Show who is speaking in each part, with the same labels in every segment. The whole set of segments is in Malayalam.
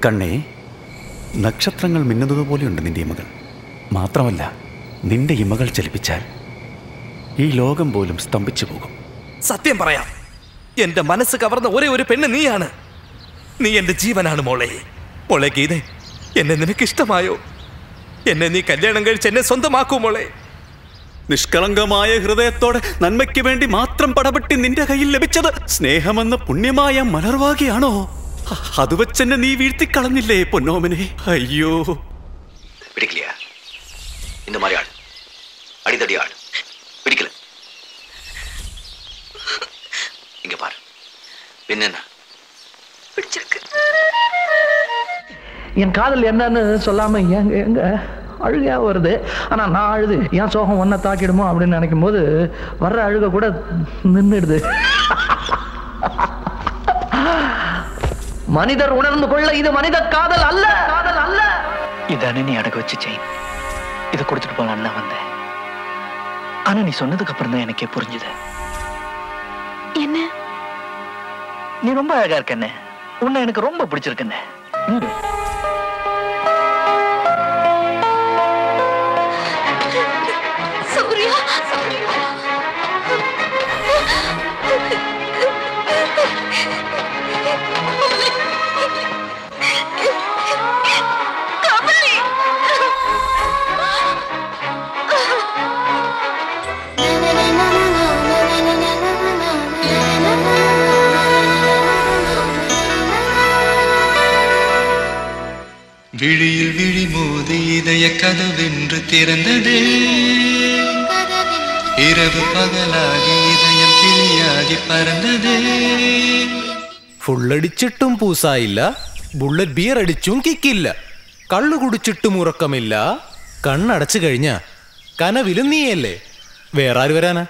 Speaker 1: കണ്ണേ നക്ഷത്രങ്ങൾ മിന്നുന്നത് പോലെയുണ്ട് നിന്റെ ഇമകൾ മാത്രമല്ല നിന്റെ ഇമകൾ ചലിപ്പിച്ചാൽ ഈ ലോകം പോലും സ്തംഭിച്ചു പോകും
Speaker 2: സത്യം പറയാം എന്റെ മനസ്സ് കവർന്ന ഒരേ ഒരു പെണ്ണ് നീയാണ് നീ എന്റെ ജീവനാണ് മോളെ മോളെ ഗീതെ എന്നെ നിനക്ക് ഇഷ്ടമായോ എന്നെ നീ കല്യാണം കഴിച്ച് എന്നെ സ്വന്തമാക്കൂ മോളെ
Speaker 1: നിഷ്കളങ്കമായ ഹൃദയത്തോടെ നന്മയ്ക്ക് വേണ്ടി മാത്രം പടപെട്ടി നിന്റെ കയ്യിൽ ലഭിച്ചത് സ്നേഹമെന്ന പുണ്യമായ മലർവാകിയാണോ അ- അത് വെച്ചെന്നെ നീ വീഴ്ത്തിക്കളഞ്ഞില്ലേ പൊന്നോമനെ അയ്യോ
Speaker 3: பிடிக்கலையா இந்த மாதிரி ஆள் அடிதடி ஆள் பிடிக்கல இங்க பாரு பின்ன
Speaker 4: என் காதல் என்னன்னு சொல்லாம எங்க எங்க அழுகையா வருது ஆனா நான் அழுது என் சோகம் ஒன்ன தாக்கிடுமோ அப்படின்னு நினைக்கும் போது வர்ற அழுக கூட நின்றுடுது மனிதர் உணர்ந்து கொள்ள இது மனித காதல் அல்ல காதல் அல்ல
Speaker 5: இதானே நீ அடகு வச்ச செயின் இதை கொடுத்துட்டு போலான்னு தான் வந்தேன் ஆனா நீ சொன்னதுக்கு அப்புறம் தான் எனக்கே புரிஞ்சுது
Speaker 6: என்ன
Speaker 5: நீ ரொம்ப அழகா இருக்கண்ணே உன்னை எனக்கு ரொம்ப பிடிச்சிருக்குண்ணே ம்.
Speaker 6: சூர்யா சூர்யா கமலி
Speaker 7: விழியில் விழி மோதி இதய கதவென்று திறந்தது இரவு പകലാകി இதயம் കിളിയാകി പറന്നത്
Speaker 8: ഫുള്ളടിച്ചിട്ടും പൂസായില്ല ബുള്ളറ്റ് ബിയർ അടിച്ചും കിക്കില്ല കള്ളു കുടിച്ചിട്ടും ഉറക്കമില്ല കണ്ണടച്ചു കഴിഞ്ഞ കനവിലും നീയല്ലേ വേറെ ആര് വരാനാ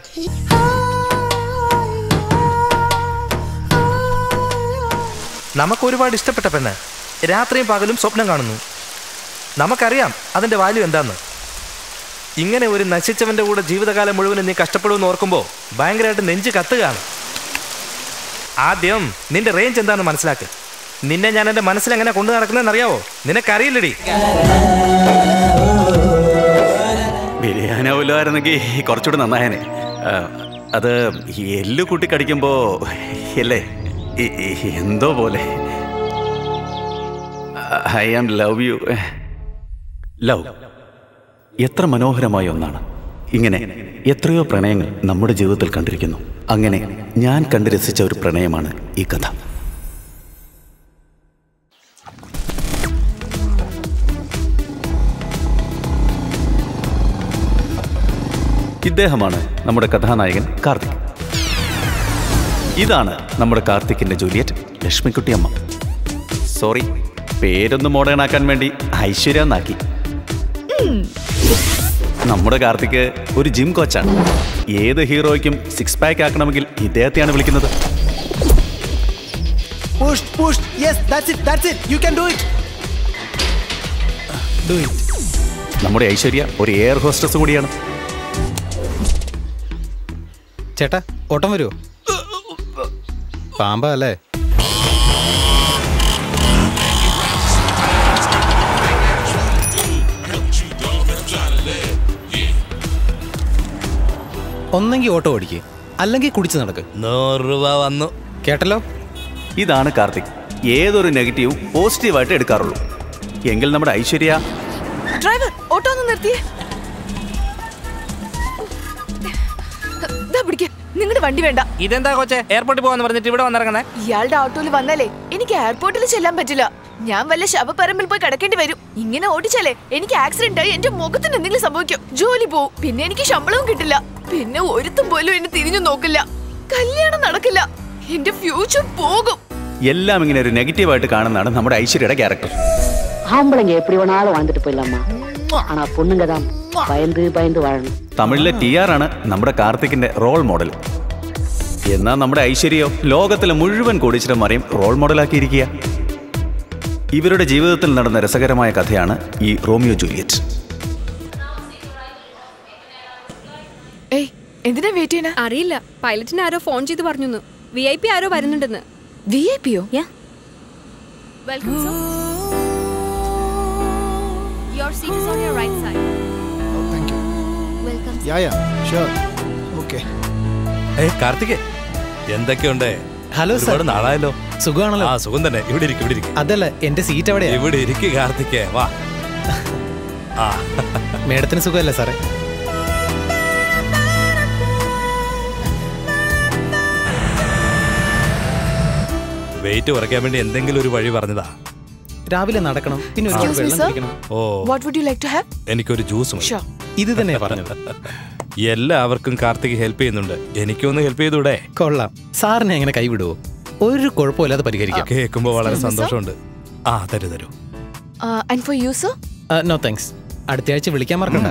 Speaker 2: നമുക്ക് ഒരുപാട് ഇഷ്ടപ്പെട്ട പെണ്ണ് രാത്രിയും പകലും സ്വപ്നം കാണുന്നു നമുക്കറിയാം അതിന്റെ വാല്യൂ എന്താന്ന് ഇങ്ങനെ ഒരു നശിച്ചവന്റെ കൂടെ ജീവിതകാലം മുഴുവൻ നീ കഷ്ടപ്പെടുമെന്ന് ഓർക്കുമ്പോൾ ഭയങ്കരമായിട്ട് നെഞ്ച് കത്തുകയാണ് ആദ്യം നിന്റെ റേഞ്ച് എന്താണെന്ന് മനസ്സിലാക്ക് നിന്നെ ഞാൻ എൻ്റെ മനസ്സിൽ എങ്ങനെ കൊണ്ടു നടക്കുന്നതെന്ന് അറിയാവോ നിനക്കറിയില്ലടി
Speaker 1: ബിരിയാനാവില്ലായിരുന്നെങ്കിൽ കുറച്ചുകൂടി നന്നായനെ ആ, അത് ഈ എല്ല് കൂട്ടി കടിക്കുമ്പോ അല്ലേ ഈ- ഈ എന്തോ പോലെ I am love you love എത്ര മനോഹരമായ ഒന്നാണ് ഇങ്ങനെ എത്രയോ പ്രണയങ്ങൾ നമ്മുടെ ജീവിതത്തിൽ കണ്ടിരിക്കുന്നു അങ്ങനെ ഞാൻ കണ്ടു രസിച്ച ഒരു പ്രണയമാണ് ഈ കഥ ഇദ്ദേഹമാണ് നമ്മുടെ കഥാനായകൻ കാർത്തിക് ഇതാണ് നമ്മുടെ കാർത്തിക്കിന്റെ ജൂലിയറ്റ് ലക്ഷ്മിക്കുട്ടി അമ്മ സോറി പേരൊന്ന് മോഡേൺ ആക്കാൻ വേണ്ടി ഐശ്വര്യ എന്നാക്കി നമ്മുടെ കാർത്തിക് ഒരു ജിം കോച്ചാണ് ഏത് ഹീറോയ്ക്കും സിക്സ് പാക്ക് ആക്കണമെങ്കിൽ ഇദ്ദേഹത്തെയാണ് വിളിക്കുന്നത്
Speaker 8: Push, push. Yes, that's it, that's it. You can do it. Do it.
Speaker 1: നമ്മുടെ ഐശ്വര്യ ഒരു എയർ ഹോസ്റ്റസ് കൂടിയാണ്
Speaker 8: ചേട്ടാ ഓട്ടം വരുമോ പാമ്പ അല്ലേ ഒന്നെങ്കിൽ ഓട്ടോ ഓടിക്ക് അല്ലെങ്കിൽ കുടിച്ച് നടക്ക്
Speaker 2: നൂറ് രൂപ വന്നു
Speaker 8: കേട്ടല്ലോ
Speaker 1: ഇതാണ് കാർത്തിക് ഏതൊരു നെഗറ്റീവും പോസിറ്റീവായിട്ട് എടുക്കാറുള്ളൂ എങ്കിൽ നമ്മുടെ ഐശ്വര്യ
Speaker 6: ഡ്രൈവർ ഓട്ടോ ഒന്ന് നിർത്തിയേ ദാ പിടിക്ക് നിങ്ങളുടെ വണ്ടി വേണ്ട
Speaker 2: ഇതെന്താ കൊച്ചെ എയർപോർട്ടിൽ പോകാന്ന് പറഞ്ഞിട്ട് ഇവിടെ വന്നിറങ്ങുന്നേ
Speaker 6: ഇയാളുടെ ഓട്ടോയിൽ വന്നാലേ എനിക്ക് എയർപോർട്ടിൽ ചെല്ലാൻ പറ്റില്ല ഞാൻ വല്ല ശവപ്പറമ്പിൽ പോയി കിടക്കേണ്ടി വരും ഇങ്ങനെ ഓടിച്ചാലേ എനിക്ക് ആക്സിഡന്റ് ആയി എന്റെ മുഖത്തിന് എന്തെങ്കിലും സംഭവിക്കും ജോലി പോവും പിന്നെ എനിക്ക് ശമ്പളവും കിട്ടില്ല പിന്നെ ഒരുത്തും പോലും എന്നെ തിരിഞ്ഞു നോക്കില്ല കല്യാണം നടക്കില്ല എന്റെ ഫ്യൂച്ചർ പോകും
Speaker 1: എല്ലാം ഇങ്ങനെ ഒരു നെഗറ്റീവായിട്ട് കാണുന്നതാണ് നമ്മുടെ ഐശ്വര്യയുടെ ക്യാരക്ടർ
Speaker 9: ஆம்பளைங்க எப்படி வேணாலும் வாழ்ந்துட்டு போயிடலாமா ஆனா பொண்ணுங்க தான் பயந்து பயந்து வாழணும்
Speaker 1: തമിഴിലെ ടി ആർ ആണ് നമ്മുടെ കാർത്തിക്കിന്റെ റോൾ മോഡൽ എന്നാൽ നമ്മുടെ ഐശ്വര്യോ ലോകത്തിലെ മുഴുവൻ കോടീശ്വരന്മാരെയും റോൾ മോഡലാക്കിയിരിക്കുക ഇവരുടെ ജീവിതത്തിൽ നടന്ന രസകരമായ കഥയാണ് ഈ റോമിയോ ജൂലിയറ്റ്
Speaker 6: ഏയ് എന്തിനാ വെയിറ്റ് ചെയ്യണ
Speaker 10: അറിയില്ല പൈലറ്റിന് ആരോ ഫോൺ ചെയ്ത് പറഞ്ഞു വി ഐ പി ആരോ വരുന്നുണ്ടെന്ന്
Speaker 6: വി ഐ പിയോ
Speaker 10: welcome sir Your seat is on your right side.
Speaker 11: Thank you
Speaker 10: Welcome.
Speaker 11: Yeah yeah sure okay
Speaker 2: ഏ കാർത്തികേ എന്തൊക്കെയുണ്ട്
Speaker 8: ഹലോ സർ.
Speaker 2: ഒരുപാട് നാളായല്ലോ
Speaker 8: സുഖമാണല്ലോ
Speaker 2: ആ സുഖം തന്നെ ഇവിടെ ഇരിക്കും ഇവിടെ ഇരിക്കും
Speaker 8: അതല്ല എന്റെ സീറ്റ് എവിടെയാ
Speaker 2: ഇവിടെ ഇരിക്ക് കാർത്തികേ വാ ആ
Speaker 8: മേഡത്തിന് സുഖമല്ലേ സാറേ
Speaker 2: വെയിറ്റ് കുറയ്ക്കാൻ വേണ്ടി എന്തെങ്കിലും ഒരു വഴി പറഞ്ഞതാ
Speaker 8: രാവിലെ നടക്കണം പിന്നെ ഒരുപാട്
Speaker 6: Excuse me,
Speaker 8: വെള്ളം
Speaker 6: sir.
Speaker 8: കുടിക്കണം
Speaker 2: oh
Speaker 6: what would you like to have
Speaker 2: എനിക്കൊരു ജ്യൂസ് മതി
Speaker 6: ഷോ
Speaker 8: ഇത് തന്നെയാ പറഞ്ഞത്
Speaker 2: എല്ലാവർക്കും കാർത്തിക് ഹെൽപ്പ് ചെയ്യുന്നുണ്ട് എനിക്കൊന്ന് ഹെൽപ്പ് ചെയ്തൂടെ
Speaker 8: കൊള്ളാം സാറിനെ എങ്ങനെ കൈവിടുവോ ഒരു കുഴപ്പമില്ലാതെ പരിഹരിക്കാം
Speaker 2: കേൾക്കുമ്പോ വളരെ
Speaker 6: Excuse me, sir.
Speaker 2: സന്തോഷമുണ്ട് ആ തരൂ തരൂ
Speaker 6: and for you sir
Speaker 8: no thanks അടുത്ത ആഴ്ച വിളിക്കാൻ മറക്കണ്ട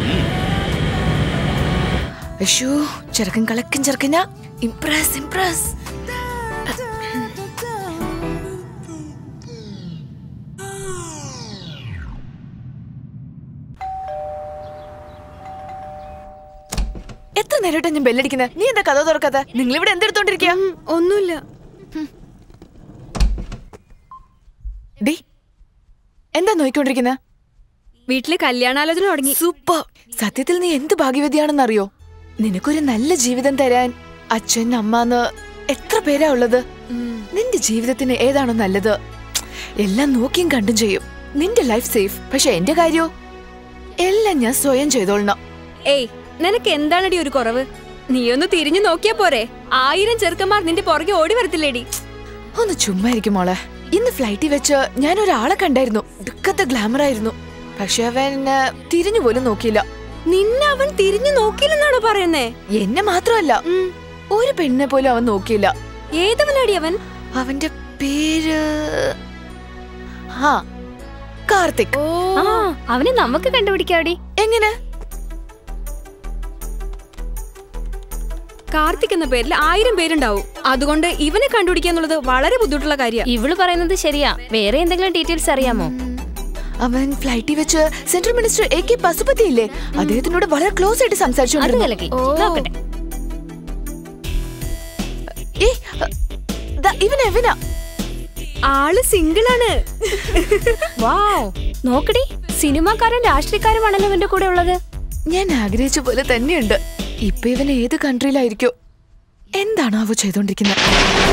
Speaker 6: അയ്യോ ചെറുക്കൻ കളക്കൻ ചെറുക്കന ഇംപ്രസ് ഇംപ്രസ് എത്ര നേരമായിട്ടാ ഞാൻ ബെല്ലടിക്കുന്നത് നീ എന്താ കഥ തുറക്കാത്ത നിങ്ങൾ ഇവിടെ എന്തെടുത്തോണ്ടിരിക്കുക
Speaker 10: ഒന്നുമില്ല
Speaker 6: ഡി എന്താ നോയിക്കൊണ്ടിരിക്കുന്നത്
Speaker 10: വീട്ടില് കല്യാണാലോചന തുടങ്ങി
Speaker 6: സൂപ്പർ സത്യത്തിൽ നീ എന്ത് ഭാഗ്യവതിയാണെന്നറിയോ നിനക്കൊരു നല്ല ജീവിതം തരാൻ അച്ഛൻ അമ്മന്ന് എത്ര പേരാ ഉള്ളത് നിന്റെ ജീവിതത്തിന് ഏതാണോ നല്ലത് എല്ലാം നോക്കിയും കണ്ടും ചെയ്യും നിന്റെ ലൈഫ് സേഫ് പക്ഷെ എന്റെ കാര്യോ എല്ലാം ഞാൻ സ്വയം ചെയ്തോളണം
Speaker 10: ഏയ് നിനക്ക് എന്താണടി ഒരു കുറവ് നീ ഒന്ന് തിരിഞ്ഞു നോക്കിയാ പോരെ ആയിരം ചെറുക്കന്മാർ നിന്റെ പുറകെ ഓടി വരത്തില്ലേടി
Speaker 6: ഒന്ന് ചുമ്മാ ഇരിക്കും മോളെ ഇന്ന് ഫ്ലൈറ്റിൽ വെച്ച് ഞാൻ ഒരാളെ കണ്ടായിരുന്നു ദുഃഖത്തെ ഗ്ലാമർ ആയിരുന്നു പക്ഷെ അവൻ ആ, തിരിഞ്ഞു പോലും നോക്കിയില്ല
Speaker 10: നിന്നെ അവൻ തിരിഞ്ഞു നോക്കിയില്ലെന്നാണോ പറയുന്നേ
Speaker 6: എന്നെ മാത്രമല്ല ഒരു പെണ്ണിനെ പോലും അവൻ നോക്കിയില്ല
Speaker 10: ഏതവനാടി അവൻ
Speaker 6: അവന്റെ പേര് ആ കാർത്തിക്
Speaker 10: ആ അവനെ നമുക്ക് കണ്ടുപിടിക്കാടി
Speaker 6: എങ്ങനെ
Speaker 10: കാർത്തിക് എന്ന പേരിൽ ആയിരം പേരുണ്ടാവും അതുകൊണ്ട് ഇവനെ കണ്ടുപിടിക്കുക എന്നുള്ളത് വളരെ ബുദ്ധിമുട്ടുള്ള കാര്യമാണ്
Speaker 12: ഇവള് പറയുന്നത് ശരിയാ വേറെ എന്തെങ്കിലും ഡീറ്റെയിൽസ് അറിയാമോ
Speaker 6: അവൻ ഫ്ലൈറ്റിൽ വെച്ച് central minister A K Pashupati ഇല്ലേ അദ്ദേഹത്തിനോട് വളരെ ക്ലോസ് ആയിട്ട്
Speaker 12: അത്
Speaker 6: സംസാരിച്ചു
Speaker 12: കലക്കി നോക്കട്ടെ
Speaker 6: ഇവൻ എവനാ
Speaker 10: ആള് സിംഗിൾ ആണ്
Speaker 12: വാവ് നോക്കടി സിനിമാക്കാരൻ രാഷ്ട്രീയക്കാരുമാണല്ലോ ഇവന്റെ കൂടെ ഉള്ളത്
Speaker 6: ഞാൻ ആഗ്രഹിച്ച പോലെ തന്നെയുണ്ട് ഇപ്പൊ ഇവൻ ഏത് കൺട്രിയിലായിരിക്കോ എന്താണോ അവ ചെയ്തോണ്ടിരിക്കുന്നത്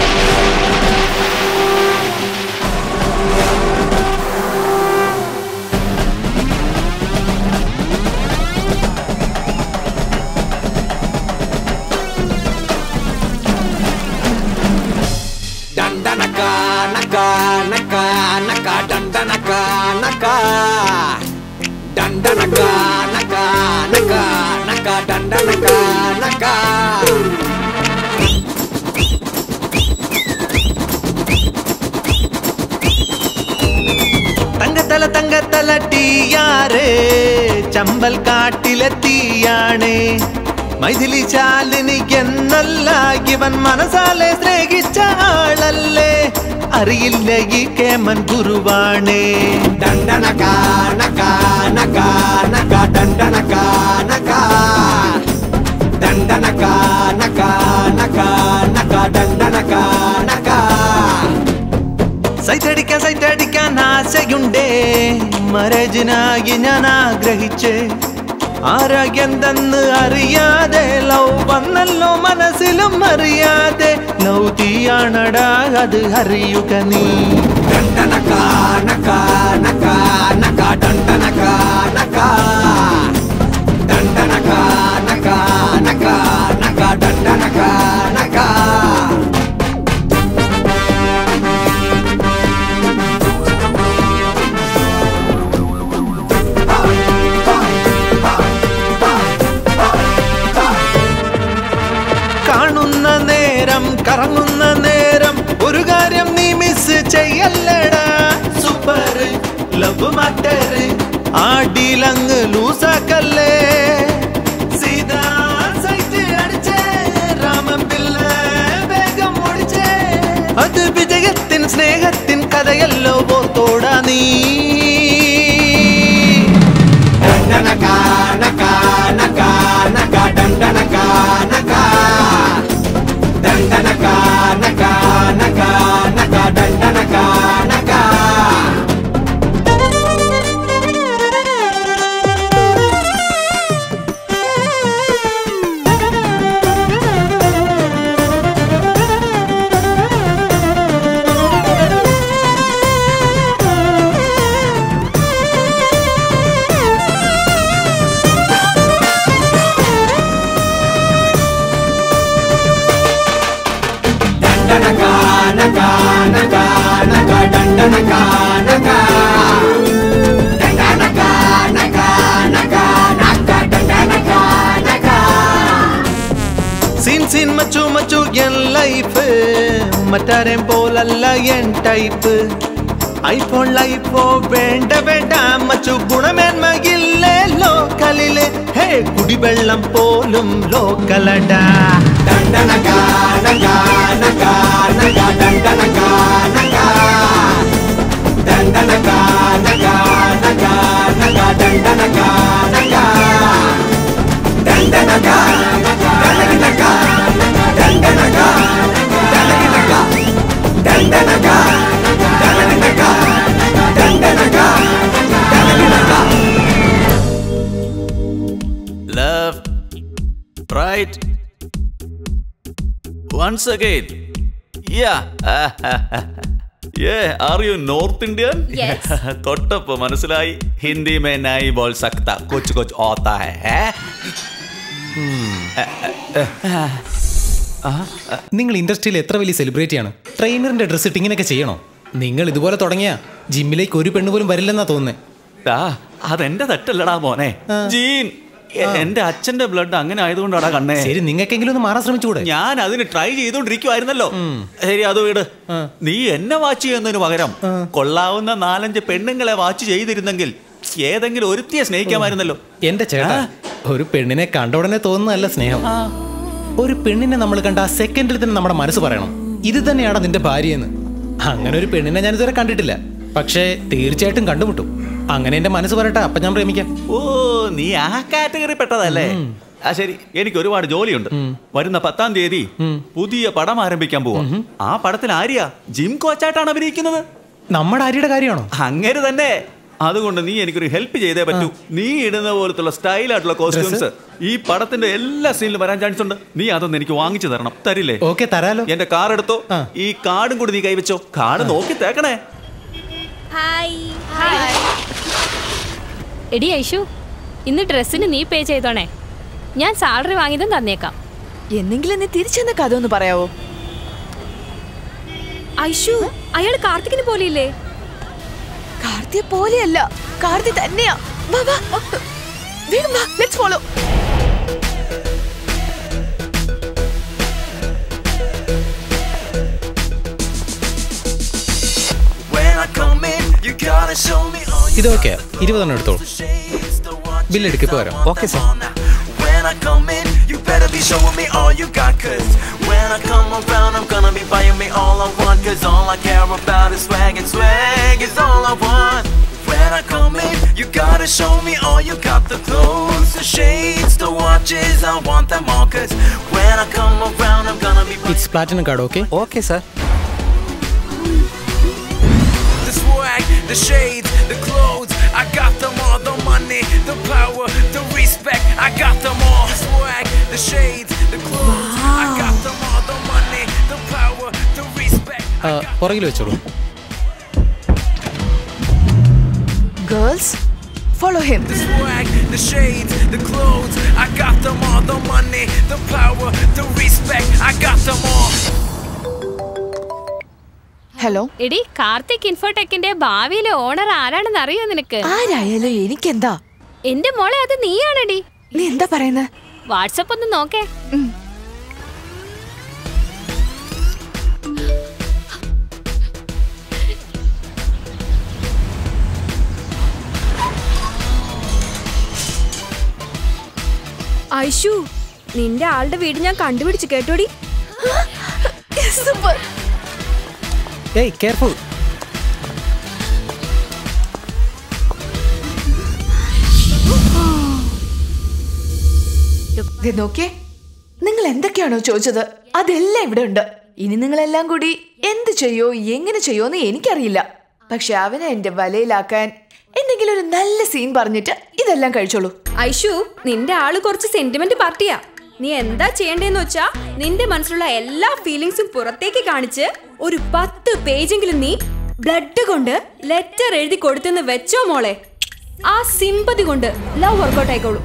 Speaker 13: Dandanaka, naka, naka, naka, dandanaka, naka. Dandanaka, naka, naka, naka, dandanaka, naka.
Speaker 14: തങ്കത്തല തങ്കത്തല ടീയാറ് Chambal കാട്ടിലെത്തിയാണ് Maithili Shalini എന്നല്ല ഇവൻ മനസാലെ സ്നേഹിച്ച ആളല്ലേ അറിയില്ല ഈ കേമൻ ഗുരുവാണ്
Speaker 13: ദണ്ഡനക, നക, നക, നക, ദണ്ഡനക, നക. ദണ്ഡനക, നക, നക, നക, ദണ്ഡനക, നക.
Speaker 14: സൈറ്റടിക്കാൻ സൈറ്റടിക്കാൻ ആശയുണ്ടേ മരജിനായി ഞാൻ ആഗ്രഹിച്ച് ആരാ എന്തെന്ന് അറിയാതെ ലവ് വന്നല്ലോ മനസ്സിലും അറിയാതെ ലവ് തീയാണടാ അത് അറിയുക നീ
Speaker 13: ദണ്ഡനക, നക, നക, നക, ദണ്ഡനക, നക. ദണ്ഡനക, നക, നക, നക, ദണ്ഡനക, നക.
Speaker 14: കാണുന്ന നേരം കറങ്ങുന്ന നേരം ഒരു കാര്യം നീ മിസ് ചെയ്യല്ലടാ സൂപ്പർ ലവ് മാറ്റർ ആടിലങ്ങ് ലൂസാക്കല്ലേ സീതാ സൈറ്റ് അടിച്ചേ രാമൻ പിള്ള വേഗം ഓടിച്ചേ അത് വിജയത്തിൻ സ്നേഹത്തിൻ കഥയല്ലോ ഓർത്തോടാ നീ
Speaker 13: ദണ്ഡനക, നക, നക, നക, ദണ്ഡനക, നക. ദണ്ഡനക, നക, നക, നക, ദണ്ഡനക, നക. dandanaka naka dandanaka naka naka naka dandanaka naka
Speaker 14: scene scene മച്ചു മച്ചു എൻ ലൈഫ് മറ്റാരെയും പോലല്ല എൻ ടൈപ്പ് ഐഫോൺ ലൈഫോ വേണ്ട വേണ്ട മച്ചു ഗുണമേന്മയില്ലേ ലോക്കലിലെ ഹേ കുടിവെള്ളം പോലും ലോക്കലടാ
Speaker 13: dandanaka naka naka naka dandanaka naka dandanaka naka naka naka dandanaka naka dandanaka dandanaka dandanaka dandanaka dandanaka dandanaka dandanaka dandanaka
Speaker 1: Left, right. Once again. Yeah. yeah. Are you North Indian?
Speaker 10: Yes.
Speaker 1: തൊട്ടപ്പ് മനസ്സിലായി ഹിന്ദി മേ നായി ബോൾ സക്ത കുച്ച് കുച്ച് ഓത്ത ഹേ
Speaker 8: നിങ്ങൾ ഇൻഡസ്ട്രിയിൽ എത്ര വലിയ സെലിബ്രിറ്റിയാണ് ട്രെയിനറിന്റെ ഡ്രസ് ഇട്ട് ഇങ്ങനെയൊക്കെ ചെയ്യണോ നിങ്ങൾ ഇതുപോലെ തുടങ്ങിയ ജിമ്മിലേക്ക് ഒരു പെണ്ണ് പോലും വരില്ലെന്നാ തോന്നുന്നത്
Speaker 1: അതെന്റെ തെറ്റല്ലടാ മോനെ ജീൻ എ- എന്റെ അച്ഛന്റെ ബ്ലഡ് അങ്ങനെ ആയതുകൊണ്ടാടാ കണ്ണേ
Speaker 8: ശരി നിങ്ങൾക്കെങ്കിലും ഒന്ന് മാറാൻ ശ്രമിച്ചുകൂടെ
Speaker 1: ഞാൻ അതിന് ട്രൈ ചെയ്തോണ്ടിരിക്കുവായിരുന്നല്ലോ ശരി അത് വീട് നീ എന്നെ വാച്ച് ചെയ്യുന്നതിന് പകരം കൊള്ളാവുന്ന നാലഞ്ച് പെണ്ണുങ്ങളെ വാച്ച് ചെയ്തിരുന്നെങ്കിൽ ഏതെങ്കിലും ഒരുത്തിയെ സ്നേഹിക്കാമായിരുന്നല്ലോ
Speaker 8: എന്റെ ചേട്ടാ ഒരു പെണ്ണിനെ കണ്ട ഉടനെ തോന്നുന്നതല്ല സ്നേഹം ഒരു പെണ്ണിനെ നമ്മൾ കണ്ട ആ സെക്കൻഡിൽ തന്നെ നമ്മുടെ മനസ്സ് പറയണം ഇത് തന്നെയാണ് നിന്റെ ഭാര്യയെന്ന് അങ്ങനെ ഒരു പെണ്ണിനെ ഞാൻ ഇതുവരെ കണ്ടിട്ടില്ല പക്ഷേ തീർച്ചയായിട്ടും കണ്ടുമുട്ടും അങ്ങനെ എന്റെ മനസ്സ് പറയട്ടെ അപ്പൊ ഞാൻ പ്രേമിക്കാം
Speaker 1: ഓ നീ ആ കാറ്റഗറി പെട്ടതല്ലേ ആ ശരി എനിക്ക് ഒരുപാട് ജോലിയുണ്ട് വരുന്ന പത്താം തീയതി പുതിയ പടം ആരംഭിക്കാൻ പോവാ ആ പടത്തിൽ ആര്യ ജിം കോച്ചായിട്ടാണ് അഭിനയിക്കുന്നത്
Speaker 8: നമ്മുടെ ആര്യയുടെ കാര്യമാണോ
Speaker 1: അങ്ങനെ തന്നെ അതുകൊണ്ട് നീ എനിക്കൊരു ഹെൽപ്പ് ചെയ്തേ പറ്റൂ നീ ഇടുന്ന പോലത്തുള്ള സ്റ്റൈലായിട്ടുള്ള കോസ്റ്റ്യൂംസ് ഈ പടത്തിന്റെ എല്ലാ സീനിലും വരാൻ ചാൻസ് ഉണ്ട് നീ അതൊന്ന് എനിക്ക് വാങ്ങിച്ചു തരണം തരില്ലേ
Speaker 8: ഓക്കെ തരാലോ
Speaker 1: എന്റെ കാർ എടുത്തോ ഈ കാർഡും കൂടി നീ കൈവച്ചോ കാർഡ് നോക്കി തേക്കണേ
Speaker 10: ഹായ് ഹായ് എടി ഐഷു ഇന്ന് ഡ്രസ്സിന് നീ പേ ചെയ്തോണേ ഞാൻ സാലറി വാങ്ങിയതും തന്നേക്കാം
Speaker 6: എന്നെങ്കിലും നീ തിരിച്ചെന്ന കഥ ഒന്ന് പറയാവോ
Speaker 10: ഐഷു അയാൾ കാർത്തികിന് പോലെയില്ലേ
Speaker 6: കാർത്തിയെ പോലെയല്ല കാർത്തി തന്നെയാ വാ വാ വേഗം വാ let's follow
Speaker 13: When I come in, you gotta show me all
Speaker 8: ഇതൊക്കെ ഇരുപതെണ്ണം എടുത്തോളൂ ബില്ലെടുക്ക് ഇപ്പൊ വരാം
Speaker 2: okay sir
Speaker 13: When I come in, you better be showing me all you got. Cause when I come around, I'm gonna be buying me all I want. Cause all I care about is swag, and swag is all I want. When I come in, you gotta show me all you got. The clothes, the shades, the watches, I want them all. Cause when I come around, I'm gonna be
Speaker 8: it's platinum card okay
Speaker 2: okay sir
Speaker 13: the swag, the shades, the clothes. I got them all. The money, the power, the respect. I got them all. The swag, the shades, the clothes. I got them all. The money, the power, the respect.
Speaker 8: പുറകിൽ വെച്ചോളൂ
Speaker 6: girls follow him
Speaker 13: The swag, the shades, the clothes. I got them all. The money, the power, the respect. I got them all.
Speaker 6: Hello
Speaker 10: എടി കാർത്തിക് ഇൻഫോടെക്കിന്റെ ഭാവിയിലെ ഓണർ ആരാണെന്ന് അറിയോ നിനക്ക്
Speaker 6: ആരായാലും എനിക്കെന്താ
Speaker 10: എന്റെ മോളെ അത് നീയാണെടി
Speaker 6: നീ എന്താ പറയുന്നത്
Speaker 10: വാട്സപ്പ് ഒന്ന് നോക്കേ ഐഷു നിന്റെ ആളുടെ വീട് ഞാൻ കണ്ടുപിടിച്ചു കേട്ടോടി
Speaker 6: സൂപ്പർ
Speaker 8: ഏയ് കെയർഫുൾ
Speaker 6: ദേ നോക്കിയേ നിങ്ങൾ എന്തൊക്കെയാണോ ചോദിച്ചത് അതെല്ലാം ഇവിടെ ഉണ്ട് ഇനി നിങ്ങളെല്ലാം കൂടി എന്ത് ചെയ്യോ എങ്ങനെ ചെയ്യോ എന്ന് എനിക്കറിയില്ല പക്ഷെ അവനെ എന്റെ വലയിലാക്കാൻ എന്തെങ്കിലും ഒരു നല്ല സീൻ പറഞ്ഞിട്ട് ഇതെല്ലാം കഴിച്ചോളൂ
Speaker 10: ഐഷു നിന്റെ ആള് കുറച്ച് സെന്റിമെന്റ് പാർട്ടിയാ നീ എന്താ ചെയ്യണ്ടേന്ന് വെച്ചാ നിന്റെ മനസ്സിലുള്ള എല്ലാ ഫീലിങ്സും പുറത്തേക്ക് കാണിച്ച് ഒരു പത്ത് പേജെങ്കിലും നീ ബ്ലഡ് കൊണ്ട് ലെറ്റർ എഴുതി കൊടുത്തെന്ന് വെച്ചോ മോളെ ആ സിമ്പതി കൊണ്ട് ലവ് വർക്കൗട്ട് ആയിക്കോളൂ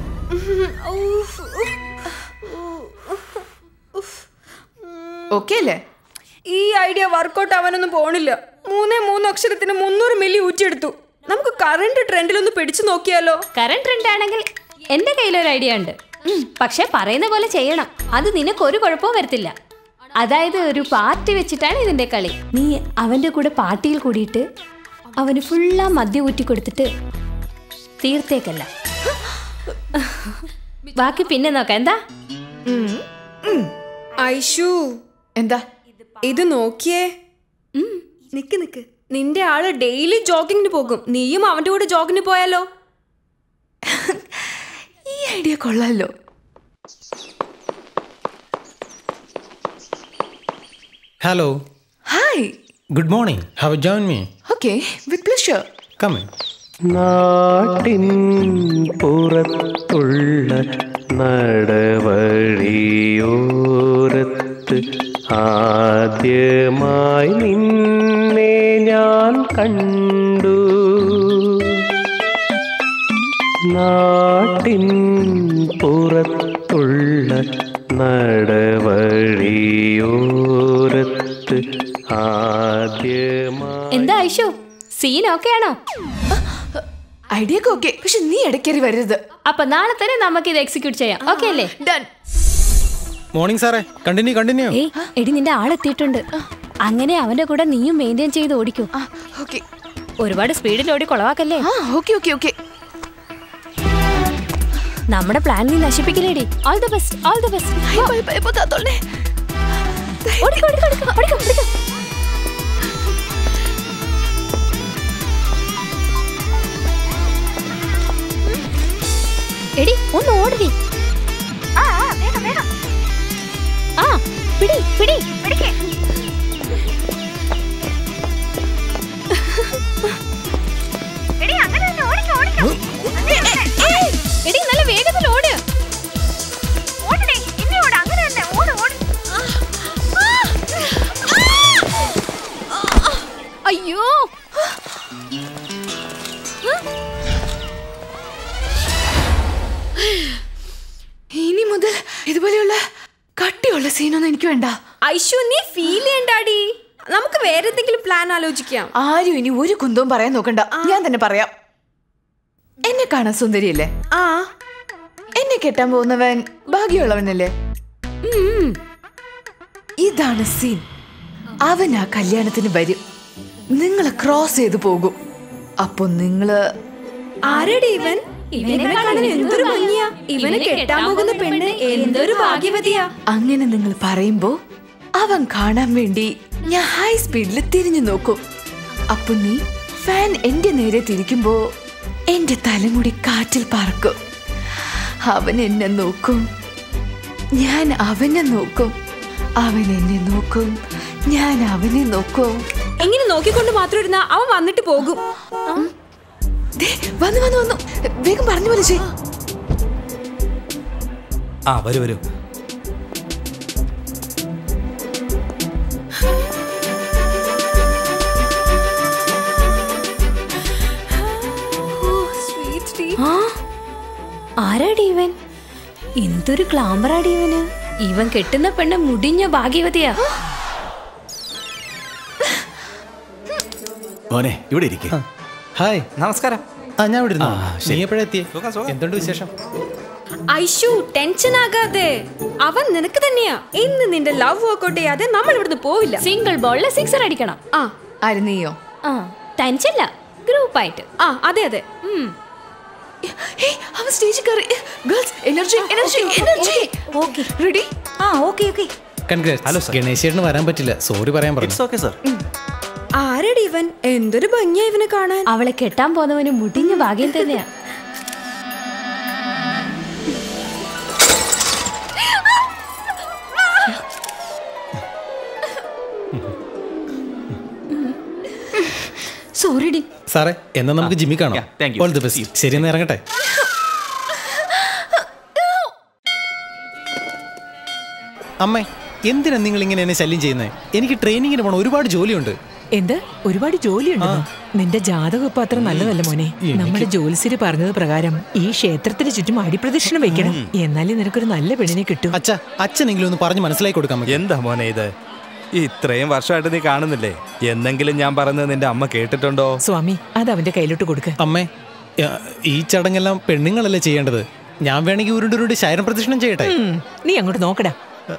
Speaker 6: ഓക്കെ അല്ലേ
Speaker 10: ഈ ഐഡിയ വർക്കൗട്ട് ആവാനൊന്നും പോണില്ല മൂന്നേ മൂന്ന് അക്ഷരത്തിന് മുന്നൂറ് മില്ലി ഊറ്റിയെടുത്തു നമുക്ക് കറണ്ട് ട്രെൻഡിലൊന്ന് പിടിച്ചു നോക്കിയാലോ
Speaker 12: കറണ്ട് ട്രെൻഡ് ആണെങ്കിൽ എന്റെ കയ്യിലൊരു ഐഡിയ ഉണ്ട് ഉം, പക്ഷെ പറയുന്ന പോലെ ചെയ്യണം അത് നിനക്ക് ഒരു കുഴപ്പവും വരത്തില്ല അതായത് ഒരു പാർട്ടി വെച്ചിട്ടാണ് ഇതിന്റെ കളി നീ അവന്റെ കൂടെ പാർട്ടിയിൽ കൂടിയിട്ട് അവന് ഫുള്ളാ മദ്യം ഊറ്റി കൊടുത്തിട്ട് തീർത്തേക്കല്ല ബാക്കി പിന്നെ നോക്കാം എന്താ
Speaker 10: ഐഷു
Speaker 6: എന്താ
Speaker 10: ഇത് നോക്കിയേ നിക്ക് നിക്ക് നിന്റെ ആള് ഡെയിലി ജോഗിങ്ങിന് പോകും നീയും അവന്റെ കൂടെ ജോഗിന് പോയാലോ
Speaker 6: ഈ ഐഡിയ കൊള്ളാലോ
Speaker 8: hello
Speaker 6: hi
Speaker 8: good morning have join me
Speaker 6: okay with pleasure
Speaker 8: come
Speaker 14: നാട്ടിൻ പുറത്തുള്ള നടവഴിയോരത്ത് ആദ്യമായി നിന്നെ ഞാൻ കണ്ടു നാട്ടിൻ പുറത്തുള്ള നടവഴിയോരത്ത് ആദ്യമായി
Speaker 12: എന്താ ഐഷു സീൻ ഓക്കെ ആണോ
Speaker 6: ഐഡിയ ഒക്കെ ഓക്കെ പക്ഷെ നീ ഇടയ്ക്കേറി വരരുത്
Speaker 12: അപ്പൊ നാളെ തന്നെ നമുക്ക് ഇത് എക്സിക്യൂട്ട് ചെയ്യാം ഓക്കെ അല്ലേ
Speaker 6: ഡൺ
Speaker 8: മോർണിംഗ് സാറേ കണ്ടിന്യൂ കണ്ടിന്യൂ
Speaker 12: ഏയ് എടി നിന്റെ ആളെത്തിയിട്ടുണ്ട് അങ്ങനെ അവന്റെ കൂടെ നീയും മെയിൻറ്റെയിൻ ചെയ്ത് ഓടിക്കൂ
Speaker 6: ഓക്കെ
Speaker 12: ഒരുപാട് സ്പീഡിൽ ഓടി കുളവാക്കല്ലേ
Speaker 6: ഓക്കെ ഓക്കെ ഓക്കെ
Speaker 12: നമ്മുടെ പ്ലാൻ നീ നശിപ്പിക്കില്ലേടി all the best all the best ഓടിക്കോ ഓടിക്കോ ഓടിക്കോ ഓടിക്കോ ഓടിക്കോ എടി ഒന്ന് ഓടടി ആ പിടി പിടി എടി നല്ല വേഗത്തിൽ ഓട് അയ്യോ
Speaker 6: ഇനി മുതൽ ഇതുപോലെയുള്ള കട്ടിയുള്ള സീനൊന്നും എനിക്ക് വേണ്ട
Speaker 10: ഐഷു നീ ഫീൽ ചെയ്യണ്ടാടി നമുക്ക് വേറെ എന്തെങ്കിലും പ്ലാൻ ആലോചിക്കാം
Speaker 6: ആരും ഇനി ഒരു കുന്തവും പറയാൻ നോക്കണ്ട ഞാൻ തന്നെ പറയാം എന്നെ കാണാൻ സുന്ദരിയല്ലേ
Speaker 10: ആ
Speaker 6: എന്നെ കെട്ടാൻ പോകുന്നവൻ ഭാഗ്യമുള്ളവനല്ലേ ഇതാണ് സീൻ അവൻ ആ കല്യാണത്തിന് വരും നിങ്ങളെ ക്രോസ് ചെയ്ത് പോകും അപ്പൊ നിങ്ങള്
Speaker 10: ആരടി ഇവൻ ഇവനെ കാണാൻ എന്തൊരു ഭംഗിയാ ഇവനെ കെട്ടാൻ പോകുന്ന പെണ്ണ് എന്തൊരു ഭാഗ്യവതിയാ
Speaker 6: അങ്ങനെ നിങ്ങൾ പറയുമ്പോ അവൻ കാണാൻ വേണ്ടി ഞാൻ ഹൈ സ്പീഡിൽ തിരിഞ്ഞു നോക്കും അപ്പൊ നീ ഫാൻ എന്റെ നേരെ തിരിക്കുമ്പോ എന്റെ തലമുടി കാറ്റിൽ പറക്കും അവൻ എന്നെ നോക്കും ഞാൻ അവനെ നോക്കും അവൻ എന്നെ നോക്കും ഞാൻ അവനെ നോക്കും
Speaker 10: എങ്ങനെ നോക്കിക്കൊണ്ട് മാത്രം ഇരുന്നാ അവൻ വന്നിട്ട് പോകും
Speaker 6: ദേ, വന്നു വന്നു വന്നു വേഗം പറഞ്ഞു പോലെ ചെയ്
Speaker 2: ആ വരൂ വരൂ
Speaker 12: ആ ആരാടി ഇവൻ എന്തൊരു ഗ്ലാമറാടി ഇവന് ഇവൻ കെട്ടുന്ന പെണ്ണ് മുടിഞ്ഞ ഭാഗ്യവതിയാ
Speaker 1: മോനെ ഇവിടെ ഇരിക്കും
Speaker 8: ഹായ്
Speaker 2: നമസ്കാരം
Speaker 8: ആ ഞാൻ ഇവിടെ ഇരുന്നു
Speaker 1: ആ,
Speaker 8: നീ
Speaker 1: ശരി.
Speaker 8: എപ്പോഴാ എത്തിയേ എന്തുണ്ട് വിശേഷം
Speaker 10: ഐഷു ടെൻഷൻ ആകാതെ അവൻ നിനക്ക് തന്നെയാ ഇന്ന് നിന്റെ ലവ് വർക്കൗട്ട് ചെയ്യാതെ നമ്മൾ ഇവിടുന്ന് പോവില്ല
Speaker 12: സിംഗിൾ ബോളില് സിക്സർ അടിക്കണം
Speaker 10: ആ
Speaker 6: ആര് നീയോ
Speaker 12: ആ ടെൻഷല്ല ഗ്രൂപ്പായിട്ട്
Speaker 10: ആ അതെ അതെ ഉം.
Speaker 6: ഹേയ്, അവൻ സ്റ്റേജിൽ കയറി girls energy energy energy
Speaker 12: okay
Speaker 6: ready
Speaker 12: ആ okay okay
Speaker 8: congrats
Speaker 2: Hello, sir.
Speaker 8: ഗണേശേട്ടന് വരാൻ പറ്റില്ല സോറി പറയാൻ പറഞ്ഞു
Speaker 2: ഇറ്റ്സ് ഓക്കെ സർ
Speaker 10: ആരടി ഇവൻ എന്തൊരു ഭംഗിയാ ഇവനെ കാണാൻ
Speaker 12: അവളെ കെട്ടാൻ പോകുന്നവന് മുടിഞ്ഞ ഭാഗ്യം തന്നെയാ സോറിടി
Speaker 8: സാറേ എന്നാ നമുക്ക് ജിമ്മി കാണാം
Speaker 2: yeah, thank you.
Speaker 8: All the best ശരി എന്നാ ഇറങ്ങട്ടെ അമ്മേ എന്തിനാ നിങ്ങൾ ഇങ്ങനെ എന്നെ ശല്യം ചെയ്യുന്നത് എനിക്ക് ട്രെയിനിങ്ങിന് പോകണം ഒരുപാട് ജോലിയുണ്ട്
Speaker 15: എന്ത് ഒരുപാട് ജോലിയുണ്ടോ നിന്റെ ജാതകം ഇപ്പൊ അത്ര നല്ലതല്ല മോനെ നമ്മുടെ ജോത്സ്യര് പറഞ്ഞത് പ്രകാരം ഈ ക്ഷേത്രത്തിന് ചുറ്റും അടിപ്രദക്ഷിണം വെക്കണം എന്നാലേ നിനക്കൊരു നല്ല പെണ്ണിനെ കിട്ടും
Speaker 8: അച്ഛ അച്ഛനെങ്കിലും ഒന്ന് പറഞ്ഞ് മനസ്സിലാക്കി കൊടുക്കാൻ മതി
Speaker 2: എന്താ മോനെ ഇത് ഇത്രയും വർഷമായിട്ട് നീ കാണുന്നില്ലേ എന്തെങ്കിലും ഞാൻ പറയുന്നത് നിന്റെ അമ്മ കേട്ടിട്ടുണ്ടോ
Speaker 15: സ്വാമി അത് അവന്റെ കയ്യിലോട്ട് കൊടുക്ക്
Speaker 8: അമ്മേ യ, ഈ ചടങ്ങെല്ലാം പെണ്ണുങ്ങളല്ലേ ചെയ്യേണ്ടത് ഞാൻ വേണമെങ്കിൽ ഉരുണ്ടുരുണ്ട് ശയനം പ്രദക്ഷിണം ചെയ്യട്ടെ
Speaker 15: ഉം, നീ അങ്ങോട്ട് നോക്കടാ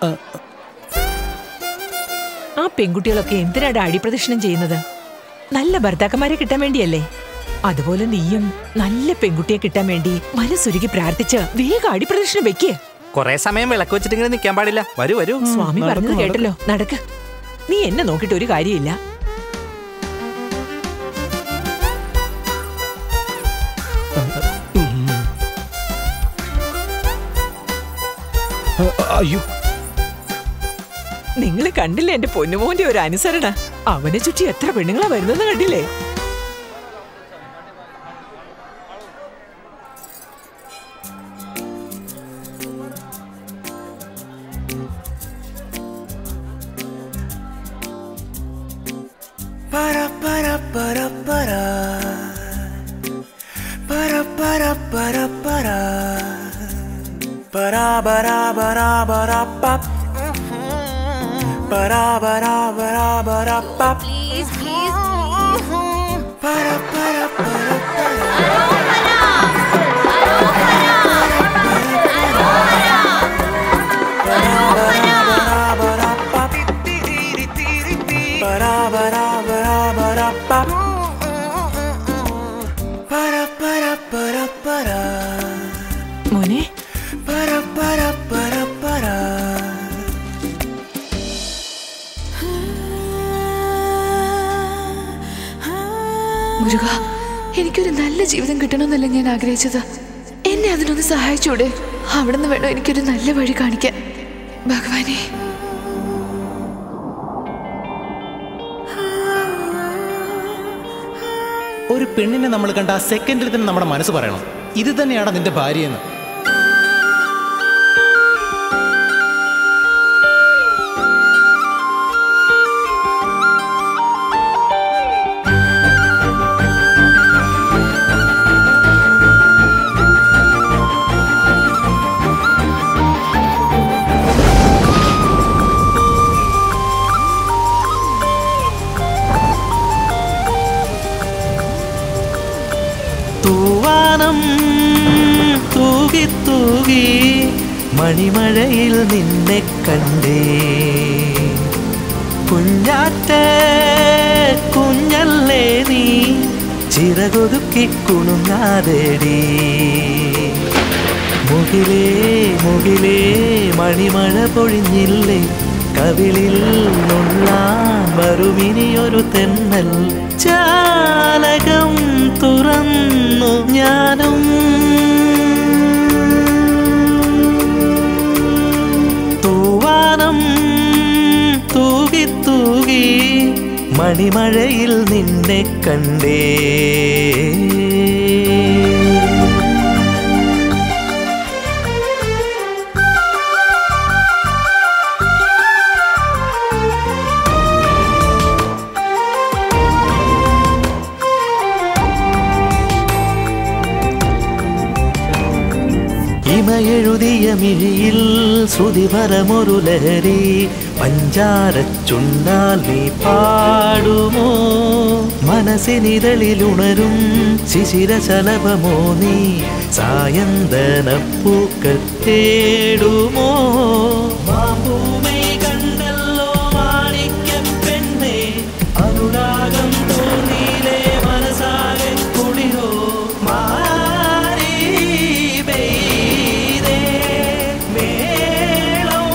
Speaker 15: ആ പെൺകുട്ടികളൊക്കെ എന്തിനാടാ അടിപ്രദക്ഷിണം ചെയ്യുന്നത് നല്ല ഭർത്താക്കന്മാരെ കിട്ടാൻ വേണ്ടിയല്ലേ അതുപോലെ നീയും നല്ല പെൺകുട്ടിയെ കിട്ടാൻ വേണ്ടി മനസ്സുരുകി പ്രാർത്ഥിച്ച് വേഗം അടിപ്രദക്ഷിണം വെക്കേ
Speaker 2: കൊറേ സമയം വിളക്ക് വെച്ചിട്ട് ഇങ്ങനെ നിൽക്കാൻ പാടില്ല വരൂ വരൂ
Speaker 15: സ്വാമി പറഞ്ഞത് കേട്ടല്ലോ നടക്ക് നീ എന്നെ നോക്കിയിട്ട് ഒരു കാര്യമില്ല
Speaker 8: അയ്യോ
Speaker 15: നിങ്ങൾ കണ്ടില്ലേ എന്റെ പൊന്നുമോന്റെ ഒരു അനുസരണ അവനെ ചുറ്റി എത്ര പെണ്ണുങ്ങളാ വരുന്നെന്ന് കണ്ടില്ലേ
Speaker 13: Para para para para para para para para para para para para pap para para para para pap please please para para para para para para para pap para para para para
Speaker 15: മോനെ
Speaker 13: para para para para
Speaker 6: Muruga എനിക്കൊരു നല്ല ജീവിതം കിട്ടണമെന്നല്ല ഞാൻ ആഗ്രഹിച്ചത് എന്നെ അതിനൊന്ന് സഹായിച്ചൂടെ അവിടെ നിന്ന് വേണം എനിക്കൊരു നല്ല വഴി കാണിക്കാൻ ഭഗവാനെ
Speaker 8: ഒരു പെണ്ണിനെ നമ്മൾ കണ്ട ആ സെക്കൻഡിൽ തന്നെ നമ്മുടെ മനസ്സ് പറയണം ഇത് തന്നെയാണ് നിന്റെ ഭാര്യയെന്ന്
Speaker 13: തൂവാനം തൂകി തൂകി മണിമഴയിൽ നിന്നെ കണ്ടേ കുഞ്ഞാറ്റ കുഞ്ഞല്ലേ നീ ചിറകൊതുക്കി കുണുങ്ങാതേടി മുകിലേ മുകിലേ മണിമഴ പൊഴിഞ്ഞില്ലേ കവിളിൽ നുള്ളാൻ വരുമിനിയൊരു തെന്നൽ ചാലകം തുറന്നു ഞാനും തൂവാനം തൂകി തൂകി മണിമഴയിൽ നിന്നെ കണ്ടേ ഇമയെഴുതിയ മിഴിയിൽ ശ്രുതിപരമൊരു ലഹരി പഞ്ചാരച്ചുണ്ടാൽ നീ പാടുമോ മനസ്സിനിതളിലുണരും ശിശിരശലഭമോ നീ സായന്തനപ്പൂക്കൾ തേടുമോ മാമ്പൂമൈ കണ്ടല്ലോ മാണിക്യപ്പെണ്ണേ അനുരാഗം തോന്നിയിലേ മനസ്സാകെ കുളിരോ മാറി പെയ്തേ മേളോ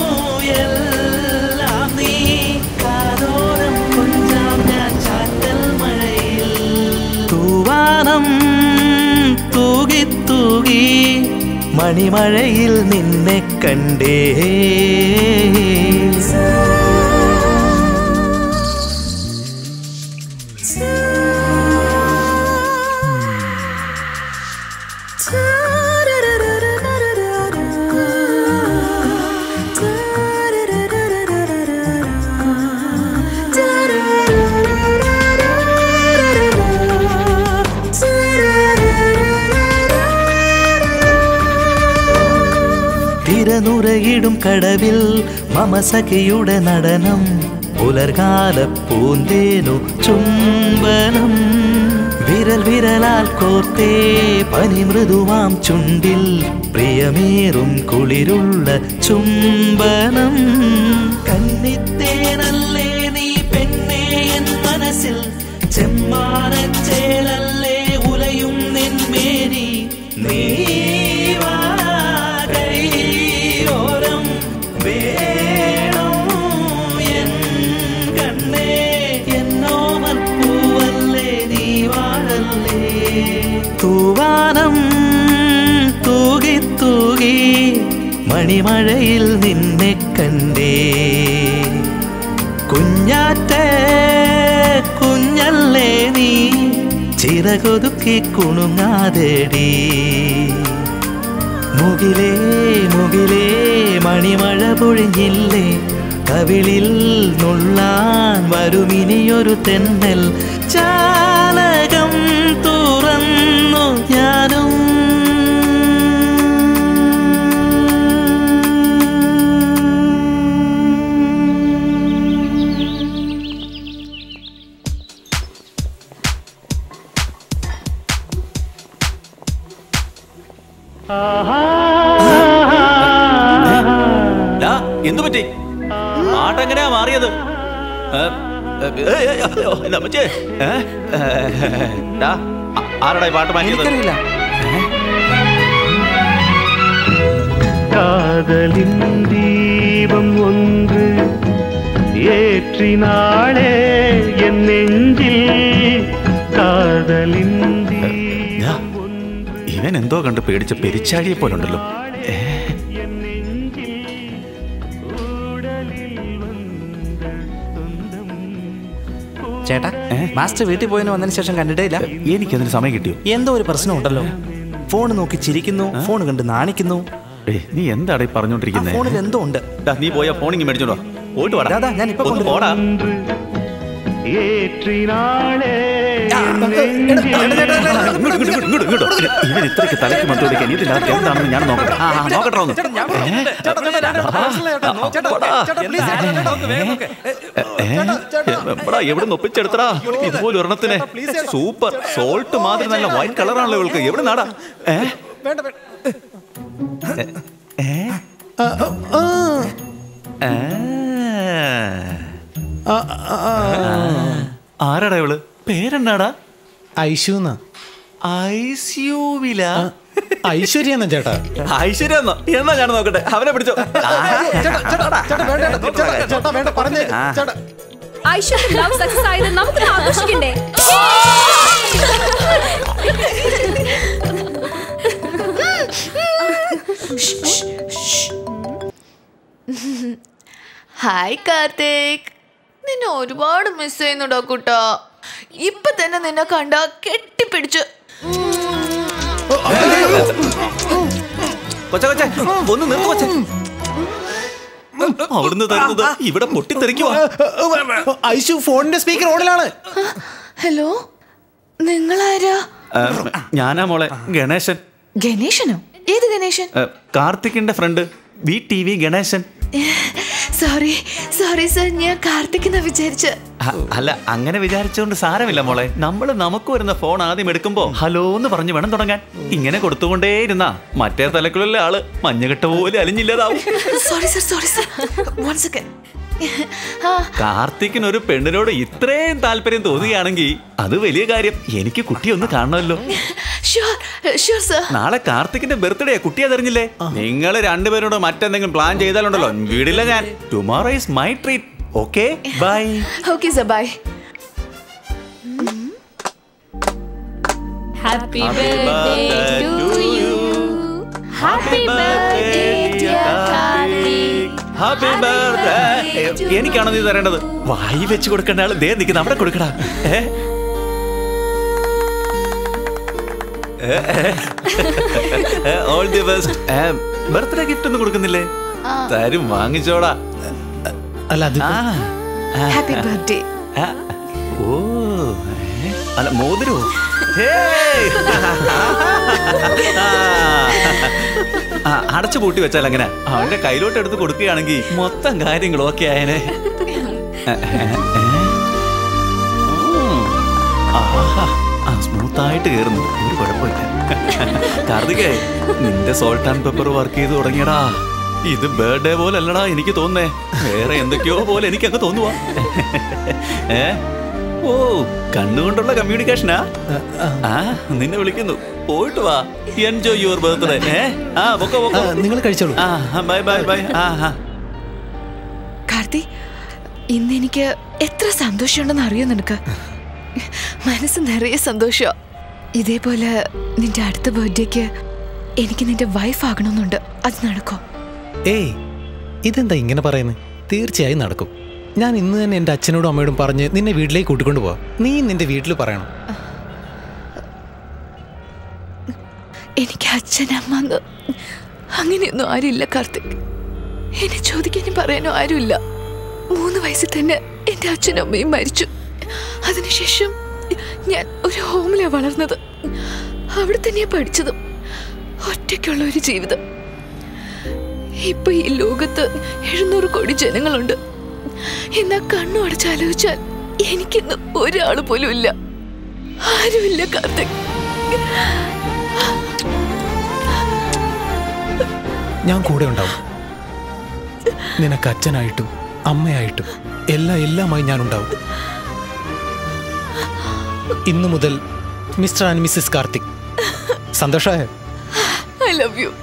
Speaker 13: എല്ലാം നീ കാതോരം കൊഞ്ചാം ഞാൻ ചാറ്റൽ മഴയിൽ തൂവാനം തൂകി തൂകി മണിമഴയിൽ നിന്നെ കണ്ടേ തിരനുര
Speaker 16: തിരയിടും കടവിൽ മമസഖിയുടെ നടനം പുലർകാല പൂന്തേനു ചുംബനം വിരൽ വിരലാൽ കോർത്തേ പനി മൃദുവാം ചുണ്ടിൽ പ്രിയമേറും കുളിരുള്ള ചുംബനം കന്നിത്തേനല്ലേ നീ പെണ്ണേ എൻ മനസ്സിൽ ചെമ്മാനച്ചേലല്ലേ ഉലയും നിന്മേനി നീ വാ കൈയോരം വേണം എൻ കണ്ണേ എന്നോമൽ പൂവല്ലേ നീ വാഴല്ലേ തൂവാനം തൂകി തൂകി മണിമഴയിൽ നിന്നെ കണ്ടേ കുഞ്ഞാറ്റേ കുഞ്ഞല്ലേ നീ ചിറകൊതുക്കി കുണുങ്ങാതെടി മുകിലേ മുകിലേ മണിമഴ പൊഴിഞ്ഞില്ലേ കവിളിൽ നുള്ളാൻ വരുമിനിയൊരു തെന്നൽ ചാലകം തുറന്നു ഞാനും
Speaker 1: ഡാ, എന്തു പറ്റി പാട്ടെങ്ങനെയാ മാറിയത് ഏ, ഏ, ഏ, ഏ, അയ്യോ, എൻ്റെ അമ്മച്ചി. ഏ, ഏ, ഡാ, ആ- ആരെടാ ഈ പാട്ട് മാറ്റിയത്
Speaker 14: காதலின் தீபம் ஒன்று ஏற்றினாளே என் நெஞ்சில் காதலின்
Speaker 1: ഡാ, ഇവൻ എന്തോ കണ്ട് പേടിച്ച് പെരിച്ചാഴിയെ പോലുണ്ടല്ലോ ഏ,
Speaker 2: ചേട്ടാ മാസ്റ്റർ വീട്ടിൽ പോയതിന് വന്നതിന് ശേഷം കണ്ടിട്ടേ ഇല്ല
Speaker 1: എനിക്കതിന് സമയം കിട്ടിയോ
Speaker 2: എന്തോ ഒരു പ്രശ്നമുണ്ടല്ലോ ഫോൺ നോക്കി ചിരിക്കുന്നു ഫോൺ കണ്ട് നാണിക്കുന്നു
Speaker 1: ഏയ്, നീ എന്താടാ ഈ പറഞ്ഞോണ്ടിരിക്കുന്നേ
Speaker 2: ആ ഫോണിൽ എന്തോ ഉണ്ട്
Speaker 1: ഡാ, നീ പോയാ ഫോണിങ് മേടിച്ചോണ്ടോ പോയിട്ട് വാടാ
Speaker 2: ദാ, ഞാൻ ഇപ്പൊ
Speaker 1: ഒന്ന്
Speaker 2: കൊണ്ടുവരാം.
Speaker 1: പോടാ
Speaker 14: ஏற்றினாளே
Speaker 1: ഇങ്ങോട്ട്, ഇങ്ങോട്ട്, ഇങ്ങോട്ട്, ഇങ്ങോട്ട്. ഇവൻ ഇത്രയ്ക്ക് തലയ്ക്ക് മന്ത് കൊടുക്കാൻ ഇതിനകത്ത് എന്താണെന്ന് ഞാൻ നോക്കട്ടെ ആ, ആ, നോക്കട്ടെ ഒന്ന് എവിടാ എവിടെ നിന്ന് ഒപ്പിച്ചെടുത്തടാ ഇതുപോലെ ഒരെണ്ണത്തിന് സൂപ്പർ സോൾട്ട് മാതിരി നല്ല വൈറ്റ് കളറാണല്ലോ ഇവൾക്ക് എവിടെ നാടാ ഏ ഏ? ആ. ആരാടാ ഇവള് പേരെന്നാടാ
Speaker 8: ഐശുന്ന
Speaker 1: ഐസ്യൂവില
Speaker 8: ഐശ്വര്യ എന്നാ ചേട്ടാ
Speaker 1: ഐശ്വര്യ എന്നോ എന്നാ ഞാൻ നോക്കട്ടെ അവനെ പിടിച്ചോ
Speaker 10: ഐശ്വര്യ ലവ് സക്സസ് ആയത് നമുക്ക് ആഘോഷിക്കണ്ടേ
Speaker 6: ഹായ് കാർത്തിക് നിന്നെ ഒരുപാട് മിസ് ചെയ്യുന്നുണ്ടോ കുട്ടാ ഇപ്പൊ തന്നെ നിന്നെ കണ്ട കെട്ടിപ്പിടിച്ച്
Speaker 1: കൊച്ച കൊച്ച ഒന്ന് നിർത്ത് കൊച്ച അവിടുന്ന് തരുന്നത് ഇവിടെ പൊട്ടിത്തെറിക്കുവാ
Speaker 8: ഐശു ഫോണിന്റെ സ്പീക്കർ ഓണിലാണ്
Speaker 6: ഹലോ നിങ്ങളാരാ
Speaker 1: ഞാനാ മോളെ ഗണേശൻ
Speaker 6: ഗണേശനോ ഏത് ഗണേശൻ
Speaker 1: ഏ, കാർത്തിക്കിന്റെ friend V T V Ganesan
Speaker 6: sorry sorry sir ഞാൻ കാർത്തിക് എന്നാ വിചാരിച്ച
Speaker 1: അ- അല്ല അങ്ങനെ വിചാരിച്ചുകൊണ്ട് സാരമില്ല മോളെ നമ്മൾ നമുക്ക് വരുന്ന ഫോൺ ആദ്യം എടുക്കുമ്പോ ഹലോ എന്ന് പറഞ്ഞു വേണം തുടങ്ങാൻ ഇങ്ങനെ കൊടുത്തുകൊണ്ടേയിരുന്നാ മറ്റേ തലക്കുള്ള ആള് മഞ്ഞകെട്ട പോലെ അലിഞ്ഞില്ലതാവും
Speaker 6: sorry sir sorry sir one second
Speaker 1: കാർത്തിക്കിന് ഒരു പെണ്ണിനോട് ഇത്രയും താല്പര്യം തോന്നുകയാണെങ്കിൽ അത് വലിയ കാര്യം എനിക്ക് കുട്ടിയൊന്ന് കാണണമല്ലോ
Speaker 6: ഷുവർ ഷുവർ സർ
Speaker 1: നാളെ കാർത്തിക്കിന്റെ ബർത്ത്ഡേ കുട്ടി അതറിഞ്ഞില്ലേ നിങ്ങൾ രണ്ടുപേരോട് മറ്റെന്തെങ്കിലും പ്ലാൻ ചെയ്താലുണ്ടല്ലോ വീടില്ല ഞാൻ tomorrow is my treat okay bye
Speaker 6: okay sir bye
Speaker 12: happy birthday to you happy birthday Karthik
Speaker 1: happy birthday എനിക്കാണോ നീ തരേണ്ടത് വായി വെച്ച് കൊടുക്കേണ്ട ആള് ദേ നിൽക്കുന്ന അവിടെ കൊടുക്കടാ ഏ? All the best birthday gift ഒന്നും കൊടുക്കുന്നില്ലേ തരും വാങ്ങിച്ചോടാ
Speaker 8: അല്ല അത്
Speaker 6: ഹാപ്പി ബർത്ത്ഡേ
Speaker 1: ഓ ഏ? അല്ല മോതിരോ ഹേയ്! ആ, അടച്ചു പൂട്ടി വെച്ചാൽ അങ്ങനെ അവന്റെ കയ്യിലോട്ട് എടുത്ത് കൊടുക്കുകയാണെങ്കിൽ മൊത്തം കാര്യങ്ങൾ ഓക്കെ ആയനെ സ്മൂത്ത് ആയിട്ട് കയറുന്നു ഒരു കുഴപ്പമില്ല കാർത്തികേ നിന്റെ സോൾട്ട് ആൻഡ് പെപ്പർ വർക്ക് ചെയ്ത് തുടങ്ങിയടാ ഇത് ബർത്ത്ഡേ പോലെ അല്ലടാ എനിക്ക് തോന്നേ വേറെ എന്തൊക്കെയോ പോലെ എനിക്ക് അങ്ങ് തോന്നുവാ ഏ ഓ കണ്ണുകൊണ്ടുള്ള കമ്മ്യൂണിക്കേഷനാ ആ നിന്നെ വിളിക്കുന്നു പോയിട്ട് വാ എൻജോയ് യുവർ ബർത്ത്ഡേ ഏ ആ പൊക്കോ പൊക്കോ
Speaker 8: നിങ്ങൾ കഴിച്ചോളൂ
Speaker 1: ആ ബൈ ബൈ ബൈ ആ ആ
Speaker 6: കാർത്തി ഇന്ന് എനിക്ക് എത്ര സന്തോഷമുണ്ടെന്ന് അറിയോ നിനക്ക് മനസ്സ് നിറയെ സന്തോഷോ ഇതേപോലെ നിന്റെ അടുത്ത ബർത്ത്ഡേക്ക് എനിക്ക് നിന്റെ വൈഫ് ആകണമെന്നുണ്ട് അത് നടക്കോ
Speaker 8: ഏയ് ഇതെന്താ ഇങ്ങനെ പറയുന്നത് തീർച്ചയായും നടക്കും ഞാൻ ഇന്ന് തന്നെ എൻ്റെ അച്ഛനോടും അമ്മയോടും പറഞ്ഞ് നിന്നെ വീട്ടിലേക്ക് കൂട്ടിക്കൊണ്ട് പോവാം നീ നിന്റെ വീട്ടിൽ പറയണം
Speaker 6: എനിക്ക് അച്ഛനമ്മ അങ്ങനെയൊന്നും ആരുമില്ല കാർത്തിക് എന്നെ ചോദിക്കാനും പറയാനും ആരുമില്ല മൂന്ന് വയസ്സിൽ തന്നെ എൻ്റെ അച്ഛനും അമ്മയും മരിച്ചു അതിനുശേഷം ഞാൻ ഒരു ഹോമിലാണ് വളർന്നത് അവിടെ തന്നെയാ പഠിച്ചതും ഒറ്റയ്ക്കുള്ള ഒരു ജീവിതം ഇപ്പൊ ഈ ലോകത്ത് എഴുന്നൂറ് കോടി ജനങ്ങളുണ്ട് എന്നാ കണ്ണു അടച്ചാലോചിച്ചാൽ എനിക്കിന്ന് ഒരാൾ പോലും ഇല്ല ആരുമില്ല കാർത്തിക്
Speaker 8: ഞാൻ കൂടെ ഉണ്ടാവും നിനക്ക് അച്ഛനായിട്ടും അമ്മയായിട്ടും എല്ലാം എല്ലാമായി ഞാൻ ഉണ്ടാവും ഇന്നു മുതൽ മിസ്റ്റർ ആൻഡ് മിസ്സിസ് കാർത്തിക് സന്തോഷമായ
Speaker 6: ഐ ലവ് യു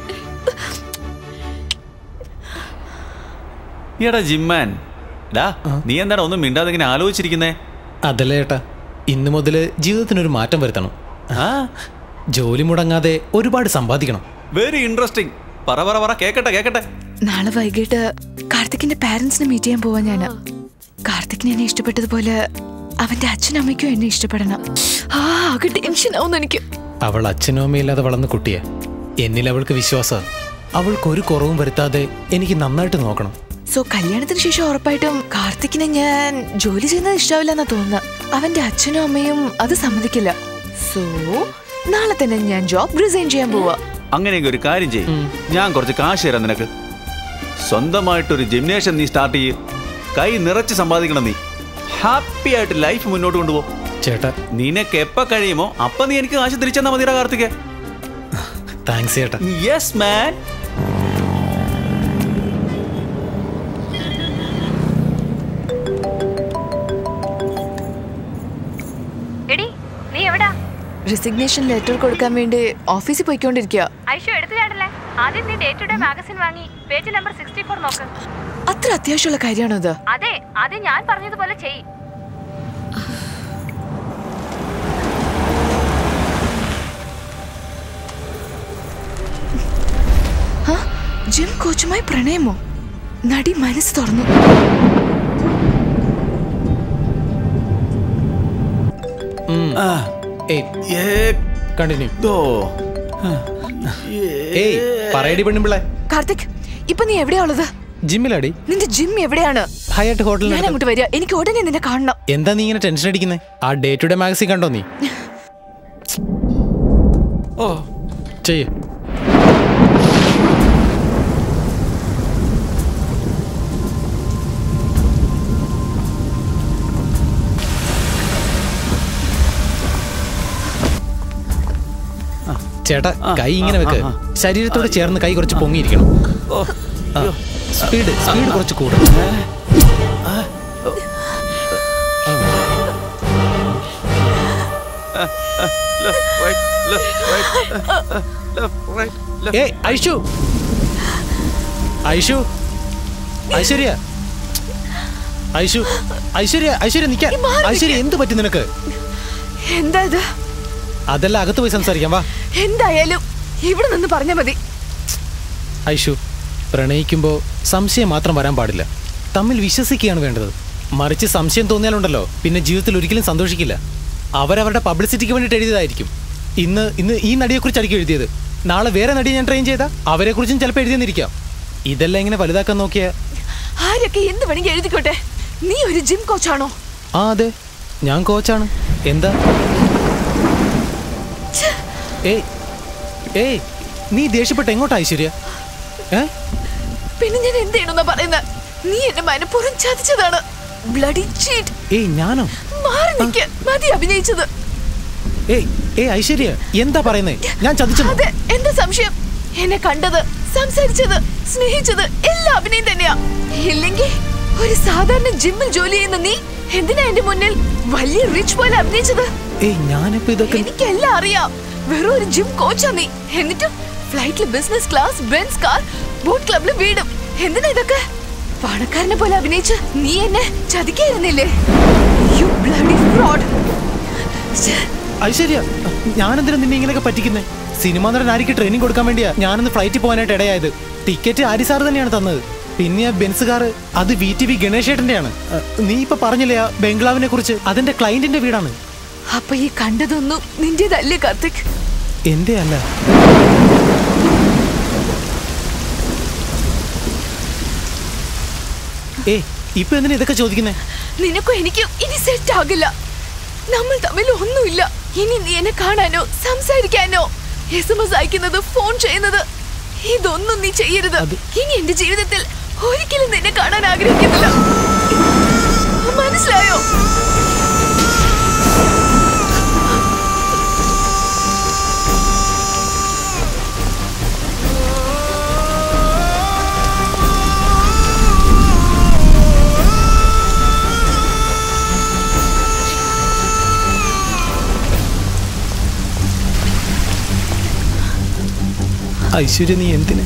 Speaker 1: എടാ ജിമ്മാൻ ഡാ നീ എന്താണ് ഒന്നും മിണ്ടാതെ ഇങ്ങനെ ആലോചിച്ചിരിക്കുന്നേ
Speaker 8: അതല്ലേ ഏട്ടാ ഇന്നു മുതൽ ജീവിതത്തിനൊരു മാറ്റം വരുത്തണം ജോലി മുടങ്ങാതെ ഒരുപാട് സമ്പാദിക്കണം
Speaker 1: വെരി ഇൻട്രസ്റ്റിംഗ് പറ പറ പറ കേക്കട്ടെ കേക്കട്ടെ
Speaker 6: നാളെ വൈകിട്ട് കാർത്തിക്കിന്റെ പാരന്റ്സിനെ മീറ്റ് ചെയ്യാൻ പോവാൻ ഞാന് കാർത്തിക്കിനെ എന്നെ ഇഷ്ടപ്പെട്ടതുപോലെ അവന്റെ അച്ഛനും അമ്മയ്ക്കും എന്നെ ഇഷ്ടപ്പെടണം ആ ആകെ ടെൻഷൻ ആവുന്നു എനിക്ക്
Speaker 8: അവൾ അച്ഛനും അമ്മയില്ലാതെ വളർന്ന കുട്ടിയെ എന്നിൽ അവൾക്ക് വിശ്വാസം അവൾക്ക് ഒരു കുറവും വരുത്താതെ എനിക്ക് നന്നായിട്ട് നോക്കണം
Speaker 6: സോ കല്യാണത്തിന് ശേഷം ഉറപ്പായിട്ടും കാർത്തിക്കിനെ ഞാൻ ജോലി ചെയ്യുന്നത് ഇഷ്ടാവില്ല എന്നാ തോന്നുന്നത് അവന്റെ അച്ഛനും അമ്മയും അത് സമ്മതിക്കില്ല സോ നാളെ തന്നെ ഞാൻ ജോബ് റിസൈൻ ചെയ്യാൻ പോവാ
Speaker 1: അങ്ങനെയെങ്കിൽ ഒരു കാര്യം ചെയ്യും ഞാൻ കുറച്ച് കാശ് തരാം നിനക്ക് സ്വന്തമായിട്ടൊരു ജിംനേഷ്യം നീ സ്റ്റാർട്ട് ചെയ്യ് കൈ നിറച്ച് സമ്പാദിക്കണം നീ ഹാപ്പി ആയിട്ട് ലൈഫ് മുന്നോട്ട് കൊണ്ടുപോ
Speaker 8: ചേട്ടാ
Speaker 1: നിനക്ക് എപ്പ കഴിയുമോ അപ്പൊ നീ എനിക്ക് കാശ് തിരിച്ചെന്നാ മതിയുടെ കാർത്തികേ
Speaker 8: താങ്ക്സ് ചേട്ടാ
Speaker 1: യെസ് മാൻ
Speaker 17: എടി നീ എവിടാ
Speaker 6: റിസിഗ്നേഷൻ ലെറ്റർ കൊടുക്കാൻ വേണ്ടി ഓഫീസിൽ പോയിക്കൊണ്ടിരിക്കുക
Speaker 17: ഐഷു എടുത്തു ചാടല്ലേ ആദ്യം നീ ഡേ ടു ഡേ മാഗസിൻ വാങ്ങി പേജ് നമ്പർ സിക്സ്റ്റി ഫോർ നോക്ക്
Speaker 6: അത്ര അത്യാവശ്യമുള്ള കാര്യമാണോ ഇത്
Speaker 17: അതെ ആദ്യം ഞാൻ പറഞ്ഞതുപോലെ ചെയ്
Speaker 6: ആ, ജിം കോച്ചുമായി പ്രണയമോ നടി മനസ്സ് തുറന്നു
Speaker 8: കണ്ടിന്യൂ ഏയ് പറയടി പെണ്ണുമ്പിള്ളേ
Speaker 6: കാർത്തിക് ഇപ്പൊ നീ എവിടെയാ ഉള്ളത്
Speaker 8: ജിമ്മിലാടി
Speaker 6: നിന്റെ ജിം എവിടെയാണ്
Speaker 8: ഹയാട്ട്
Speaker 6: ഞാൻ
Speaker 8: ഹോട്ടലിൽ
Speaker 6: അങ്ങോട്ട് വരിക എനിക്ക് ഉടനെ നിന്നെ കാണണം
Speaker 8: എന്താ നീ ഇങ്ങനെ ടെൻഷൻ അടിക്കുന്നേ ആ ഡേ ടു ഡേ മാഗസിൻ കണ്ടോ നീ ഓ ചെയ്യ് ചേട്ടാ കൈ ഇങ്ങനെ വെക്ക് ശരീരത്തോട് ചേർന്ന് കൈ കുറച്ച് പൊങ്ങിയിരിക്കണം സ്പീഡ് സ്പീഡ് കുറച്ച് കൂടും ഏ ഐഷു ഐഷു ഐശ്വര്യ ഐഷു ഐശ്വര്യ ഐശ്വര്യ നിക്കാൻ ഐശ്വര്യ എന്ത് പറ്റി നിനക്ക്
Speaker 6: എന്താ ഇത്
Speaker 8: അതല്ല അകത്ത് പോയി സംസാരിക്കാം വാ
Speaker 6: എന്തായാലും ഇവിടെ നിന്ന് പറഞ്ഞാ മതി
Speaker 8: ഐഷു പ്രണയിക്കുമ്പോൾ സംശയം മാത്രം വരാൻ പാടില്ല തമ്മിൽ വിശ്വസിക്കുകയാണ് വേണ്ടത് മറിച്ച് സംശയം തോന്നിയാലുണ്ടല്ലോ പിന്നെ ജീവിതത്തിൽ ഒരിക്കലും സന്തോഷിക്കില്ല അവരവരുടെ പബ്ലിസിറ്റിക്ക് വേണ്ടിയിട്ട് എഴുതിയതായിരിക്കും ഇന്ന് ഇന്ന് ഈ നടിയെക്കുറിച്ചായിരിക്കും എഴുതിയത് നാളെ വേറെ നടിയെ ഞാൻ ട്രെയിൻ ചെയ്താൽ അവരെക്കുറിച്ചും ചിലപ്പോൾ എഴുതിയെന്നിരിക്കാം ഇതെല്ലാം ഇങ്ങനെ വലുതാക്കാൻ നോക്കിയ
Speaker 6: ആരൊക്കെ എന്ത് വേണമെങ്കിൽ എഴുതിക്കോട്ടെ നീ ഒരു ജിം കോച്ചാണോ
Speaker 8: ആ അതെ ഞാൻ കോച്ചാണ് എന്താ ഏയ് ഏയ് നീ ദേഷ്യപ്പെട്ട എങ്ങോട്ടാ ഐശ്വര്യ ഏ
Speaker 6: പിന്നെ ഞാൻ എന്ത് ചെയ്യണമെന്നാ പറയുന്നത് നീ എന്നെ മനഃപൂർവ്വം ചതിച്ചതാണ് ബ്ലഡി ചീറ്റ്
Speaker 8: ഏയ് ഞാനോ
Speaker 6: മാറി നിൽക്ക് മതി അഭിനയിച്ചത്
Speaker 8: ഏയ് ഏയ് ഐശ്വര്യ എന്താ പറയുന്നേ ഞാൻ ചതിച്ചു
Speaker 6: അതെ എന്താ സംശയം എന്നെ കണ്ടത് സംസാരിച്ചത് സ്നേഹിച്ചത് എല്ലാം അഭിനയം തന്നെയാ ഇല്ലെങ്കിൽ ഒരു സാധാരണ ജിമ്മിൽ ജോലി ചെയ്യുന്ന നീ എന്തിനാ എന്റെ മുന്നിൽ വലിയ റിച്ച് പോലെ അഭിനയിച്ചത്
Speaker 8: ഏയ് ഞാനിപ്പോ ഇതൊക്കെ
Speaker 6: എനിക്കെല്ലാം അറിയാം വെറും ഒരു ജിം കോച്ചാ നീ എന്നിട്ടും ഫ്ലൈറ്റിൽ business class Benz car boat ക്ലബിൽ വീടും എന്തിനാ ഇതൊക്കെ പണക്കാരനെ പോലെ അഭിനയിച്ച് നീ എന്നെ ചതിക്കായിരുന്നില്ലേ യു ബ്ലഡി ഫ്രോഡ്
Speaker 8: ഐശ്വര്യ ഞാനെന്തിനാ നിന്നെ ഇങ്ങനെയൊക്കെ പറ്റിക്കുന്നേ സിനിമാ നടൻ ആരിക്ക് ട്രെയിനിങ് കൊടുക്കാൻ വേണ്ടിയാ ഞാനൊന്ന് ഫ്ലൈറ്റിൽ പോകാനായിട്ട് ഇടയായത് ടിക്കറ്റ് ആരി സാർ തന്നെയാണ് തന്നത് പിന്നെ ആ ബെൻസ് കാർ അത് വി ടി വി ഗണേശേട്ടന്റെയാണ് അഹ്, നീ ഇപ്പൊ പറഞ്ഞില്ലേ ആ ബംഗ്ലാവിനെ കുറിച്ച് അതെന്റെ ക്ലയന്റിന്റെ വീടാണ്
Speaker 6: അപ്പൊ ഈ കണ്ടതൊന്നും നിന്റേതല്ലേ കാർത്തിക്
Speaker 8: എന്റെ അല്ല ഏ ഇപ്പൊ എന്തിനാ ഇതൊക്കെ ചോദിക്കുന്നേ
Speaker 6: നിനക്കും എനിക്കും ഇനി സെറ്റ് ആകില്ല നമ്മൾ തമ്മിൽ ഒന്നുമില്ല ഇനി നീ എന്നെ കാണാനോ സംസാരിക്കാനോ എസ് എം എസ് അയക്കുന്നത് ഫോൺ ചെയ്യുന്നത് ഇതൊന്നും നീ ചെയ്യരുത് ഇനി എന്റെ ജീവിതത്തിൽ ഒരിക്കലും നിന്നെ കാണാൻ ആഗ്രഹിക്കുന്നില്ല മനസ്സിലായോ
Speaker 8: ഐശ്വര്യ നീ എന്തിന്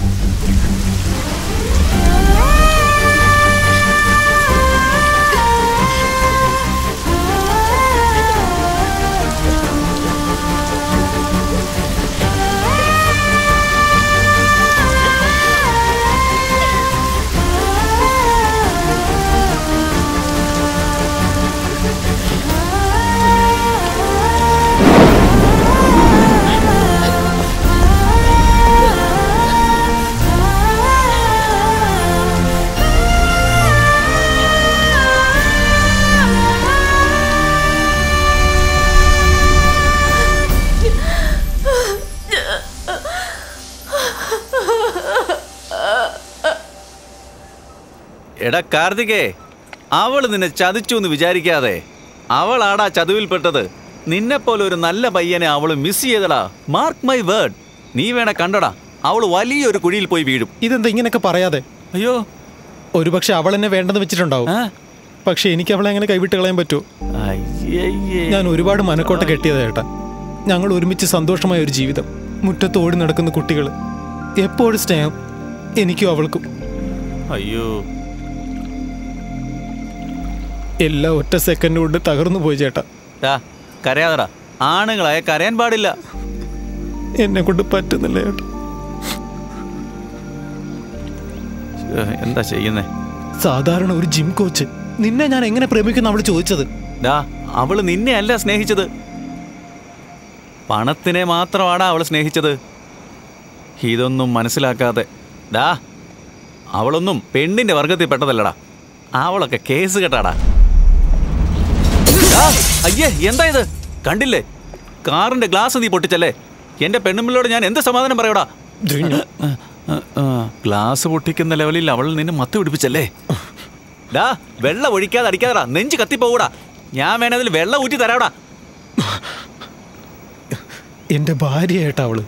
Speaker 1: എടാ കാർത്തികേ അവൾ നിന്നെ ചതിച്ചു എന്ന് വിചാരിക്കാതെ അവളാടാ ചതുവിൽപ്പെട്ടത് നിന്നെപ്പോലെ ഒരു നല്ല പയ്യനെ അവൾ മിസ് ചെയ്തടാ മാർക്ക് മൈ വേർഡ് നീ വേണ കണ്ടടാ അവൾ വലിയൊരു കുഴിയിൽ പോയി വീഴും
Speaker 8: ഇതെന്താ ഇങ്ങനെയൊക്കെ പറയാതെ
Speaker 1: അയ്യോ
Speaker 8: ഒരുപക്ഷെ അവൾ എന്നെ വേണ്ടെന്ന് വെച്ചിട്ടുണ്ടാവും പക്ഷെ എനിക്ക് അവളെ അങ്ങനെ കൈവിട്ട് കളയാൻ പറ്റുമോ ഞാൻ ഒരുപാട് മനക്കോട്ട കെട്ടിയതാ ചേട്ടാ ഞങ്ങൾ ഒരുമിച്ച് സന്തോഷമായ ഒരു ജീവിതം മുറ്റത്ത് ഓടി നടക്കുന്ന കുട്ടികൾ എപ്പോഴും സ്നേഹം എനിക്കും അവൾക്കും
Speaker 1: അയ്യോ
Speaker 8: എല്ലാം ഒറ്റ സെക്കൻഡ് കൊണ്ട് തകർന്നു പോയി ചേട്ടാ
Speaker 1: ടാ കരയാതടാ ആണുങ്ങളായ കരയാൻ പാടില്ല
Speaker 8: എന്നെ കൊണ്ട് പറ്റുന്നില്ല ചേട്ടാ
Speaker 1: ഏ, എന്താ ചെയ്യുന്നേ
Speaker 8: സാധാരണ ഒരു ജിം കോച്ച് നിന്നെ ഞാൻ എങ്ങനെ പ്രേമിക്കുന്ന അവൾ ചോദിച്ചത്
Speaker 1: ഡാ അവള് നിന്നെ അല്ല സ്നേഹിച്ചത് പണത്തിനെ മാത്രമാടാ അവൾ സ്നേഹിച്ചത് ഇതൊന്നും മനസ്സിലാക്കാതെ ഡാ അവളൊന്നും പെണ്ണിന്റെ വർഗത്തിൽ പെട്ടതല്ലടാ അവളൊക്കെ കേസ് കേട്ടാടാ ഡാ, അയ്യേ എന്താ ഇത് കണ്ടില്ലേ കാറിന്റെ ഗ്ലാസ് നീ പൊട്ടിച്ചല്ലേ എന്റെ പെണ്ണുമ്പിള്ളോട് ഞാൻ എന്ത് സമാധാനം പറയൂടാ ഗ്ലാസ് പൊട്ടിക്കുന്ന ലെവലിൽ അവൾ നിന്നെ മത്ത് പിടിപ്പിച്ചല്ലേ ഡാ വെള്ളം ഒഴിക്കാതെ അടിക്കാതെടാ നെഞ്ച് കത്തിപ്പോകൂടാ ഞാൻ വേണതിൽ വെള്ളം ഊറ്റി തരാടാ
Speaker 8: എന്റെ ഭാര്യ ഏട്ടാ അവള്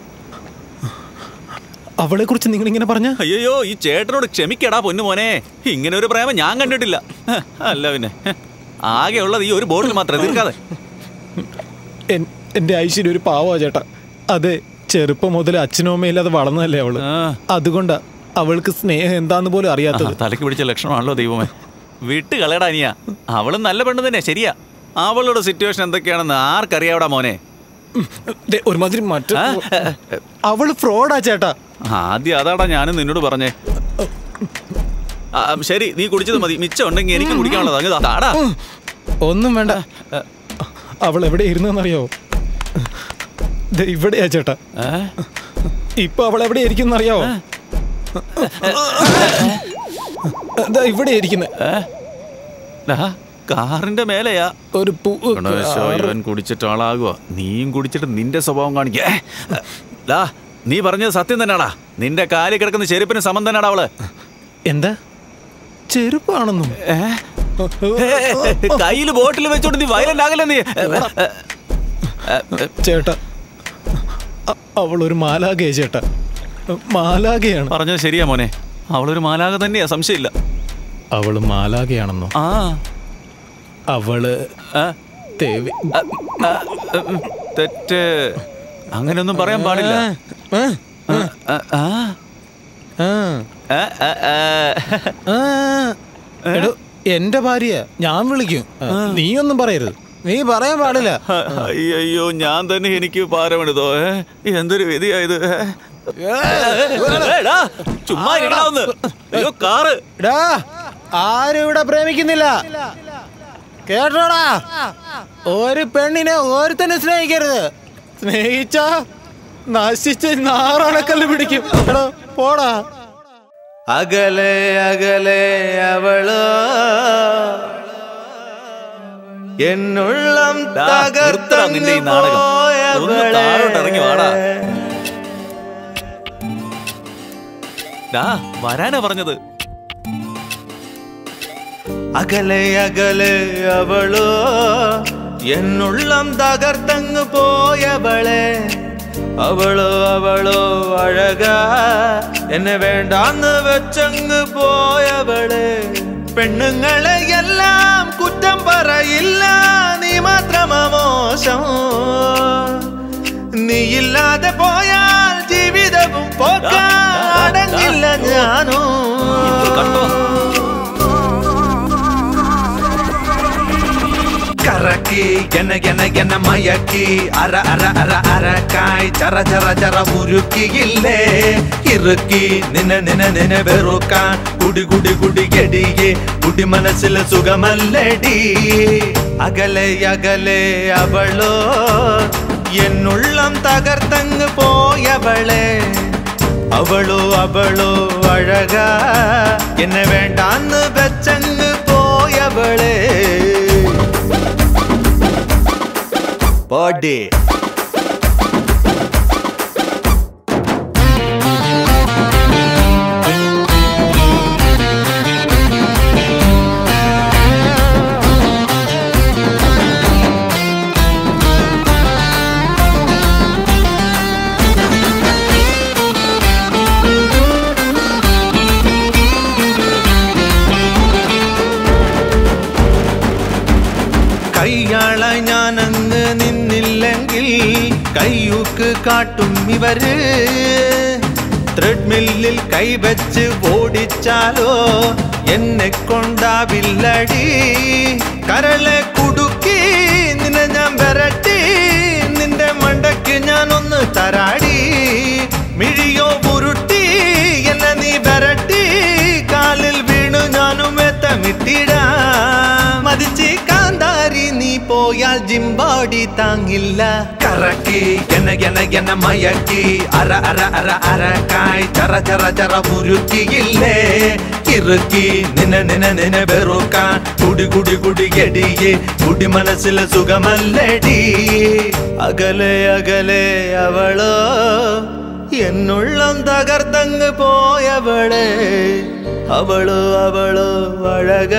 Speaker 8: അവളെ കുറിച്ച് നിങ്ങൾ ഇങ്ങനെ പറഞ്ഞ
Speaker 1: അയ്യോ ഈ ചേട്ടനോട് ക്ഷമിക്കടാ പൊന്നു മോനെ ഇങ്ങനെ ഒരു പ്രേമം ഞാൻ കണ്ടിട്ടില്ല ഹ, അല്ല പിന്നെ ഹ, ആകെ ഉള്ളത് ഈ ഒരു ബോട്ടിൽ മാത്രം തീർക്കാതെ
Speaker 8: എന്റെ ഐശ്വര്യ ഒരു പാവാ ചേട്ടാ അതെ ചെറുപ്പം മുതൽ അച്ഛനും അമ്മയും ഇല്ലാതെ വളർന്നതല്ലേ അവള് അതുകൊണ്ടാ അവൾക്ക് സ്നേഹം എന്താന്ന് പോലും അറിയാത്തത്
Speaker 1: ആ, തലയ്ക്ക് പിടിച്ച ലക്ഷണമാണല്ലോ ദൈവമേ വിട്ട് കളയടാ അനിയ അവളും നല്ല പെണ്ണ് തന്നെ ശരിയാ അവളുടെ സിറ്റുവേഷൻ എന്തൊക്കെയാണെന്ന് ആർക്കറിയാവടാ മോനെ
Speaker 8: ദേ, ഒരുമാതിരി മറ്റു അവള് ഫ്രോഡാ ചേട്ടാ
Speaker 1: ആദ്യം അതാടാ ഞാനും നിന്നോട് പറഞ്ഞേ ആ, ശരി നീ കുടിച്ചത് മതി മിച്ചം ഉണ്ടെങ്കിൽ എനിക്ക് കുടിക്കാനുള്ളത് അങ്ങ് താ- താടാ
Speaker 8: ഒന്നും വേണ്ട അവൾ എവിടെ ഇരുന്നെന്നറിയോ ദേ, ഇവിടെയാ ചേട്ടാ ഇപ്പൊ അവൾ എവിടെ ഇരിക്കുന്ന അറിയാവോ ദാ ഇവിടെ ഇരിക്കുന്നത്
Speaker 1: ഡാ, കാറിന്റെ മേലെയാ
Speaker 8: ഒരു പൂ
Speaker 1: ഗണേശോ, ഇവൻ കുടിച്ചിട്ട് ആളാകുക നീയും കുടിച്ചിട്ട് നിന്റെ സ്വഭാവം കാണിക്കേ ദാ നീ പറഞ്ഞത് സത്യം തന്നെയാടാ നിന്റെ കാലിൽ കിടക്കുന്ന ചെരുപ്പിന് സമം തന്നെയാടാ അവള്
Speaker 8: എന്താ ചെരുപ്പാണെന്നും
Speaker 1: കയ്യിൽ ബോട്ടിൽ വെച്ചോണ്ട് നീ വയലന്റ് ആകല്ലേ നീ
Speaker 8: ചേട്ടാ അ- അവളൊരു മാലാകയെ ചേട്ടാ മാലാകയാണ്
Speaker 1: പറഞ്ഞത് ശരിയാ മോനെ അവളൊരു മാലാക തന്നെയാ സംശയമില്ല
Speaker 8: അവള് മാലാകയാണെന്നോ
Speaker 1: ആ
Speaker 8: അവള് ദേവി
Speaker 1: തെറ്റ് അങ്ങനെയൊന്നും പറയാൻ പാടില്ല ആ, ആ. ആ, ആ, ആ.
Speaker 8: എടോ, എന്റെ ഭാര്യ ഞാൻ വിളിക്കും നീ ഒന്നും പറയരുത് നീ പറയാൻ പാടില്ല
Speaker 1: അയ്യോ ഞാൻ തന്നെ എനിക്ക് പാരമെടുത്തോ ഏ എന്തൊരു വിധിയായത് ഏ? ഏടാ, ചുമ്മാ ഇരിക്കണമെന്ന് അയ്യോ കാറ്
Speaker 8: ഡാ ആരും ഇവിടെ പ്രേമിക്കുന്നില്ല കേട്ടോടാ ഒരു പെണ്ണിനെ ഒരുത്തനെ സ്നേഹിക്കരുത് സ്നേഹിച്ച നശിച്ച് നാറണക്കല്ല് പിടിക്കും എടോ, പോടാ
Speaker 16: അകലെ അകലെ അവളോ എന്നുള്ളം
Speaker 1: ഡാ, നിർത്തടാ നിന്റെ ഈ നാടകം ഒന്ന് താഴോട്ട് ഇറങ്ങി വാടാ ഡാ വരാനാ പറഞ്ഞത്
Speaker 16: അകലെ അകലെ അവളോ എന്നുള്ളം തകർത്തങ്ങ് പോയവളെ അവളോ അവളോ അഴക എന്നെ വേണ്ടാന്ന് വെച്ചങ്ങ് പോയവളെ പെണ്ണുങ്ങളെ എല്ലാം കുറ്റം പറയില്ല നീ മാത്രമാ മോശം നീയില്ലാതെ പോയാൽ ജീവിതവും പോക്കാടങ്ങില്ല ഞാനോ കറക്കി എന എന എന മയക്കി അര അര അര അരക്കായി ചറ ചറ ചറ ഉരുക്കിയില്ലേ ഇറുക്കി നിന നിന നിന വെറുക്കാൻ കുടി കുടി കുടി കെടിയെ കുടി മനസ്സിൽ സുഖമല്ലടി അകലെ അകലെ അവളോ എന്നുള്ളം തകർത്തങ്ങ് പോയവളെ അവളോ അവളോ അഴക എന്നെ വേണ്ടാന്ന് വെച്ചങ്ങ് പോയവളെ ബോഡി കയ്യാള ഞാനങ്ങ് നിന്നില്ലെങ്കിൽ കയ്യൂക്ക് കാട്ടും ഇവര് ത്രെഡ്മില്ലിൽ കൈവച്ച് ഓടിച്ചാലോ എന്നെ കൊണ്ടാവില്ലടി കരളെ കുടുക്കി നിന്നെ ഞാൻ വരട്ടി നിന്റെ മണ്ടയ്ക്ക് ഞാൻ ഒന്ന് തരാടി മിഴിയോ ഉരുട്ടി എന്നെ നീ വരട്ടി കാലിൽ വീണു ഞാനും എത്തമിട്ടിടാ മതിച്ച് കാന്താരി നീ പോയാൽ ജിംബോഡി താങ്ങില്ല കറക്കി എന എന എന മയക്കി അര അര അര അരക്കായി ചറ ചറ ചറ ഉരുക്കിയില്ലേ ഇറുക്കി നിന നിന നിന വെറുക്കാൻ കുടി കുടി കുടി എടിയെ കുടി മനസ്സിൽ സുഖമല്ലടി അകലെ അകലെ അവളോ എന്നുള്ളം തകർത്തങ്ങ് പോയവളെ അവളോ അവളോ അഴക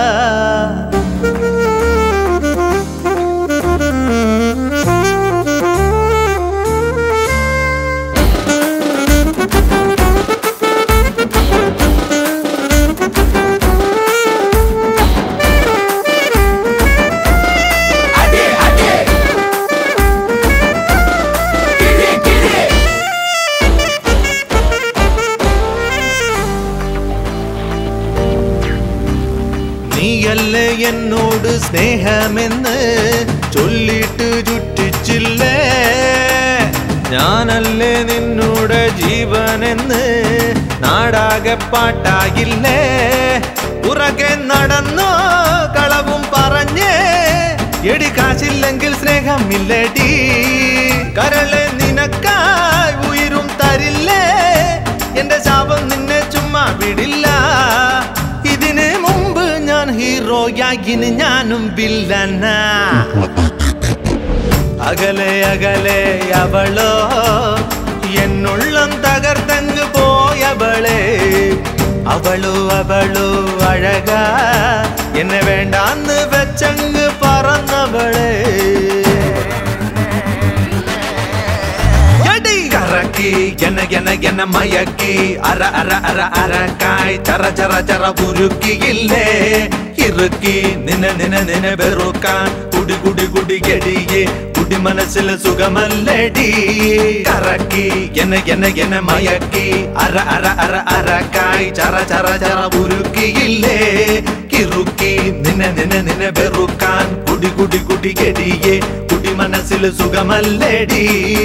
Speaker 16: നീയല്ലേ എന്നോട് സ്നേഹമെന്ന് ചൊല്ലിട്ട് ചുറ്റിച്ചില്ലേ ഞാനല്ലേ നിന്നോട് ജീവനെന്ന് നാടാകെ പാട്ടാകില്ലേ പുറകെ നടന്നോ കളവും പറഞ്ഞേ എടി കാശില്ലെങ്കിൽ സ്നേഹമില്ലടി കരളെ നിനക്കായി ഉയരും തരില്ലേ എന്റെ ശാപം നിന്നെ ചുമ്മാ വിടില്ല ഇതിന് മുമ്പ് ഞാൻ ഹീറോ പോയാ ഇനി ഞാനും വില്ലനാ അകലെ അകലെ അവളോ എന്നുള്ളം തകർത്തങ്ങ് പോയവളെ അവളു അവളു അഴക എന്നെ വേണ്ടാന്ന് വെച്ചങ്ങ് പറന്നവളെ എടി കറക്കി എന എന എന മയക്കി അര അര അര അരക്കായ് ചറ ചറ ചറ ഉരുക്കിയില്ലേ ഇറുക്കി നിന നിന നിന വെറുക്കാൻ കുടി കുടി കുടി കെടിയെ കുടി മനസ്സിൽ സുഖമല്ലടി കറക്കി എന എന എന മയക്കി അര അര അര അരക്കായ് ചറ ചറ ചറ ഉരുക്കിയില്ലേ കിറുക്കി നിന നിന നിന വെറുക്കാൻ കുടി കുടി കുടി കെടിയെ കുടി മനസ്സിൽ സുഖമല്ലടി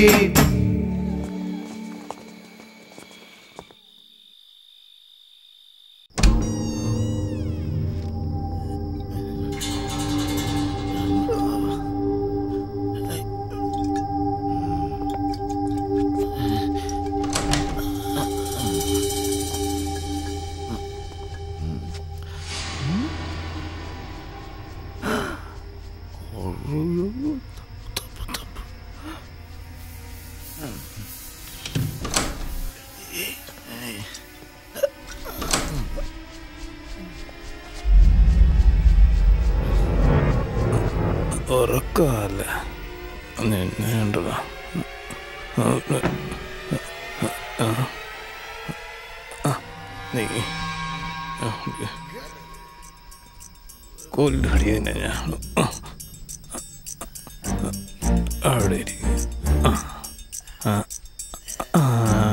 Speaker 8: ഉറക്കമല്ല നിന്നേണ്ടതാ നീ കൊല്ലടിയനെ ഞാൻ അവിടെ ഇരിക്കും ആ ആ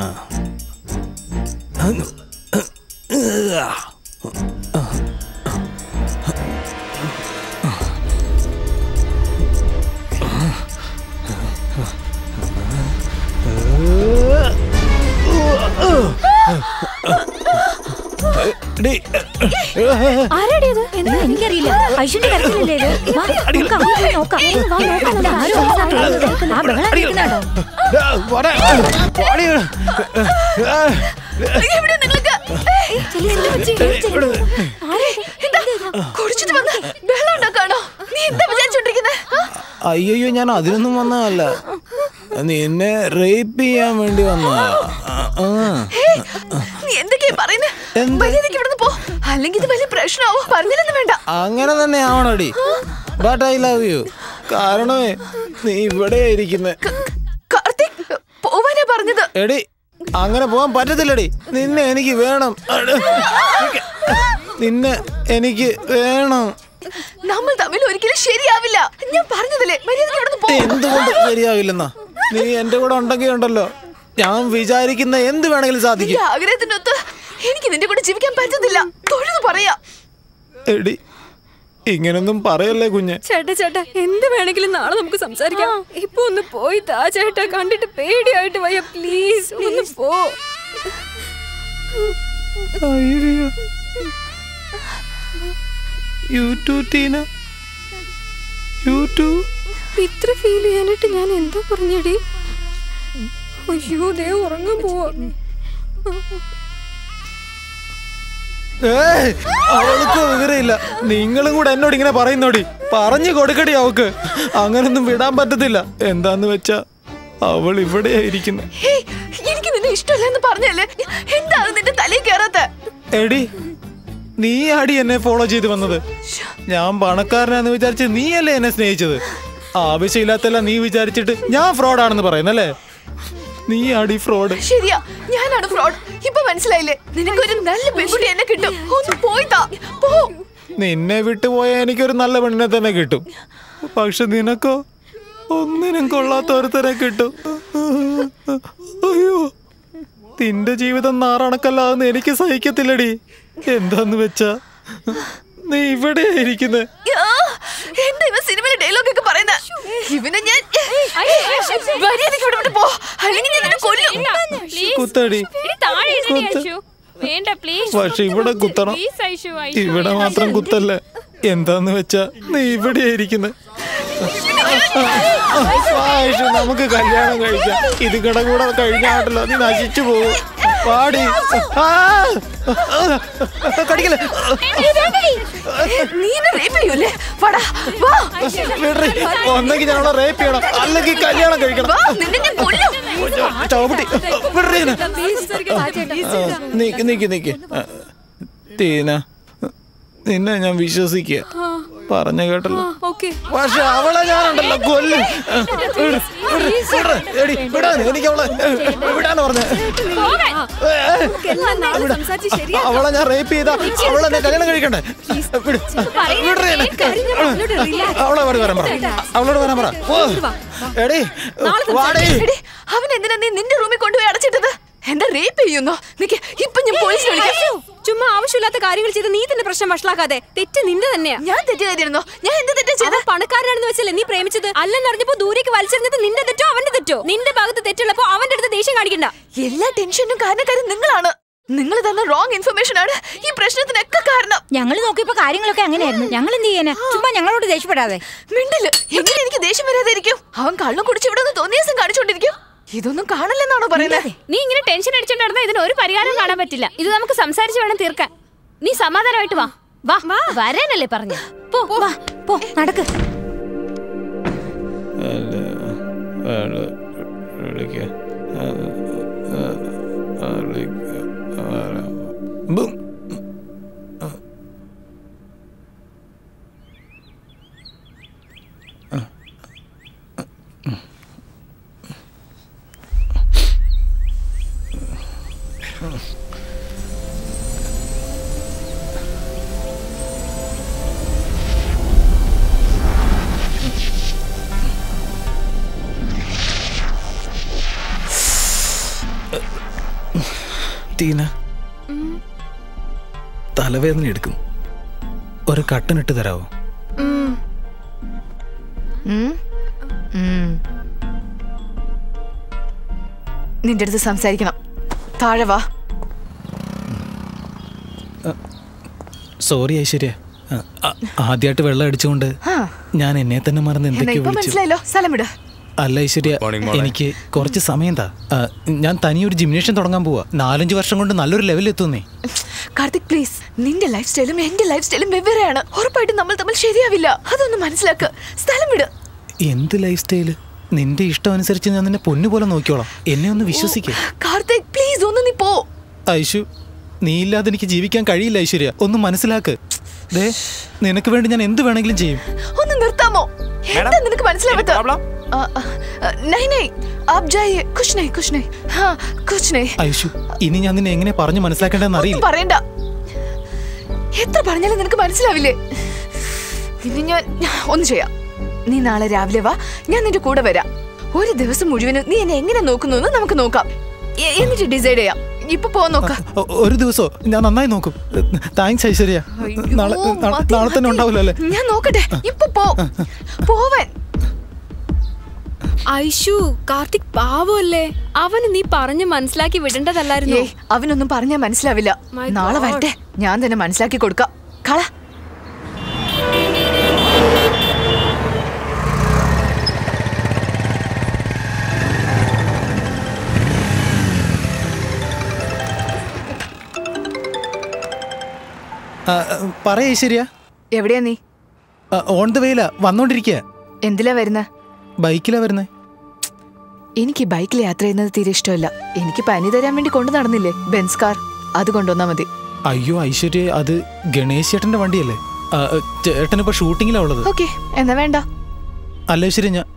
Speaker 12: ആരാടി ഇത്? എന്താ എനിക്കറിയില്ല ഐശ്വര്യ കരച്ചിലല്ലേ ഇത് വാ, നമുക്ക് അങ്ങോട്ട് പോയി നോക്കാം വാ നോക്കാം നമുക്ക് ആരോ കേൾക്കുന്നത്. ആ ബഹളം കേൾക്കുന്നുണ്ടോ
Speaker 6: എവിടെ നിങ്ങൾക്ക് കുടിച്ചിട്ട് വന്ന് വെള്ളം ഉണ്ടാക്കാണോ നീ എന്താ വിചാരിച്ചോണ്ടിരിക്കുന്നത്
Speaker 8: അയ്യോ ഞാൻ അതിനൊന്നും വന്നതല്ല നിന്നെ റേപ്പ് ചെയ്യാൻ വേണ്ടി വന്നതാ ആ, ആ.
Speaker 6: നീ എന്തൊക്കെയാ പറയുന്നത് മര്യാദയ്ക്ക് ഇവിടുന്ന് പോ അല്ലെങ്കിൽ ഇത് വലിയ പ്രശ്നമാവോ പറഞ്ഞില്ലെന്ന് വേണ്ട
Speaker 8: അങ്ങനെ തന്നെ ആവണടി ബട്ട് ഐ ലവ് യു കാരണമേ നീ ഇവിടെ ഇരിക്കുന്നെ
Speaker 6: കാർത്തിക് പോവാനാ പറഞ്ഞത്
Speaker 8: എടി അങ്ങനെ പോകാൻ പറ്റത്തില്ലടി നിന്നെ എനിക്ക് വേണം അട്. നിന്നെ എനിക്ക് വേണം
Speaker 6: നമ്മൾ തമ്മിൽ ഒരിക്കലും ശരിയാവില്ല ഞാൻ പറഞ്ഞതല്ലേ മര്യാദയ്ക്ക് ഇവിടുന്ന് പോ
Speaker 8: എന്തുകൊണ്ട് ശരിയാകില്ലെന്നാ നീ എന്റെ കൂടെ ഉണ്ടെങ്കിൽ ഉണ്ടല്ലോ ഞാൻ വിചാരിക്കുന്ന എന്ത് വേണമെങ്കിലും സാധിക്കും
Speaker 6: നിന്റെ ആഗ്രഹത്തിനൊത്ത് എനിക്ക് നിന്റെ കൂടെ ജീവിക്കാൻ പറ്റത്തില്ല തൊഴുതു പറയാ
Speaker 8: എടി ഇങ്ങനൊന്നും പറയല്ലേ കുഞ്ഞെ
Speaker 10: ചേട്ടാ ചേട്ടാ എന്ത് വേണമെങ്കിലും നാളെ നമുക്ക് സംസാരിക്കാം ഇപ്പൊ ഒന്ന് പോയി താ ചേട്ടാ കണ്ടിട്ട് പേടിയായിട്ട് വയ്യ പ്ലീസ് ഒന്ന് പോ
Speaker 8: അയ്യോ you too Tina you too
Speaker 10: ഇത്ര ഫീൽ ചെയ്യാനായിട്ട് ഞാൻ എന്താ പറഞ്ഞടി അയ്യോ ദേ ഉറങ്ങാൻ പോവാ
Speaker 8: ഏയ്, അവൾക്ക് വിവരമില്ല നിങ്ങളും കൂടെ എന്നോട് ഇങ്ങനെ പറയുന്നോടി പറഞ്ഞു കൊടുക്കടി അവക്ക് അങ്ങനൊന്നും വിടാൻ പറ്റത്തില്ല എന്താന്ന് വെച്ചാ അവൾ ഇവിടെയാ ഇരിക്കുന്നത്
Speaker 6: ഹേയ്, എനിക്ക് നിന്നെ ഇഷ്ടമല്ലെന്ന് പറഞ്ഞല്ലേ എന്താണ് നിന്റെ തലയിൽ കയറാത്ത
Speaker 8: എടി നീ ആടി എന്നെ ഫോളോ ചെയ്ത് വന്നത് ഞാൻ പണക്കാരനാന്ന് വിചാരിച്ച് നീയല്ലേ എന്നെ സ്നേഹിച്ചത് ആവശ്യമില്ലാത്തല്ല നീ വിചാരിച്ചിട്ട് ഞാൻ ഫ്രോഡാണെന്ന് പറയുന്നല്ലേ നീ ആടി ഫ്രോഡ്
Speaker 6: ശരിയാ ഞാനാണ് ഫ്രോഡ് ഇപ്പൊ മനസ്സിലായില്ലേ നിനക്കൊരു നല്ല പെൺകുട്ടി എന്നെ കിട്ടും ഒന്ന് പോയി താ പോ
Speaker 8: നിന്നെ വിട്ടുപോയ എനിക്കൊരു നല്ല പെണ്ണിനെ തന്നെ കിട്ടും പക്ഷെ നിനക്കോ ഒന്നിനും കൊള്ളാത്ത ഒരുത്തനെ കിട്ടും അയ്യോ നിന്റെ ജീവിതം നാറണക്കല്ലാന്ന് എനിക്ക് സഹിക്കത്തില്ലടി എന്താന്ന് വെച്ചാ നീ ഇവിടെയാ ഇരിക്കുന്നത്
Speaker 6: ആ, എന്താ ഇവൻ സിനിമയിലെ ഡയലോഗ് ഒക്കെ പറയുന്നത് ഇവനെ ഞാൻ മര്യാദയ്ക്ക് ഇവിടെ വിട്ട് പോ അല്ലെങ്കിൽ ഞാൻ നിന്നെ കൊല്ലും
Speaker 8: കുത്തടി കുത്ത്.
Speaker 12: വേണ്ട പ്ലീസ്
Speaker 8: പക്ഷെ ഇവിടെ കുത്തണം ഇവിടെ മാത്രം കുത്തല്ലേ എന്താന്ന് വെച്ചാ നീ ഇവിടെയാ ഇരിക്കുന്നത് നമുക്ക് കല്യാണം കഴിക്കാം ഇത് കിട കൂടെ കഴിഞ്ഞാട്ടല്ലോ നീ നശിച്ചു പോകും പാടി ആ! കടിക്കല്ലേ
Speaker 6: നീ എന്നെ റേപ്പ് ചെയ്യൂലേ വാടാ വാ
Speaker 8: വിടറി. ഒന്നെങ്കിൽ ഞാൻ അവളെ റേപ്പ് ചെയ്യണം അല്ലെങ്കിൽ കല്യാണം കഴിക്കണം
Speaker 6: വാ നിന്നെ ഞാൻ കൊല്ലും
Speaker 8: ചവിട്ടി വിടറി ഇതിനെ. ആ, നീക്ക് നീക്ക് നീക്ക് ആ, ടീന നിന്നെ ഞാൻ വിശ്വസിക്കുക പറഞ്ഞ കേട്ടല്ലോ
Speaker 10: ഓക്കെ
Speaker 8: പക്ഷെ അവളെ ഞാനുണ്ടല്ലോ കൊല്ലും വിടാൻ എനിക്ക് അവളെ വിടാന്ന് പറഞ്ഞ
Speaker 10: സംസാരിച്ച് ശരിയാ
Speaker 8: അവളെ ഞാൻ റേപ്പ് ചെയ്ത അവളെ എന്നെ കല്യാണം കഴിക്കണ്ടേ വിട്. വിടറി എന്നെ. അവളെ അവിടെ വരാൻ പറ അവളോട് വരാൻ പറ ഓ. എടി വാടേ
Speaker 6: എടി, അവൻ എന്തിനാ നീ നിന്റെ റൂമിൽ കൊണ്ടുപോയി അടച്ചിട്ടത് എന്താ റേപ്പ് ചെയ്യുന്നോ നിക്ക് ഇപ്പൊ ഞാൻ പോലീസിനെ വിളിക്കാം
Speaker 10: ചുമ്മാ ആവശ്യമില്ലാത്ത കാര്യങ്ങൾ ചെയ്ത് നീ തന്നെ പ്രശ്നം വഷളാക്കാതെ തെറ്റ് നിന്റെ തന്നെയാ
Speaker 6: ഞാൻ തെറ്റുകാരിയിരുന്നോ ഞാൻ എന്ത് തെറ്റാ ചെയ്തത്
Speaker 10: അവൻ പണക്കാരനാണെന്ന് വെച്ചല്ലേ നീ പ്രേമിച്ചത് അല്ലെന്നറിഞ്ഞപ്പോ ദൂരേക്ക് വലിച്ചെറിഞ്ഞത് നിന്റെ തെറ്റോ അവന്റെ തെറ്റോ നിന്റെ ഭാഗത്ത് തെറ്റുള്ളപ്പോ അവന്റെ അടുത്ത് ദേഷ്യം കാണിക്കണ്ട
Speaker 6: എല്ലാ ടെൻഷനും കാരണക്കാരും നിങ്ങളാണ് നിങ്ങൾ തന്ന റോങ് ഇൻഫർമേഷൻ ആണ് ഈ പ്രശ്നത്തിനൊക്കെ കാരണം
Speaker 18: ഞങ്ങൾ നോക്കിയപ്പോ കാര്യങ്ങളൊക്കെ അങ്ങനെയായിരുന്നു ഞങ്ങൾ എന്ത് ചെയ്യാനാ ചുമ്മാ ഞങ്ങളോട് ദേഷ്യപ്പെടാതെ
Speaker 6: മിണ്ടില്ല എങ്ങനെ എനിക്ക് ദേഷ്യം വരാതിരിക്കും അവൻ കള്ളം കുടിച്ച് ഇവിടെ നിന്ന് തോന്നിയ ദിവസം കാണിച്ചോണ്ടിരിക്കും ഇതൊന്നും കാണില്ലെന്നാണോ പറയുന്നത്
Speaker 12: നീ ഇങ്ങനെ ടെൻഷൻ അടിച്ചോണ്ട് നടന്നാ ഇതിന് ഒരു പരിഹാരം കാണാൻ പറ്റില്ല ഇത് നമുക്ക് സംസാരിച്ച് വേണം തീർക്കാൻ നീ സമാധാനമായിട്ട് വാ വാ വരാനല്ലേ പറഞ്ഞ പോ വാ
Speaker 18: പോ നടക്ക്
Speaker 8: ബും. ടീന തലവേദന എടുക്കും ഒരു കട്ടനിട്ട് തരാവോ
Speaker 6: ഉം. ഉം. ഉം. നിന്റെ അടുത്ത് സംസാരിക്കണം താഴെ വാ
Speaker 8: സോറി ഐശ്വര്യ ആദ്യമായിട്ട് വെള്ളം അടിച്ചുകൊണ്ട്
Speaker 6: ആ.
Speaker 8: ഞാൻ എന്നെ തന്നെ മറന്ന്
Speaker 6: എന്നാ
Speaker 8: എന്തൊക്കെയോ
Speaker 6: ഇപ്പൊ
Speaker 8: വിളിച്ചു
Speaker 6: മനസ്സിലായല്ലോ സ്ഥലം വിട്
Speaker 8: അല്ല ഐശ്വര്യ എനിക്ക് കുറച്ച് സമയം താ ആ, ഞാൻ തനിയൊരു ജിംനേഷ്യം തുടങ്ങാൻ പോവാ നാലഞ്ച് വർഷം കൊണ്ട് നല്ലൊരു ലെവലിൽ എത്തുന്നേ
Speaker 6: കാർത്തിക് പ്ലീസ് നിന്റെ ലൈഫ് സ്റ്റൈലും എന്റെ ലൈഫ് സ്റ്റൈലും വെവ്വേറെയാണ് ഉറപ്പായിട്ടും നമ്മൾ തമ്മിൽ ശരിയാവില്ല അതൊന്ന് മനസ്സിലാക്ക് സ്ഥലം വിട്
Speaker 8: എന്ത് ലൈഫ് സ്റ്റൈല് നിന്റെ ഇഷ്ടം അനുസരിച്ച് ഞാൻ നിന്നെ പൊന്നുപോലെ നോക്കിയോളാം എന്നെ ഒന്ന് വിശ്വസിക്കേ
Speaker 6: കാർത്തിക് പ്ലീസ് ഒന്ന് നീ പോ
Speaker 8: ഐഷു നീ ഇല്ലാതെ എനിക്ക് ജീവിക്കാൻ കഴിയില്ല ഐശ്വര്യ ഒന്ന് മനസ്സിലാക്ക് ദേ നിനക്ക് വേണ്ടി ഞാൻ എന്ത് വേണമെങ്കിലും ചെയ്യും
Speaker 6: ഒന്ന് നിർത്താമോ എന്താ നിനക്ക് മനസ്സിലാവാത്ത ആ, ആ, ആ, നഹി നഹി ആപ് ജായിയെ കുച്ച് നഹി കുച്ച് നഹി ഹാ കുച്ച് നഹി
Speaker 8: ഐഷു ഇനി ഞാൻ നിന്നെ എങ്ങനെ പറഞ്ഞു മനസ്സിലാക്കേണ്ടതെന്ന്
Speaker 6: ഒന്നും
Speaker 8: അറിയില്ല
Speaker 6: പറയണ്ട എത്ര പറഞ്ഞാലും നിനക്ക് മനസ്സിലാവില്ലേ ഇനി ഞാൻ ഒന്ന് ചെയ്യാം നീ നാളെ രാവിലെ വാ ഞാൻ നിന്റെ കൂടെ വരാം ഒരു ദിവസം മുഴുവനും നീ എന്നെ എങ്ങനെ നോക്കുന്നു എന്ന് നമുക്ക് നോക്കാം എ- എന്നിട്ട് ഡിസൈഡ് ചെയ്യാം ഇപ്പൊ പോ നോക്ക
Speaker 8: ഒ- ഒരു ദിവസോ ഞാൻ നന്നായി നോക്കും താങ്ക്സ് ഐശ്വര്യ നാളെ നാളെ- നാളെ തന്നെ ഉണ്ടാവില്ല അല്ലേ
Speaker 6: ഞാൻ നോക്കട്ടെ ഇപ്പൊ പോ പോവാൻ
Speaker 10: ഐഷു കാർത്തിക് പാവല്ലേ അവന് നീ പറഞ്ഞ് മനസ്സിലാക്കി വിടേണ്ടതല്ലായിരുന്നു
Speaker 6: ഏയ് അവനൊന്നും പറഞ്ഞാൽ മനസ്സിലാവില്ല
Speaker 10: My
Speaker 6: നാളെ
Speaker 10: God.
Speaker 6: വരട്ടെ ഞാൻ തന്നെ മനസ്സിലാക്കി കൊടുക്കാം കള
Speaker 8: ആ, ആ, പറ ഐശ്വര്യ
Speaker 6: എവിടെയാ നീ
Speaker 8: ഓൺ ദ വേയില വന്നോണ്ടിരിക്കുക
Speaker 6: എന്തിലാ വരുന്ന
Speaker 8: ബൈക്കിലാ വരുന്നേ
Speaker 6: എനിക്ക് ബൈക്കിൽ യാത്ര ചെയ്യുന്നത് തീരെ ഇഷ്ടമല്ല എനിക്ക് പനി തരാൻ വേണ്ടി കൊണ്ടു നടന്നില്ലേ ബെൻസ് കാർ അത് കൊണ്ടുവന്നാ മതി
Speaker 8: അയ്യോ ഐശ്വര്യ അത് ഗണേശ് ചേട്ടന്റെ വണ്ടിയല്ലേ ആ, ചേട്ടൻ ഇപ്പൊ ഷൂട്ടിങ്ങിലാ ഉള്ളത്
Speaker 6: ഓക്കെ എന്നാ വേണ്ട
Speaker 8: അല്ല ഐശ്വര്യ ഞാൻ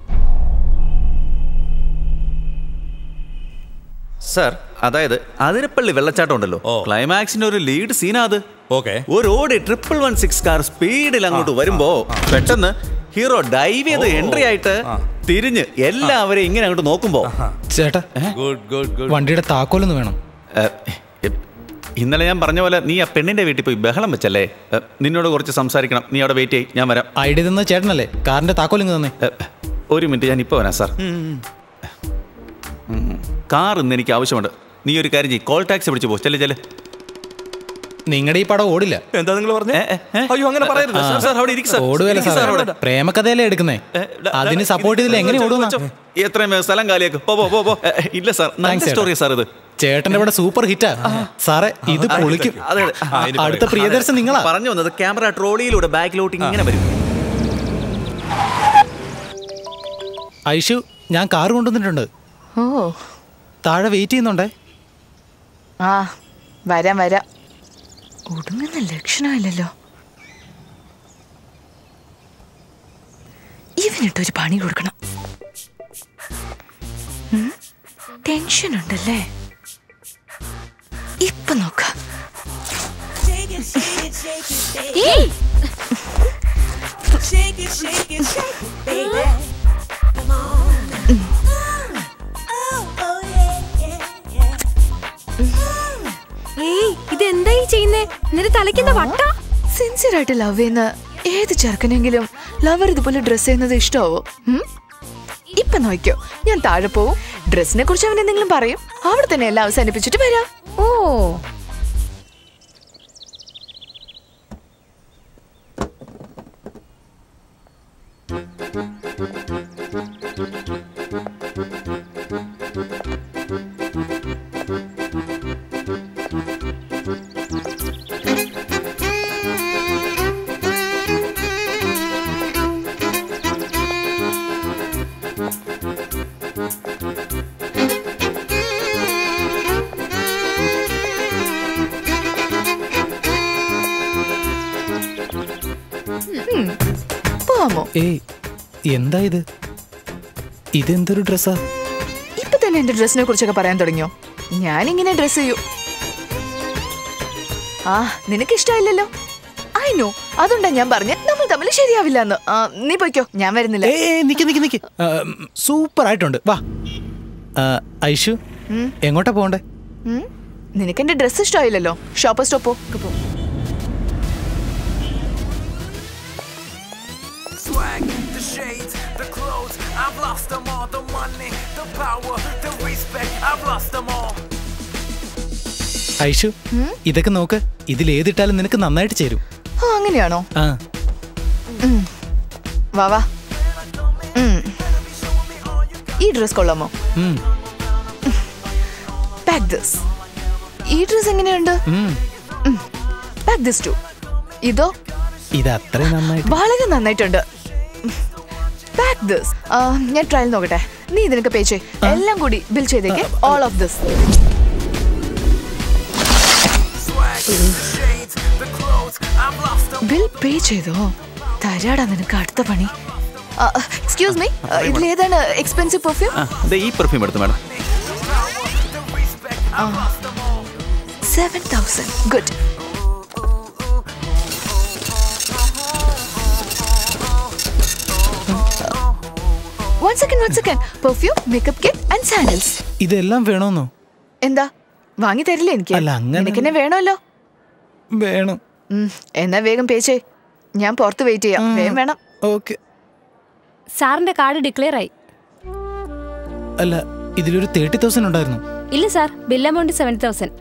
Speaker 1: സർ അതായത് അതിരപ്പള്ളി വെള്ളച്ചാട്ടം ഉണ്ടല്ലോ ക്ലൈമാക്സിന്റെ ഒരു ലീഡ് സീനാ അത്
Speaker 19: ഓക്കെ
Speaker 1: ഒരു ഓടി ട്രിപ്പിൾ വൺ സിക്സ് കാർ സ്പീഡിൽ അങ്ങോട്ട് വരുമ്പോ പെട്ടെന്ന് ഹീറോ ഡൈവ് ചെയ്ത് എൻട്രി ആയിട്ട് തിരിഞ്ഞ് എല്ലാവരെയും ഇങ്ങനെ അങ്ങോട്ട് നോക്കുമ്പോ
Speaker 8: ചേട്ടാ
Speaker 19: ഗുഡ് ഗുഡ് ഗുഡ്
Speaker 8: വണ്ടിയുടെ താക്കോലൊന്ന് വേണം
Speaker 1: ഏ, എ, ഇന്നലെ ഞാൻ പറഞ്ഞ പോലെ നീ ആ പെണ്ണിന്റെ വീട്ടിൽ പോയി ബഹളം വെച്ചല്ലേ ഏ, നിന്നോട് കുറച്ച് സംസാരിക്കണം നീ അവിടെ വെയിറ്റ് ചെയ്യ് ഞാൻ വരാം
Speaker 8: ഐഡിയ തന്ന ചേട്ടനല്ലേ കാറിന്റെ താക്കോലിങ് തന്നെ
Speaker 1: ഏ, ഒരു മിനിറ്റ് ഞാൻ ഇപ്പോൾ വരാം സാർ കാർ ഇന്ന് എനിക്ക് ആവശ്യമുണ്ട് നീ ഒരു കാര്യം ചെയ്യ് കോൾ ടാക്സി പിടിച്ച് പോ ചെല്ല് ചെല്ല്
Speaker 8: നിങ്ങളുടെ ഈ പടം ഓടില്ല
Speaker 19: എന്താ നിങ്ങൾ പറഞ്ഞേ അയ്യോ അങ്ങനെ പറയരുത്
Speaker 8: ആ.
Speaker 19: സാർ സാർ അവിടെ ഇരിക്കും സാർ
Speaker 8: ഓടുകയല്ല
Speaker 19: ഇരിക്ക്
Speaker 8: സാർ
Speaker 19: അവിടെ.
Speaker 8: പ്രേമകഥയല്ലേ എടുക്കുന്നേ അതിന് സപ്പോർട്ട് ചെയ്തില്ല എങ്ങനെ ഓടുന്ന
Speaker 1: എത്രയും വേഗം സ്ഥലം കാലിയാക്ക് പോ പോ പോ പോ ഏ, ഇല്ല സാർ നല്ല
Speaker 8: Thanks, ചേട്ടാ.
Speaker 1: സ്റ്റോറിയാ സാർ ഇത്
Speaker 8: ചേട്ടന്റെ ഇവിടെ സൂപ്പർ ഹിറ്റാ സാറേ ഇത് പൊളിക്കും
Speaker 1: അതെ അതെ
Speaker 8: അടുത്ത പ്രിയദർശൻ നിങ്ങളാ
Speaker 1: പറഞ്ഞു വന്നത് ക്യാമറ ട്രോളിയിലൂടെ ബാക്കിലോട്ട് ഇങ്ങനെ വരും
Speaker 8: ഐഷു ഞാൻ കാർ കൊണ്ടുവന്നിട്ടുണ്ട്
Speaker 6: ഓ
Speaker 8: താഴെ വെയിറ്റ് ചെയ്യുന്നുണ്ടേ
Speaker 6: ആ വരാം വരാം ഒടുങ്ങുന്ന ലക്ഷണമില്ലല്ലോ ഇവനിട്ടൊരു പണി കൊടുക്കണം ഉം, ടെൻഷൻ ഉണ്ടല്ലേ ഇപ്പൊ നോക്ക
Speaker 10: ഏയ് ഏയ് ഇത് എന്തായി ചെയ്യുന്നേ നിന്റെ തലയ്ക്കുന്ന വട്ട
Speaker 6: സിൻസിയർ ആയിട്ട് ലവ് ചെയ്യുന്ന ഏത് ചെറുക്കനെങ്കിലും ലവർ ഇതുപോലെ ഡ്രസ് ചെയ്യുന്നത് ഇഷ്ടമാവോ ഉം? ഇപ്പൊ നോക്കിയോ ഞാൻ താഴെ പോവും ഡ്രസ്സിനെ കുറിച്ച് അവൻ എന്തെങ്കിലും പറയും അവിടെ തന്നെ എല്ലാം അവസാനിപ്പിച്ചിട്ട് വരാം
Speaker 10: ഓ
Speaker 6: ഉം. പോവാമോ
Speaker 8: ഏയ് എന്താ ഇത് ഇതെന്തൊരു ഡ്രസ്സാ
Speaker 6: ഇപ്പൊ തന്നെ എന്റെ ഡ്രസ്സിനെ കുറിച്ചൊക്കെ പറയാൻ തുടങ്ങിയോ ഞാനിങ്ങനെ ഡ്രസ് ചെയ്യൂ ആ നിനക്ക് ഇഷ്ടമില്ലല്ലോ ഐ നോ അതുകൊണ്ടാ ഞാൻ പറഞ്ഞ നമ്മൾ തമ്മിൽ ശരിയാവില്ല എന്ന് നീ പോയിക്കോ ഞാൻ വരുന്നില്ല
Speaker 8: ഏ നിക്ക് നിക്ക് നിക്ക് സൂപ്പർ ആയിട്ടുണ്ട് വാ ആ, ഐഷു
Speaker 6: ഉം.
Speaker 8: എങ്ങോട്ടാ പോണ്ടേ
Speaker 6: ഉം? നിനക്ക് എന്റെ ഡ്രസ് ഇഷ്ടമായില്ലല്ലോ ഷോപ്പ് സ്റ്റോപ്പോ പോ
Speaker 13: Swag, the shades, the clothes, I've lost them all. The money, the power, the respect, I've lost them all.
Speaker 8: Aishu ഇതൊക്കെ നോക്ക് ഇതിൽ ഏതിട്ടാലും നിനക്ക് നന്നായിട്ട് ചേരും
Speaker 6: ആ അങ്ങനെയാണോ
Speaker 8: ആ
Speaker 6: ഉം. വാ വാ ഉം. ഈ ഡ്രസ് കൊള്ളാമോ
Speaker 8: ഉം,
Speaker 6: പാക്ക് ദിസ് ഈ ഡ്രസ് എങ്ങനെയുണ്ട്
Speaker 8: ഉം.
Speaker 6: പാക്ക് ദിസ് ടു ഇതോ
Speaker 8: ഇത് അത്രയും നന്നായിട്ട്
Speaker 6: വളരെ നന്നായിട്ടുണ്ട് പാക്ക് ദിസ് ഞാൻ ട്രയൽ നോക്കട്ടെ നീ ഇതിനൊക്കെ പേ ചെയ് എല്ലാം കൂടി ബിൽ ചെയ്തേക്ക് all of this
Speaker 13: Swag, the shades, the clothes, I've lost them
Speaker 6: bill pay ചെയ്തോ തരാടാ നിനക്ക് അടുത്ത പണി എക്സ്ക്യൂസ് മീ ഇതിൽ ഏതാണ് എക്സ്പെൻസീവ് പെർഫ്യൂം
Speaker 1: ആ ദേ ഈ പെർഫ്യൂം എടുത്തു madam
Speaker 6: seven thousand good one second one second perfume makeup kit and sandals
Speaker 8: ഇതെല്ലാം വേണമെന്നോ
Speaker 6: എന്താ വാങ്ങി തരില്ലേ എനിക്ക്
Speaker 8: അല്ല, അങ്ങനെ-
Speaker 6: എനിക്കെന്നെ വേണമല്ലോ
Speaker 8: വേണം
Speaker 6: ഉം, എന്നാ വേഗം പേ ചെയ് ഞാൻ പുറത്ത് വെയിറ്റ് ചെയ്യാം വേഗം വേണം
Speaker 8: ഓക്കെ
Speaker 12: സാറിന്റെ കാർഡ് ഡിക്ലെയർ ആയി
Speaker 8: അല്ല ഇതിലൊരു തേർട്ടി തൗസൻഡ് ഉണ്ടായിരുന്നു
Speaker 12: ഇല്ല sir bill amount seven thousand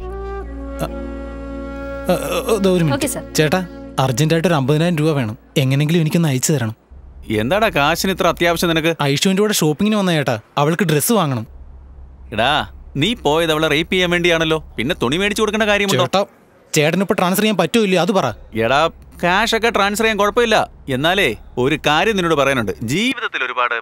Speaker 8: ആ, ആ, ദാ ഒരു
Speaker 12: Okay,
Speaker 8: മിനിറ്റ്
Speaker 12: sir.
Speaker 8: ചേട്ടാ അർജന്റായിട്ട് ഒരു അമ്പതിനായിരം രൂപ വേണം എങ്ങനെങ്കിലും എനിക്കൊന്ന് അയച്ചു തരണം
Speaker 1: എന്താടാ കാശിന് ഇത്ര അത്യാവശ്യം നിനക്ക്
Speaker 8: ഐഷുവിന്റെ കൂടെ ഷോപ്പിങ്ങിന് വന്ന ചേട്ടാ അവൾക്ക് ഡ്രസ്സ് വാങ്ങണം
Speaker 1: എടാ നീ പോയത് അവളെ റേപ്പ് ചെയ്യാൻ വേണ്ടിയാണല്ലോ പിന്നെ തുണി മേടിച്ചു കൊടുക്കേണ്ട കാര്യമുണ്ടോ
Speaker 8: ചേട്ടാ ചേട്ടന് ഇപ്പൊ ട്രാൻസ്ഫർ ചെയ്യാൻ പറ്റൂല്ലോ അത് പറ
Speaker 1: എടാ ക്യാഷ് ഒക്കെ ട്രാൻസ്ഫർ ചെയ്യാൻ കുഴപ്പമില്ല എന്നാലേ ഒരു കാര്യം നിന്നോട് പറയാനുണ്ട് ജീവിതത്തിൽ ഒരുപാട്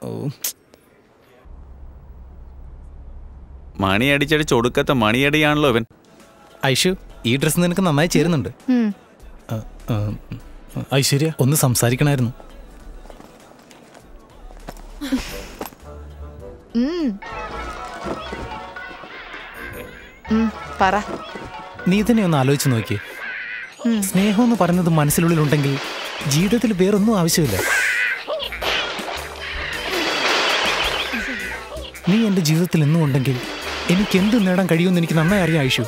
Speaker 1: മണി അടിച്ചടിച്ച് ഒടുക്കത്തെ മണിയടിയാണല്ലോ ഇവൻ
Speaker 8: ഐഷു ഈ ഡ്രസ്സ് നിനക്ക് നന്നായി ചേരുന്നുണ്ട്
Speaker 6: ഉം.
Speaker 8: ആ, ആ, ഐശ്വര്യ ഒന്ന് സംസാരിക്കണമായിരുന്നു
Speaker 6: ഉം. ഉം, പറ
Speaker 8: നീ തന്നെ ഒന്ന് ആലോചിച്ച് നോക്കിയേ
Speaker 6: ഉം.
Speaker 8: സ്നേഹം എന്ന് പറയുന്നത് മനസ്സിനുള്ളിലുണ്ടെങ്കിൽ ജീവിതത്തിൽ വേറൊന്നും ആവശ്യമില്ല നീ എൻ്റെ ജീവിതത്തിൽ എന്നും ഉണ്ടെങ്കിൽ എനിക്ക് എന്ത് നേടാൻ കഴിയുമെന്ന് എനിക്ക് നന്നായി അറിയാം ഐഷു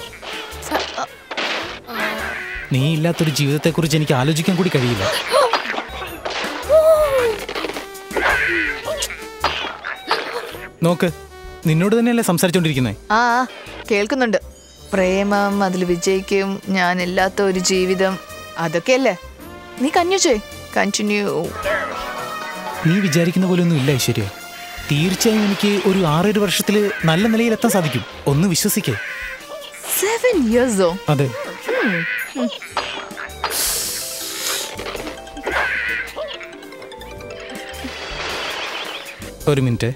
Speaker 8: നീ ഇല്ലാത്തൊരു ജീവിതത്തെക്കുറിച്ച് എനിക്ക് ആലോചിക്കാൻ കൂടി കഴിയില്ല നോക്ക് നിന്നോട് തന്നെയല്ലേ സംസാരിച്ചോണ്ടിരിക്കുന്നേ
Speaker 6: ആ ആ, കേൾക്കുന്നുണ്ട് പ്രേമം അതിൽ വിജയിക്കും ഞാനില്ലാത്ത ഒരു ജീവിതം അതൊക്കെയല്ലേ നീ കഞ്ഞു ചെയ് കണ്ടിന്യൂ
Speaker 8: നീ വിചാരിക്കുന്ന പോലെ ഒന്നും ഇല്ല ഐശ്വര്യ തീർച്ചയായും എനിക്ക് ഒരു ആറേഴ് വർഷത്തിൽ നല്ല നിലയിൽ എത്താൻ സാധിക്കും ഒന്ന് വിശ്വസിക്കേ
Speaker 6: സെവൻ ഇയേഴ്സോ
Speaker 8: അതെ ഒരു മിനിറ്റ്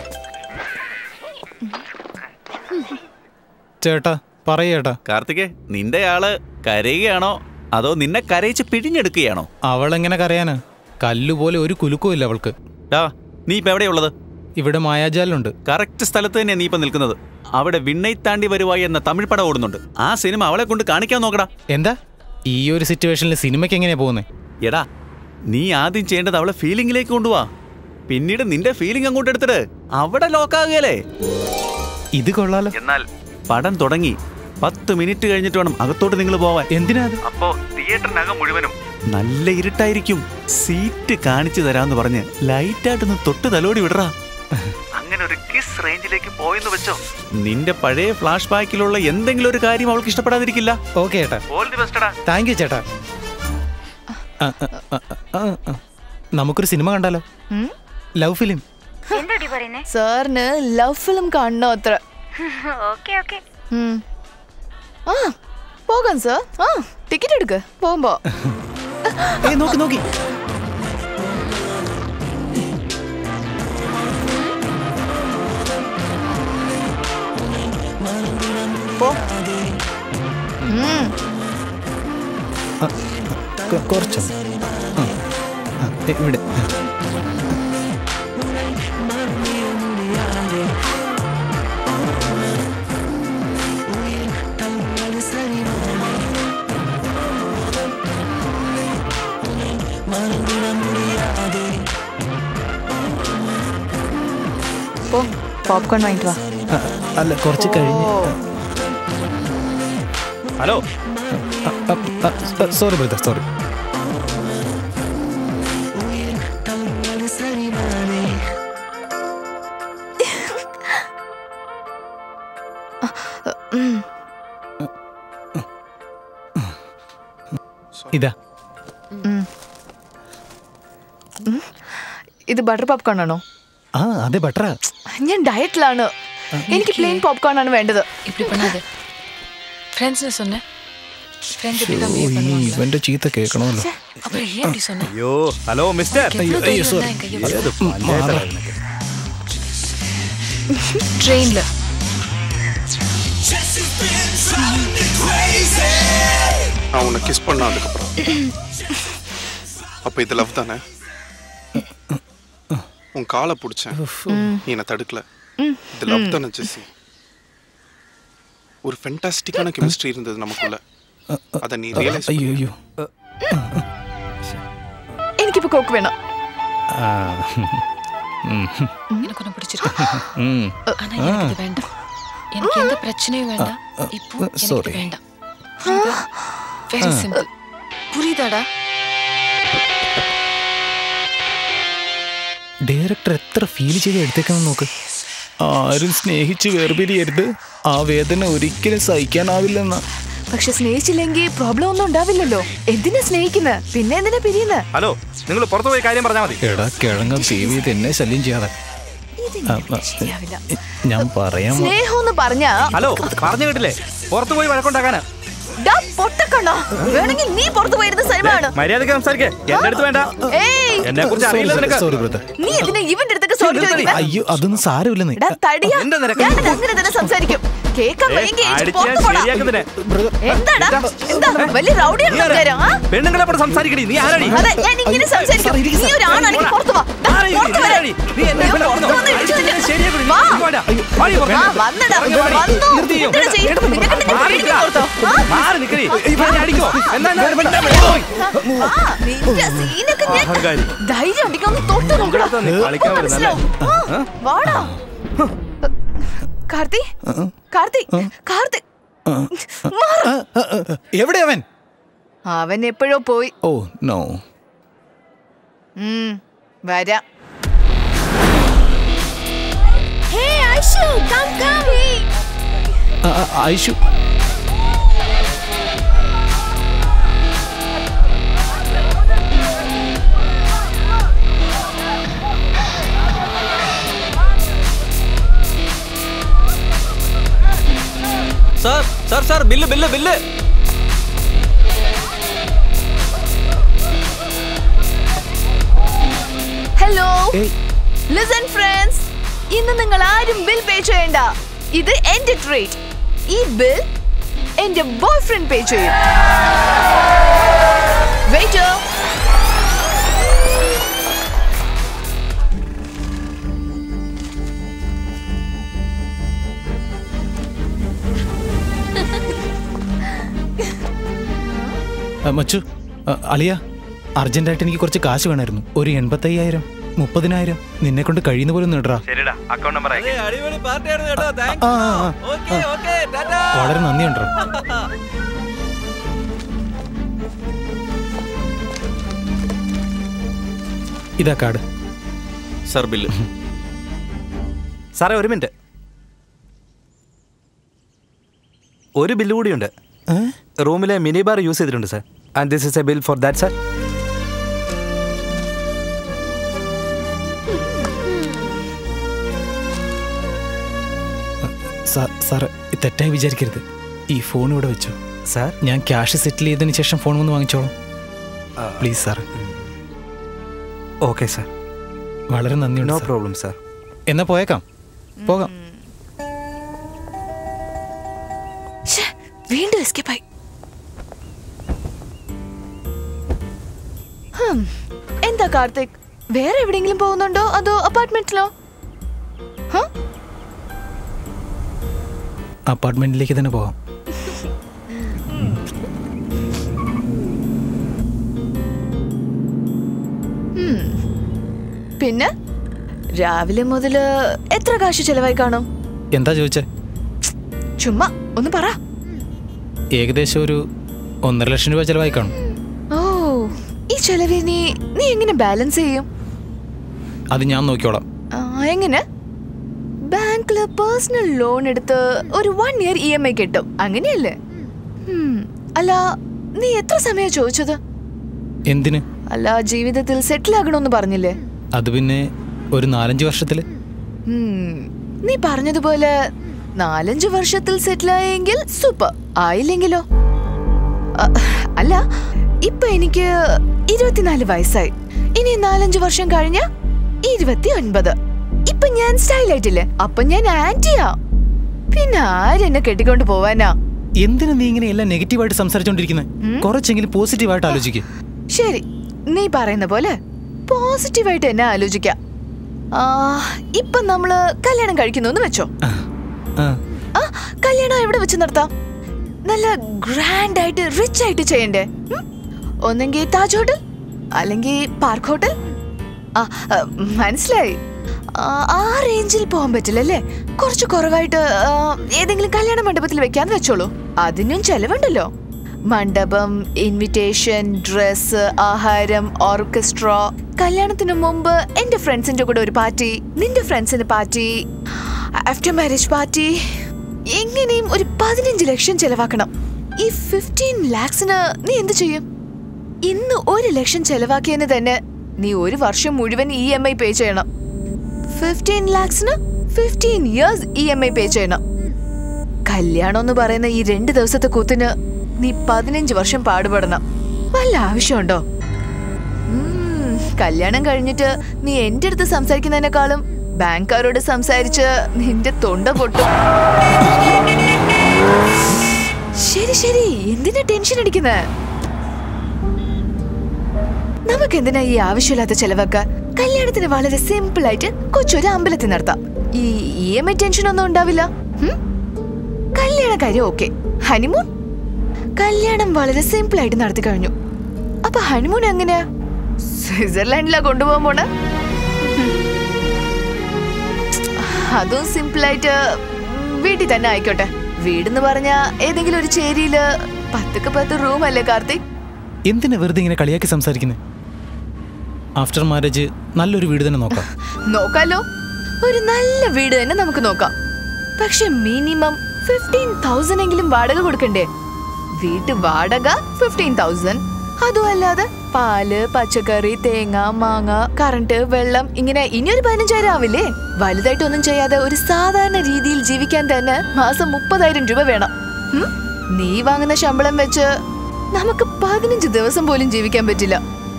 Speaker 8: ചേട്ടാ പറയേട്ടാ
Speaker 1: കാർത്തികേ നിന്റെ ആള് കരയുകയാണോ അതോ നിന്നെ കരയിച്ച് പിഴിഞ്ഞെടുക്കുകയാണോ
Speaker 8: അവളെങ്ങനെ കരയാനാ കല്ലുപോലെ ഒരു കുലുക്കവും ഇല്ല അവൾക്ക്
Speaker 1: ഡാ നീ ഇപ്പൊ എവിടെയുള്ളത്
Speaker 8: ഇവിടെ മായാജാലുണ്ട്
Speaker 1: കറക്റ്റ് സ്ഥലത്ത് തന്നെയാ നീ ഇപ്പൊ നിൽക്കുന്നത് അവിടെ വിണ്ണൈ താണ്ടി വരുവായി എന്ന തമിഴ് പടം ഓടുന്നുണ്ട് ആ സിനിമ അവളെ കൊണ്ട് കാണിക്കാൻ നോക്കടാ
Speaker 8: എന്താ ഈ ഒരു സിറ്റുവേഷനിൽ സിനിമയ്ക്ക് എങ്ങനെയാ പോകുന്നത്
Speaker 1: എടാ നീ ആദ്യം ചെയ്യേണ്ടത് അവളെ ഫീലിംഗിലേക്ക് കൊണ്ടുപോവാ പിന്നീട് നിന്റെ ഫീലിംഗ് അങ്ങോട്ട് എടുത്തിട്ട് അവിടെ ലോക്കാകുകയല്ലേ
Speaker 8: ഇത് കൊള്ളാലോ
Speaker 1: എന്നാൽ പടം തുടങ്ങി പത്ത് മിനിറ്റ് കഴിഞ്ഞിട്ട് വേണം അകത്തോട്ട് നിങ്ങൾ പോവാൻ
Speaker 8: എന്തിനാ
Speaker 1: അപ്പോ തിയേറ്ററിനകം മുഴുവനും നല്ല ഇരുട്ടായിരിക്കും സീറ്റ് കാണിച്ചു തരാന്ന് പറഞ്ഞ് ലൈറ്റായിട്ടൊന്ന് തൊട്ട് തലോടി വിടറാ അങ്ങനെ ഒരു കിസ് റേഞ്ചിലേക്ക് പോയെന്ന് വെച്ചോ നിന്റെ പഴയ ഫ്ലാഷ് ബാക്കിലുള്ള എന്തെങ്കിലും ഒരു കാര്യം അവൾക്ക് ഇഷ്ടപ്പെടാതിരിക്കില്ല
Speaker 8: ഓക്കെ ചേട്ടാ
Speaker 1: ഓൾ ദി ബെസ്റ്റടാ
Speaker 8: താങ്ക് യു ചേട്ടാ ആ, ആ, ആ, ആ, ആ. നമുക്കൊരു സിനിമ കണ്ടാലോ ലവ് ഫിലിം
Speaker 17: എന്താടി പറയുന്നേ
Speaker 6: സാറിന് ലവ് ഫിലിം കാണണോ അത്ര
Speaker 17: ഓക്കെ ഓക്കെ
Speaker 6: ഉം. ആ പോകാം സാർ ആ ടിക്കറ്റ് എടുക്ക് പോകുമ്പോ
Speaker 8: ഏയ് നോക്കി നോക്കി
Speaker 6: പോ ഉം.
Speaker 8: കൊ- കുറച്ചോ ആ. ആ, ഏ, ഇവിടെ
Speaker 6: പോ പോപ്കോൺ വാങ്ങിട്ട് വാ
Speaker 8: ആ, അല്ല കുറച്ച് കഴിഞ്ഞ്
Speaker 1: ഹലോ
Speaker 8: സോറി ബ്രദർ സോറി
Speaker 6: ഉം.
Speaker 8: ഇതാ
Speaker 6: ഉം. ഉം. ഇത് ബട്ടർ പോപ്കോൺ ആണോ
Speaker 8: ആ അതെ ബട്ടറാ
Speaker 6: ഞാൻ ഡയറ്റിലാണ് എനിക്ക് പ്ലെയിൻ പോപ്കോൺ ആണ് വേണ്ടത്
Speaker 20: இப்படி பண்ணாது ஃப்ரெண்ட்ஸ்னு சொன்னேன் ஃப்ரெண்ட்ஸ் இப்படி தான்
Speaker 8: ഓ,
Speaker 20: behave
Speaker 8: ഈ
Speaker 20: பண்ணுவாங்களா?
Speaker 8: ഇവന്റെ ചീത്ത കേൾക്കണമല്ലോ
Speaker 20: அப்புறம் ஏன் இப்படி சொன்ன
Speaker 19: അയ്യോ ഹലോ മിസ്റ്റർ
Speaker 20: അയ്യോ, അയ്യോ, sorry.
Speaker 19: ഏത് പഞ്ചായത്താ നിനക്ക്?
Speaker 20: ட்ரெயின்ல
Speaker 21: நான் உன்னை கிஸ் பண்ண அதுக்கப்புறம் அப்ப இது லவ் தானே உன் காலை பிடிச்சேன் நீ என்னை தடுக்கல இது லவ் தானே ஜெஸ்ஸி ஒரு ஃபென்டாஸ்டிக்கான கெமிஸ்ட்ரி இருந்தது நமக்குள்ள அதை நீ ரியலைஸ்
Speaker 8: അയ്യോ അയ്യോ
Speaker 6: എനിക്കിപ്പോ കോക്ക് വേണം
Speaker 8: ആ, ഉം.
Speaker 20: எனக்கு ஒன்று பிடிச்சிருக்கு
Speaker 8: ഉം.
Speaker 20: ஆனா எனக்கு இது வேண்டாம் எனக்கு எந்த பிரச்சனையும் வேண்டாம் இப்போ எனக்கு
Speaker 8: sorry.
Speaker 20: இது வேண்டாம் வெரி சிம்பிள் புரியுதாடா
Speaker 8: ഡയറക്ടർ എത്ര ഫീൽ ചെയ്ത് എടുത്തേക്കണം നോക്ക് ആരും സ്നേഹിച്ച് വേർപിരിയരുത് ആ വേദന ഒരിക്കലും സഹിക്കാനാവില്ലെന്ന
Speaker 6: പക്ഷെ സ്നേഹിച്ചില്ലെങ്കിൽ പ്രോബ്ലം ഒന്നും ഉണ്ടാവില്ലല്ലോ എന്തിനാ സ്നേഹിക്കുന്നത് പിന്നെ എന്തിനാ പിരിയുന്നത്
Speaker 19: ഹലോ നിങ്ങൾ പുറത്തു പോയി കാര്യം പറഞ്ഞാൽ മതി
Speaker 8: എടാ കിഴങ്ങ സേവ് ചെയ്ത് എന്നെ ശല്യം ചെയ്യാതെ ആ, ആ, ഞാൻ പറയാം
Speaker 6: സ്നേഹം എന്ന് പറഞ്ഞാ
Speaker 19: ഹലോ പറഞ്ഞു കേട്ടില്ലേ പുറത്തു പോയി വഴക്കുണ്ടാക്കാനാ
Speaker 6: ഡാ പൊട്ടക്കണ്ണോ വേണമെങ്കിൽ നീ പുറത്തു പോയിരുന്ന സിനിമ ആണ്
Speaker 19: മര്യാദക്ക് സംസാരിക്കേ എന്റെ അടുത്ത് വേണ്ട
Speaker 6: ഏയ്
Speaker 19: എന്നെ കുറിച്ച് അറിയില്ല നിനക്ക്
Speaker 8: സോറി ബ്രദർ
Speaker 6: നീ എന്തിനാ ഇവന്റെ അടുത്തൊക്കെ സോറി ചോദിക്കുന്നത്
Speaker 8: അയ്യോ അതൊന്നും സാരമില്ലെന്ന്
Speaker 6: എടാ തടിയാ
Speaker 19: എന്താ നിനക്ക്?
Speaker 6: ഞാൻ അങ്ങനെ തന്നെ സംസാരിക്കും കേക്കാൻ
Speaker 19: ഏ,
Speaker 6: വയ്യെങ്കിൽ ഏച്ചി
Speaker 19: അടിച്ച്
Speaker 6: പുറത്ത്
Speaker 19: ഞാൻ
Speaker 6: പോടാ.
Speaker 19: ശരിയാക്കുന്നതിനെ.
Speaker 6: എന്താടാ എന്താ വലിയ റൗഡിയാണ് സംസാരം ആ
Speaker 19: പെണ്ണുങ്ങളെ പോലെ സംസാരിക്കടി നീ ആരടി
Speaker 6: അതെ ഞാൻ ഇങ്ങനെ സംസാരിക്കും നീ ഒരു ആണാണെങ്കിൽ പുറത്ത് വാ ദാ,
Speaker 19: ആരെടി?
Speaker 6: പുറത്ത്
Speaker 19: നീ
Speaker 6: വരാൻ.
Speaker 19: ആരെടി? നീ എന്നെ
Speaker 6: ഞാൻ
Speaker 19: ഇവിടെ
Speaker 6: പുറത്ത്
Speaker 19: വന്നോ?
Speaker 6: വന്ന് ഇടിച്ചു നിന്നെ.
Speaker 19: അടിച്ച് ശരിയാക്കടി. നീ
Speaker 6: വാ.
Speaker 19: ഇങ്ങോട്ടാ. അയ്യോ, വാടി പുറത്ത്.
Speaker 6: ആ, വന്നെടാ.
Speaker 19: ഇറങ്ങി വാടി.
Speaker 6: വന്നു.
Speaker 19: നിർത്തി ചെയ്യും.
Speaker 6: എന്തിനാ ചെയ്യുന്നത്? നിന്നെ കണ്ട് ഞാൻ
Speaker 19: മാറി
Speaker 6: പേടിക്കാൻ
Speaker 19: നിൽക്കാം.
Speaker 6: പുറത്തോ? ആ?
Speaker 19: മാറി നിൽക്കടി. ഇവനെ അടിക്കോ എന്നാ എന്നാ ഇവിടെ ഇവിടെ പോയി.
Speaker 6: ആ, നിന്റെ സീനൊക്കെ ഞാൻ
Speaker 19: അഹങ്കാരി.
Speaker 6: ധൈര്യം ഉണ്ടെങ്കിൽ ഒന്ന് തൊട്ട് നോക്കടാ
Speaker 19: ഇവിടെ തന്നെ കളിക്കാൻ
Speaker 6: അപ്പൊ
Speaker 19: വരുന്നല്ലേ?
Speaker 6: മനസ്സിലാവും. ആ, വാടാ കാർത്തി കാർത്തി കാർത്തി മാറ്.
Speaker 8: എവിടെ അവൻ
Speaker 6: അവൻ എപ്പോഴോ പോയി
Speaker 8: ഓ നോ
Speaker 6: ഉം, വരാം
Speaker 8: Aishu
Speaker 1: sir
Speaker 19: sir sir bill bill bill
Speaker 6: hello listen friends ഇന്ന് നിങ്ങൾ ആരും ബിൽ പേ ചെയ്യണ്ട ഇത് എന്റെ ട്രീറ്റ് ഈ ബിൽ എന്റെ ബോയ് ഫ്രണ്ട് പേ ചെയ്യും വെയിറ്റർ
Speaker 8: ആ, മച്ചു ആ, അളിയ അർജന്റായിട്ട് എനിക്ക് കുറച്ച് കാശ് വേണമായിരുന്നു ഒരു എൺപത്തയ്യായിരം മുപ്പതിനായിരം നിന്നെ കൊണ്ട് കഴിയുന്ന പോലെ നേടാ
Speaker 19: ശരിടാ അക്കൗണ്ട് നമ്പർ അടിപൊളി പാർട്ടി ആയിരുന്നു കേട്ടോ താങ്ക്
Speaker 8: ആ, ആ, ആ.
Speaker 19: ഓക്കെ ഓക്കെ ടാറ്റാ
Speaker 8: വളരെ നന്ദിയുണ്ടോ ഇതാ കാർഡ്
Speaker 19: സാർ ബില്ല്
Speaker 2: സാറേ ഒരു മിനിറ്റ് ഒരു ബില്ല് കൂടിയുണ്ട് റൂമിലെ മിനി ബാർ യൂസ് ചെയ്തിട്ടുണ്ട് sir and this is a bill for that sir
Speaker 8: sir തെറ്റായി വിചാരിക്കരുത് ഈ ഫോൺ ഇവിടെ വെച്ചു
Speaker 2: സാർ
Speaker 8: ഞാൻ ക്യാഷ് സെറ്റിൽ ചെയ്തതിന് ശേഷം ഫോൺ വന്ന് വാങ്ങിച്ചോളാം പ്ലീസ് സാർ
Speaker 2: ഓക്കെ സാർ
Speaker 8: വളരെ നന്ദിയുണ്ട്
Speaker 2: നോ
Speaker 8: സാർ.
Speaker 2: പ്രോബ്ലം സാർ
Speaker 8: എന്നാ പോയേക്കാം പോകാം
Speaker 6: ശ്ശേ, വീണ്ടും എസ്കേപ്പ് ആയി ഹും, എന്താ കാർത്തിക് വേറെ എവിടെയെങ്കിലും പോകുന്നുണ്ടോ അതോ അപ്പാർട്ട്മെന്റിലോ
Speaker 8: അപ്പാർട്ട്മെന്റിലേക്ക് തന്നെ പോകാം
Speaker 6: ഹും. പിന്നെ രാവിലെ മുതല് എത്ര കാശ് ചെലവായി കാണും
Speaker 8: എന്താ ചോദിച്ചേ
Speaker 6: ചുമ്മാ ഒന്ന് പറ
Speaker 8: ഏകദേശം ഒരു ഒന്നര ലക്ഷം രൂപ ചിലവായി കാണും
Speaker 6: ഓ ഈ ചെലവിനി നീ എങ്ങനെ ബാലൻസ് ചെയ്യും
Speaker 8: അത് ഞാൻ നോക്കിക്കോളാം
Speaker 6: ആ, എങ്ങനെ ബാങ്കില് പേഴ്സണൽ ലോൺ എടുത്ത് ഒരു one year E M I കിട്ടും അങ്ങനെയല്ലേ ഹും, അല്ല നീ എത്ര സമയം ചോദിച്ചത്
Speaker 8: എന്തിന്
Speaker 6: അല്ല ജീവിതത്തിൽ സെറ്റിൽ ആകണമെന്ന് പറഞ്ഞില്ലേ
Speaker 8: അത് പിന്നെ ഒരു നാലഞ്ച് വർഷത്തിൽ
Speaker 6: ഹും, നീ പറഞ്ഞതുപോലെ നാലഞ്ച് വർഷത്തിൽ സെറ്റിൽ ആയെങ്കിൽ സൂപ്പർ ആയില്ലെങ്കിലോ അ, അല്ല ഇപ്പൊ എനിക്ക് ഇരുപത്തിനാല് വയസ്സായി ഇനി നാലഞ്ച് വർഷം കഴിഞ്ഞ ഇരുപത്തി ഒൻപത് ഇപ്പൊ ഞാൻ സ്റ്റൈലായിട്ടില്ലേ അപ്പൊ ഞാൻ ആന്റിയാ പിന്നെ ആരെന്നെ കെട്ടിക്കൊണ്ട് പോവാനാ
Speaker 8: എന്തിനാ നീ ഇങ്ങനെ എല്ലാം നെഗറ്റീവായിട്ട് സംസാരിച്ചോണ്ടിരിക്കുന്നത് കുറച്ചെങ്കിലും പോസിറ്റീവായിട്ട് ആലോചിക്കുക
Speaker 6: ശരി നീ പറയുന്ന പോലെ പോസിറ്റീവായിട്ട് എന്നെ ആലോചിക്കാം ആ, ഇപ്പൊ നമ്മള് കല്യാണം കഴിക്കുന്നു വെച്ചോ ആ കല്യാണം എവിടെ വെച്ച് നടത്താം നല്ല ഗ്രാൻഡ് ആയിട്ട് റിച്ച് ആയിട്ട് ചെയ്യണ്ടേ ഉം? ഒന്നെങ്കിൽ താജ് ഹോട്ടൽ അല്ലെങ്കിൽ പാർക്ക് ഹോട്ടൽ ആ ആ, മനസ്സിലായി ആ, ആ റേഞ്ചിൽ പോകാൻ പറ്റില്ലല്ലേ കുറച്ച് കുറവായിട്ട് ആ, ഏതെങ്കിലും കല്യാണ മണ്ഡപത്തിൽ വെക്കാന്ന് വെച്ചോളൂ അതിനും ചെലവുണ്ടല്ലോ മണ്ഡപം ഇൻവിറ്റേഷൻ ഡ്രസ് ആഹാരം ഓർക്കസ്ട്ര കല്യാണത്തിന് മുമ്പ് എന്റെ ഫ്രണ്ട്സിന്റെ കൂടെ ഒരു പാർട്ടി നിന്റെ ഫ്രണ്ട്സിന്റെ പാർട്ടി ആഫ്റ്റർ മാരേജ് പാർട്ടി എങ്ങനെയും ഒരു പതിനഞ്ച് ലക്ഷം ചെലവാക്കണം ഈ ഫിഫ്റ്റീൻ ലാക്സിന് നീ എന്ത് ചെയ്യും ഇന്ന് ഒരു ലക്ഷം ചെലവാക്കിയതിന് തന്നെ നീ ഒരു വർഷം മുഴുവൻ ഇ എം ഐ പേ ചെയ്യണം ഫിഫ്റ്റീൻ ലാക്സിന് fifteen years E M I പേ ചെയ്യണം കല്യാണം എന്ന് പറയുന്ന ഈ രണ്ട് ദിവസത്തെ കൂത്തിന് നീ പതിനഞ്ച് വർഷം പാടുപെടണം വല്ല ആവശ്യമുണ്ടോ ഉം, കല്യാണം കഴിഞ്ഞിട്ട് നീ എന്റെ അടുത്ത് സംസാരിക്കുന്നതിനേക്കാളും ബാങ്കുകാരോട് സംസാരിച്ച് നിന്റെ തൊണ്ട പൊട്ടും ശരി ശരി എന്തിനാ ടെൻഷൻ അടിക്കുന്നത് നമുക്ക് എന്തിനാ ഈ ആവശ്യമില്ലാത്ത ചെലവൊക്കെ കല്യാണത്തിന് വളരെ സിമ്പിൾ ആയിട്ട് കൊച്ചൊരു അമ്പലത്തിൽ നടത്താം ഈ ഇ എം ഐ ടെൻഷൻ ഒന്നും ഉണ്ടാവില്ല ഉം? കല്യാണ കാര്യം ഓക്കെ ഹണിമൂൺ കല്യാണം വളരെ സിമ്പിൾ ആയിട്ട് നടത്തി കഴിഞ്ഞു അപ്പൊ ഹണിമൂൺ എങ്ങനെയാ സ്വിറ്റ്സർലാൻഡിലാ കൊണ്ടുപോകാൻ പോണ അതും സിമ്പിൾ ആയിട്ട് വീട്ടിൽ തന്നെ ആയിക്കോട്ടെ വീടെന്ന് പറഞ്ഞ ഏതെങ്കിലും ഒരു ചേരിയില് പത്തുക്ക് പത്ത് റൂം അല്ലേ കാർത്തിക്
Speaker 8: എന്തിനാ വെറുതെ ഇങ്ങനെ കളിയാക്കി സംസാരിക്കുന്നത് ആഫ്റ്റർ മാരേജ് നല്ലൊരു വീട് തന്നെ നോക്കാം
Speaker 6: നോക്കാലോ ഒരു നല്ല വീട് തന്നെ നമുക്ക് നോക്കാം പക്ഷെ മിനിമം ഫിഫ്റ്റീൻ തൗസൻഡ് എങ്കിലും വാടക കൊടുക്കണ്ടേ വീട്ടു വാടക ഫിഫ്റ്റീൻ തൗസൻഡ് അതും അല്ലാതെ പാല് പച്ചക്കറി തേങ്ങ മാങ്ങ കറണ്ട് വെള്ളം ഇങ്ങനെ ഇനിയൊരു പതിനഞ്ചായിരം ആവില്ലേ വലുതായിട്ടൊന്നും ചെയ്യാതെ ഒരു സാധാരണ രീതിയിൽ ജീവിക്കാൻ തന്നെ മാസം മുപ്പതായിരം രൂപ വേണം ഉം? നീ വാങ്ങുന്ന ശമ്പളം വെച്ച് നമുക്ക് പതിനഞ്ച് ദിവസം പോലും ജീവിക്കാൻ പറ്റില്ല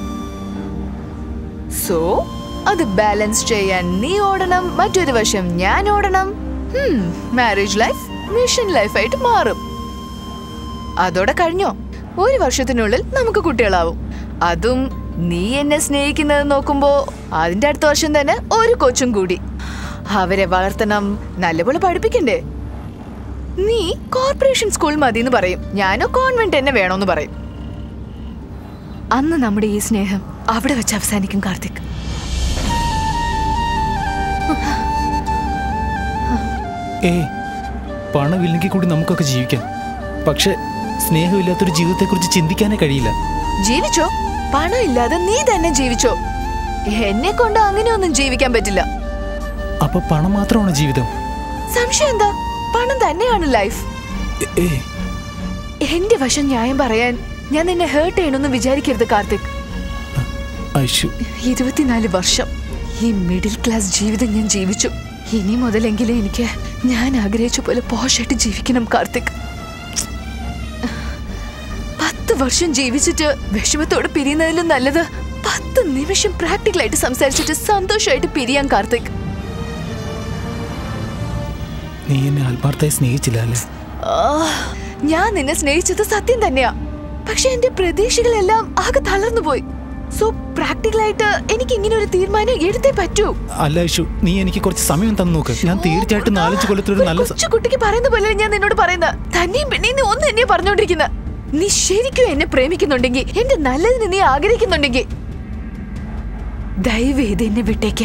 Speaker 6: സോ അത് ബാലൻസ് ചെയ്യാൻ നീ ഓടണം മറ്റൊരു വശം ഞാൻ ഓടണം മാരേജ് ലൈഫ് മിഷൻ ലൈഫായിട്ട് മാറും അതോടെ കഴിഞ്ഞോ ഒരു വർഷത്തിനുള്ളിൽ നമുക്ക് കുട്ടികളാവും അതും നീ എന്നെ സ്നേഹിക്കുന്നത് നോക്കുമ്പോ അതിന്റെ അടുത്ത വർഷം തന്നെ ഒരു കൊച്ചും കൂടി അവരെ വളർത്തണം നല്ലപോലെ പഠിപ്പിക്കണ്ടേ നീ കോർപ്പറേഷൻ സ്കൂൾ മതി എന്ന് പറയും ഞാനോ കോൺവെന്റ് തന്നെ വേണോന്ന് പറയും അന്ന് നമ്മുടെ ഈ സ്നേഹം അവിടെ വെച്ച് അവസാനിക്കും കാർത്തിക്
Speaker 8: ഏ പണമില്ലെങ്കിൽ കൂടി നമുക്കൊക്കെ ജീവിക്കാം പക്ഷെ സ്നേഹമില്ലാത്തൊരു ജീവിതത്തെക്കുറിച്ച് ചിന്തിക്കാനേ കഴിയില്ല
Speaker 6: ജീവിച്ചോ പണം ഇല്ലാതെ നീ തന്നെ ജീവിച്ചോ എന്നെ കൊണ്ട് അങ്ങനെയൊന്നും ജീവിക്കാൻ പറ്റില്ല
Speaker 8: അപ്പൊ പണം മാത്രമാണ് ജീവിതം
Speaker 6: സംശയം എന്താ പണം തന്നെയാണ് ലൈഫ്
Speaker 8: ഏ
Speaker 6: എന്റെ വശം ന്യായം പറയാൻ ഞാൻ നിന്നെ ഹേർട്ട് ചെയ്യണമെന്ന് വിചാരിക്കരുത് കാർത്തിക്
Speaker 8: ഐഷു
Speaker 6: ഇരുപത്തിനാല് വർഷം ഈ മിഡിൽ ക്ലാസ് ജീവിതം ഞാൻ ജീവിച്ചു ഇനി മുതലെങ്കിലും എനിക്ക് ഞാൻ ആഗ്രഹിച്ച പോലെ പോഷായിട്ട് ജീവിക്കണം കാർത്തിക് പത്ത് വർഷം ജീവിച്ചിട്ട് വിഷമത്തോടെ പിരിയുന്നതിലും നല്ലത് പത്ത് നിമിഷം പ്രാക്ടിക്കലായിട്ട് സംസാരിച്ചിട്ട് സന്തോഷമായിട്ട് പിരിയാൻ കാർത്തിക്
Speaker 8: നീ എന്നെ ആത്മാർത്ഥമായി സ്നേഹിച്ചില്ല അല്ലേ
Speaker 6: ആ, ഞാൻ നിന്നെ സ്നേഹിച്ചത് സത്യം തന്നെയാ പക്ഷെ എന്റെ പ്രതീക്ഷകളെല്ലാം ആകെ തളർന്നു പോയി സോ പ്രാക്ടിക്കലായിട്ട് എനിക്ക് ഇങ്ങനെ ഒരു തീരുമാനം എടുത്തേ പറ്റൂ
Speaker 8: അല്ല ഐഷു നീ എനിക്ക് കുറച്ച് സമയം തന്നു നോക്ക് ഞാൻ തീർച്ചയായിട്ടും നാലഞ്ച് കൊല്ലത്തൊരു നല്ല സ-
Speaker 6: കൊച്ചു കുട്ടിക്ക് പറയുന്ന പോലെ ഞാൻ നിന്നോട് പറയുന്നത് തന്നെയും പെണ്ണെയും നീ ഒന്ന് എന്നെ പറഞ്ഞോണ്ടിരിക്കുന്നത് നീ ശരിക്കും എന്നെ പ്രേമിക്കുന്നുണ്ടെങ്കിൽ എന്റെ നല്ലതിന് നീ ആഗ്രഹിക്കുന്നുണ്ടെങ്കിൽ ദയവേത് എന്നെ വിട്ടേക്ക്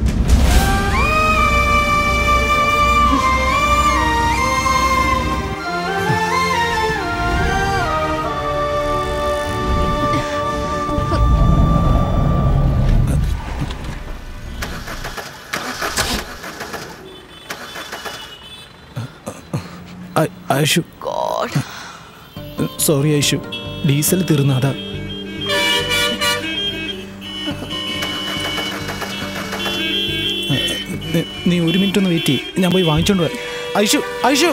Speaker 8: ഐ- Aishu
Speaker 6: god
Speaker 8: sorry Aishu diesel തീർന്നു അതാ നീ- നീ ഒരു മിനിറ്റ് ഒന്ന് വെയിറ്റ് ചെയ്യ് ഞാൻ പോയി വാങ്ങിച്ചോണ്ട് വരാം ഐഷു ഐഷു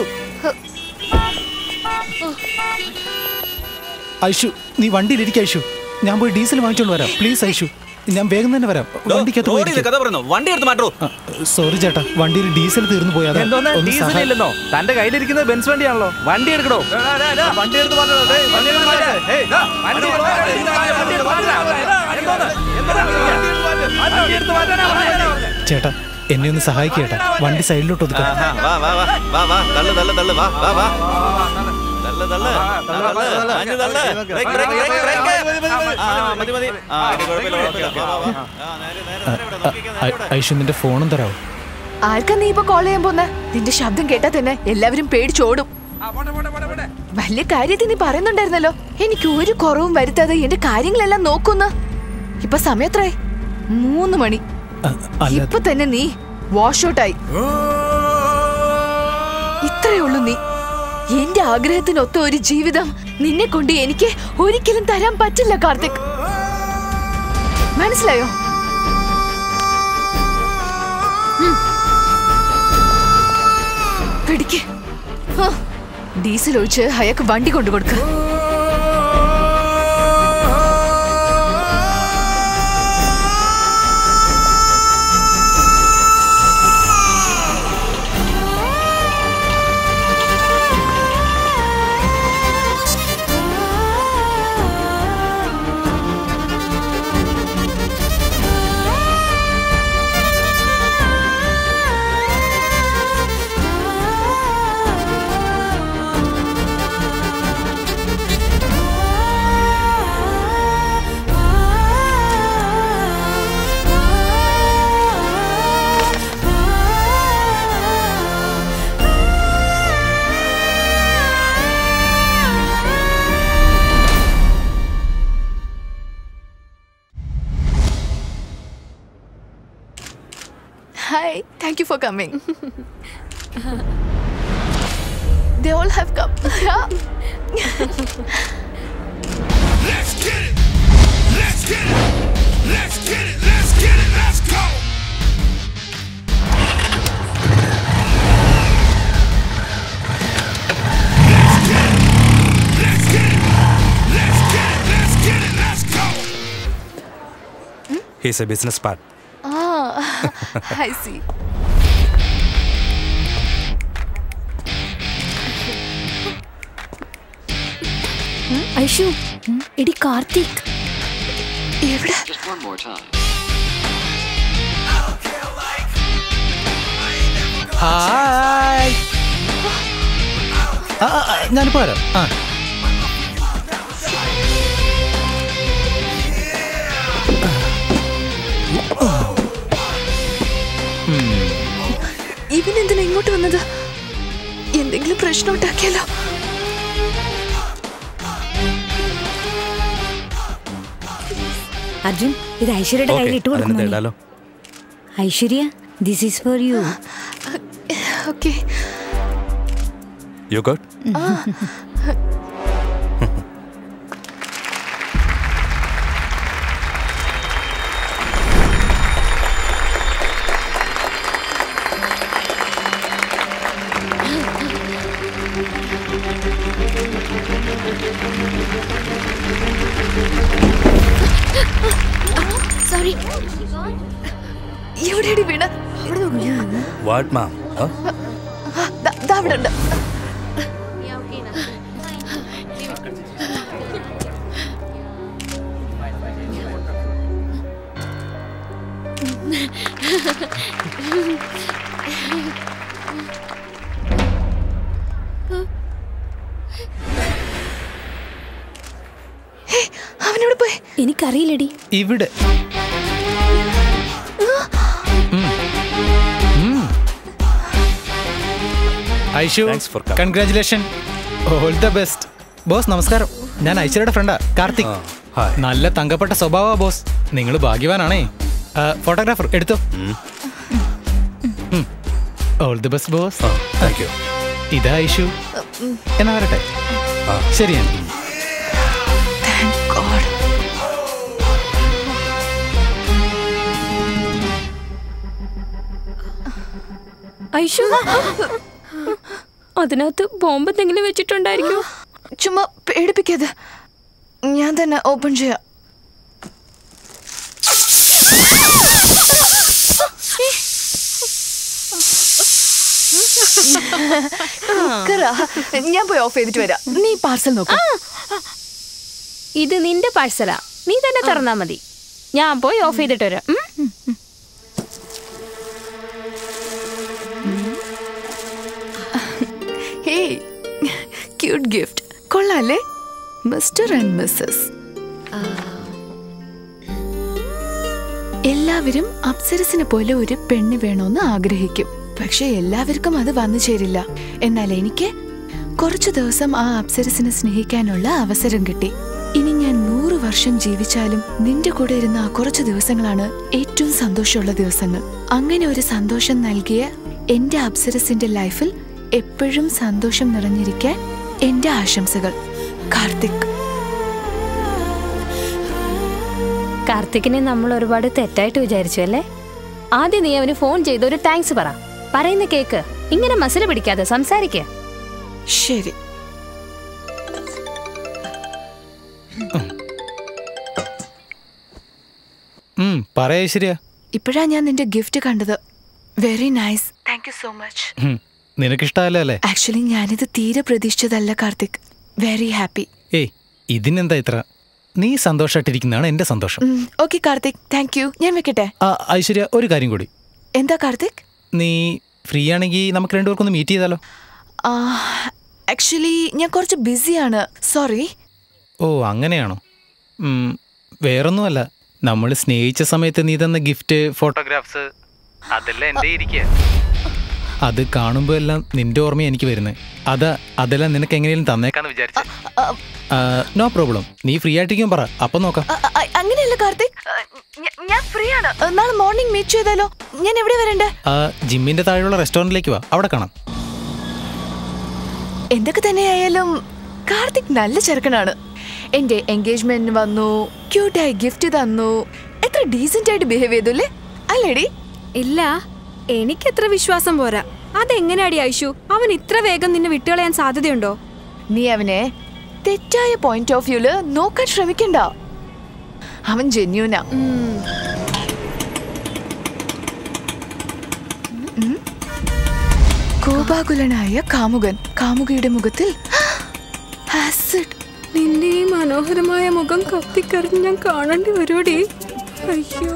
Speaker 8: ഐഷു നീ വണ്ടിയിലിരിക്ക ഐഷു ഞാൻ പോയി ഡീസൽ വാങ്ങിച്ചോണ്ട് വരാം പ്ലീസ് ഐഷു ഞാൻ വേഗം തന്നെ വരാം വണ്ടിക്കകത്ത്
Speaker 19: റോഡിൽ
Speaker 8: പോയിരിക്ക്.
Speaker 19: കഥ പറയുന്നു വണ്ടി എടുത്ത് മാറ്റോ
Speaker 8: ആ, സോറി ചേട്ടാ വണ്ടിയിൽ ഡീസൽ തീർന്നു പോയി അതാ.
Speaker 2: എന്തോന്ന്
Speaker 8: ഒന്ന്
Speaker 2: ഡീസൽ
Speaker 8: സഹായി-
Speaker 2: ഇല്ലെന്നോ തന്റെ കയ്യിലിരിക്കുന്നത് ബെൻസ് വണ്ടിയാണല്ലോ വണ്ടി എടുക്കണോ
Speaker 19: വണ്ടി എടുത്ത് മാറ്റോ വണ്ടി എടുത്ത് മാറ്റ്. ഏയ്, ദാ, വണ്ടി എടുത്ത് മാറ്റ്. വണ്ടി എടുത്ത് മാറ്റ്. എന്തോന്ന്? എന്തോന്ന്? വണ്ടി എടുത്ത് മാറ്റാനാ പറഞ്ഞത്.
Speaker 8: ചേട്ടാ എന്നെ ഒന്ന് സഹായിക്കേട്ടാ വണ്ടി സൈഡിലോട്ട് ഒതുക്കാം
Speaker 19: ആഹാ, വാ വാ വാ വാ വാ തള്ളു തള്ളു തള്ളു വാ വാ വാ തള്ളു തള്ളു തള്ളു അഞ്ഞു തള്ളു ബ്രേക്ക് ബ്രേക്ക് ബ്രേക്ക് ബ്രേക്ക് ആ മതി മതി ആ ഇനി കുഴപ്പമില്ല കുഴപ്പമില്ല വാ വാ വാ ആ നേരെ നേരെ നേരെ ഇവിടെ നോക്കിക്കേ
Speaker 8: ഐ- ഐഷു നിന്റെ ഫോണും തരാമോ
Speaker 6: ആർക്കാ നീ ഇപ്പൊ കോൾ ചെയ്യാൻ പോന്നെ നിന്റെ ശബ്ദം കേട്ടാ തന്നെ എല്ലാവരും പേടിച്ചോടും വലിയ കാര്യത്തിൽ നീ പറയുന്നുണ്ടായിരുന്നല്ലോ എനിക്ക് ഒരു കുറവും വരുത്താതെ എന്റെ കാര്യങ്ങളെല്ലാം നോക്കുന്ന ഇപ്പൊ സമയത്രേ മൂന്ന് മണി
Speaker 8: അല്ല
Speaker 6: ഇപ്പൊ തന്നെ നീ വാഷ് ഔട്ടായി ഇത്രയേ ഉള്ളൂ നീ എന്റെ ആഗ്രഹത്തിനൊത്ത ഒരു ജീവിതം നിന്നെ കൊണ്ട് എനിക്ക് ഒരിക്കലും തരാൻ പറ്റില്ല കാർത്തിക് മനസ്സിലായോ ഉം. പിടിക്ക് ആ, ഡീസൽ ഒഴിച്ച് അയാൾക്ക് വണ്ടി കൊണ്ടു കൊടുക്ക Hi, thank you for coming. they all have come. Yeah.
Speaker 3: Let's
Speaker 2: he's a business part
Speaker 6: I see
Speaker 12: Aishu എടി കാർത്തിക്
Speaker 6: എവിടെ
Speaker 8: ഹായ് ആ, ആ, ആ, ഞാനിപ്പോ വരാം ആ
Speaker 6: ഇവൻ എന്തിനാ ഇങ്ങോട്ട് വന്നത് എന്തെങ്കിലും പ്രശ്നം ഉണ്ടാക്കിയാലോ
Speaker 18: അർജുൻ ഇത് ഐശ്വര്യയുടെ കയ്യിൽ ഇട്ട് കൊടുക്കുന്നു നീ.
Speaker 2: ഇടാലോ
Speaker 18: Aishwarya this is for you
Speaker 6: okay
Speaker 2: you got
Speaker 6: sorry എവിടെയാടി വീണ
Speaker 2: വാട്ട് മാം
Speaker 6: അവിടെ ഉണ്ട് അവനോട് പോയി
Speaker 18: എനിക്കറിയില്ലടി
Speaker 8: ഇവിടെ Aishu congratulation all the best boss നമസ്കാരം ഞാൻ ഐശ്വര്യയുടെ ഫ്രണ്ടാ കാർത്തിക് നല്ല തങ്കപ്പെട്ട സ്വഭാവ ബോസ് നിങ്ങൾ ഭാഗ്യവാനാണേ ഫോട്ടോഗ്രാഫർ എടുത്തോ all the best boss
Speaker 2: thank you
Speaker 8: ഇതാ ഐഷു എന്നാ വരട്ടെ ശരിയാണ്
Speaker 12: ഐഷു അതിനകത്ത് ബോംബ് എന്തെങ്കിലും വെച്ചിട്ടുണ്ടായിരിക്കോ
Speaker 6: ചുമ്മാ പേടിപ്പിക്കാതെ ഞാൻ തന്നെ ഓപ്പൺ ചെയ്യാം കുക്കറാ. ഞാൻ പോയി ഓഫ് ചെയ്തിട്ട് വരാം നീ പാർസൽ നോക്കാം
Speaker 12: ഇത് നിന്റെ പാഴ്സലാ നീ തന്നെ തുറന്നാ മതി ഞാൻ പോയി ഓഫ് ചെയ്തിട്ട് വരാം ഉം?
Speaker 6: ഹേ ക്യൂട്ട് ഗിഫ്റ്റ് കൊള്ളാല്ലേ മിസ്റ്റർ ആൻഡ് മിസ്സസ് എല്ലാവരും അപ്സരസിനെ പോലെ ഒരു പെണ്ണ് വേണമെന്ന് ആഗ്രഹിക്കും പക്ഷെ എല്ലാവർക്കും അത് വന്നു ചേരില്ല എന്നാൽ എനിക്ക് കുറച്ചു ദിവസം ആ അപ്സരസിനെ സ്നേഹിക്കാനുള്ള അവസരം കിട്ടി ഇനി ഞാൻ നൂറ് വർഷം ജീവിച്ചാലും നിന്റെ കൂടെ ഇരുന്ന ആ കുറച്ചു ദിവസങ്ങളാണ് ഏറ്റവും സന്തോഷമുള്ള ദിവസങ്ങൾ അങ്ങനെ ഒരു സന്തോഷം നൽകിയ എന്റെ അപ്സരസിന്റെ ലൈഫിൽ എപ്പോഴും സന്തോഷം നിറഞ്ഞിരിക്കാൻ എന്റെ ആശംസകൾ കാർത്തിക്
Speaker 12: കാർത്തിക്കിനെ നമ്മൾ ഒരുപാട് തെറ്റായിട്ട് വിചാരിച്ചു അല്ലേ ആദ്യം നീ അവന് ഫോൺ ചെയ്ത് ഒരു താങ്ക്സ് പറ പറയുന്ന കേക്ക് ഇങ്ങനെ മസിൽ പിടിക്കാതെ സംസാരിക്ക
Speaker 6: ശരി
Speaker 8: ഉം, പറയാ ഐശ്വര്യ
Speaker 6: ഇപ്പോഴാ ഞാൻ നിന്റെ ഗിഫ്റ്റ് കണ്ടത് very nice thank you so much
Speaker 8: ഉം, നിനക്കിഷ്ടമല്ലോ അല്ലേ
Speaker 6: ആക്ച്വലി ഞാനിത് തീരെ പ്രതീക്ഷിച്ചതല്ല കാർത്തിക് വെരി ഹാപ്പി
Speaker 8: ഏയ് ഇതിനെന്താ ഇത്ര നീ സന്തോഷമായിട്ടിരിക്കുന്നതാണ് എന്റെ സന്തോഷം
Speaker 6: ഓക്കെ കാർത്തിക് താങ്ക് യു ഞാൻ വെക്കട്ടെ
Speaker 8: ആ ഐശ്വര്യ ഒരു കാര്യം കൂടി
Speaker 6: എന്താ കാർത്തിക്
Speaker 8: നീ ഫ്രീ ആണെങ്കിൽ നമുക്ക് രണ്ടുപേർക്കൊന്ന് മീറ്റ് ചെയ്താലോ
Speaker 6: ആക്ച്വലി ഞാൻ കുറച്ച് ബിസിയാണ് സോറി
Speaker 8: ഓ അങ്ങനെയാണോ ഉം, വേറൊന്നുമല്ല നമ്മൾ സ്നേഹിച്ച സമയത്ത് നീ തന്ന ഗിഫ്റ്റ് ഫോട്ടോഗ്രാഫ്സ് അതെല്ലാം എൻ്റെ ഇരിക്കുക അത് കാണുമ്പോൾ എല്ലാം നിന്റെ ഓർമ്മ എനിക്ക് വരുന്നത് അതാ അതെല്ലാം നിനക്ക് എങ്ങനെയും തന്നേക്കാന്ന് വിചാരിച്ചു നോ പ്രോബ്ലം നീ ഫ്രീ ആയിട്ടിരിക്കും പറ അപ്പം നോക്കാം
Speaker 6: അങ്ങനെയല്ല കാർത്തിക് ആ, ഞ- ഞാൻ ഫ്രീ ആണ് ആ, നാളെ മോർണിംഗ് മീറ്റ് ചെയ്താലോ ഞാൻ എവിടെ വരണ്ടേ
Speaker 8: ആ, ജിമ്മിന്റെ താഴെയുള്ള റെസ്റ്റോറൻറ്റിലേക്ക് വാ അവിടെ കാണാം
Speaker 6: എന്തൊക്കെ തന്നെയായാലും കാർത്തിക് നല്ല ചെറുക്കനാണ് എന്റെ എൻഗേജ്മെന്റ് വന്നു ക്യൂട്ടായി ഗിഫ്റ്റ് തന്നു എത്ര ഡീസന്റ് ആയിട്ട് ബിഹേവ് ചെയ്തു അല്ലേ അല്ലേടി
Speaker 10: ഇല്ല എനിക്കത്ര വിശ്വാസം പോരാ അതെങ്ങനെയാടി ഐഷു അവൻ ഇത്ര വേഗം നിന്നെ വിട്ടുകളയാൻ സാധ്യതയുണ്ടോ
Speaker 6: നീ അവനെ തെറ്റായ പോയിന്റ് ഓഫ് വ്യൂല് നോക്കാൻ ശ്രമിക്കണ്ട അവൻ ജെന്യൂനാ കോപാകുലനായ കാമുകൻ കാമുകയുടെ മുഖത്തിൽ ആസിഡ്
Speaker 10: നിന്റെ ഈ മനോഹരമായ മുഖം കത്തിക്കറിഞ്ഞ് ഞാൻ കാണേണ്ടി വരൂടി അയ്യോ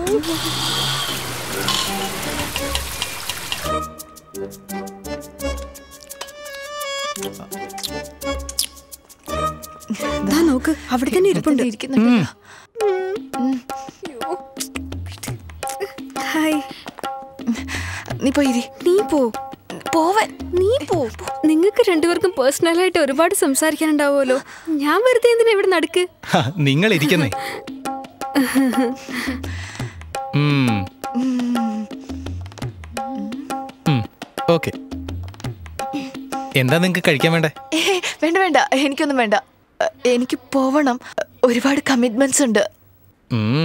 Speaker 10: ദാ നോക്ക് അവിടെ തന്നെ ഇരിപ്പുണ്ട് ഹായ്
Speaker 6: നീ പോയിരി
Speaker 10: നീ പോ
Speaker 6: പോവാൻ
Speaker 10: നീ പോ നിങ്ങൾക്ക് രണ്ടുപേർക്കും പേഴ്സണലായിട്ട് ഒരുപാട് സംസാരിക്കാനുണ്ടാവുമല്ലോ ഞാൻ വെറുതെ എന്തിനാ ഇവിടെ നടക്ക്
Speaker 8: ഹ, നിങ്ങൾ ഇരിക്കുന്നേ ഓക്കെ എന്താ നിങ്ങൾക്ക് കഴിക്കാൻ വേണ്ടേ
Speaker 6: ഏ, വേണ്ട വേണ്ട എനിക്കൊന്നും വേണ്ട എ, എനിക്ക് പോവണം ഒരുപാട് കമ്മിറ്റ്മെന്റ്സ് ഉണ്ട്
Speaker 8: ഉം.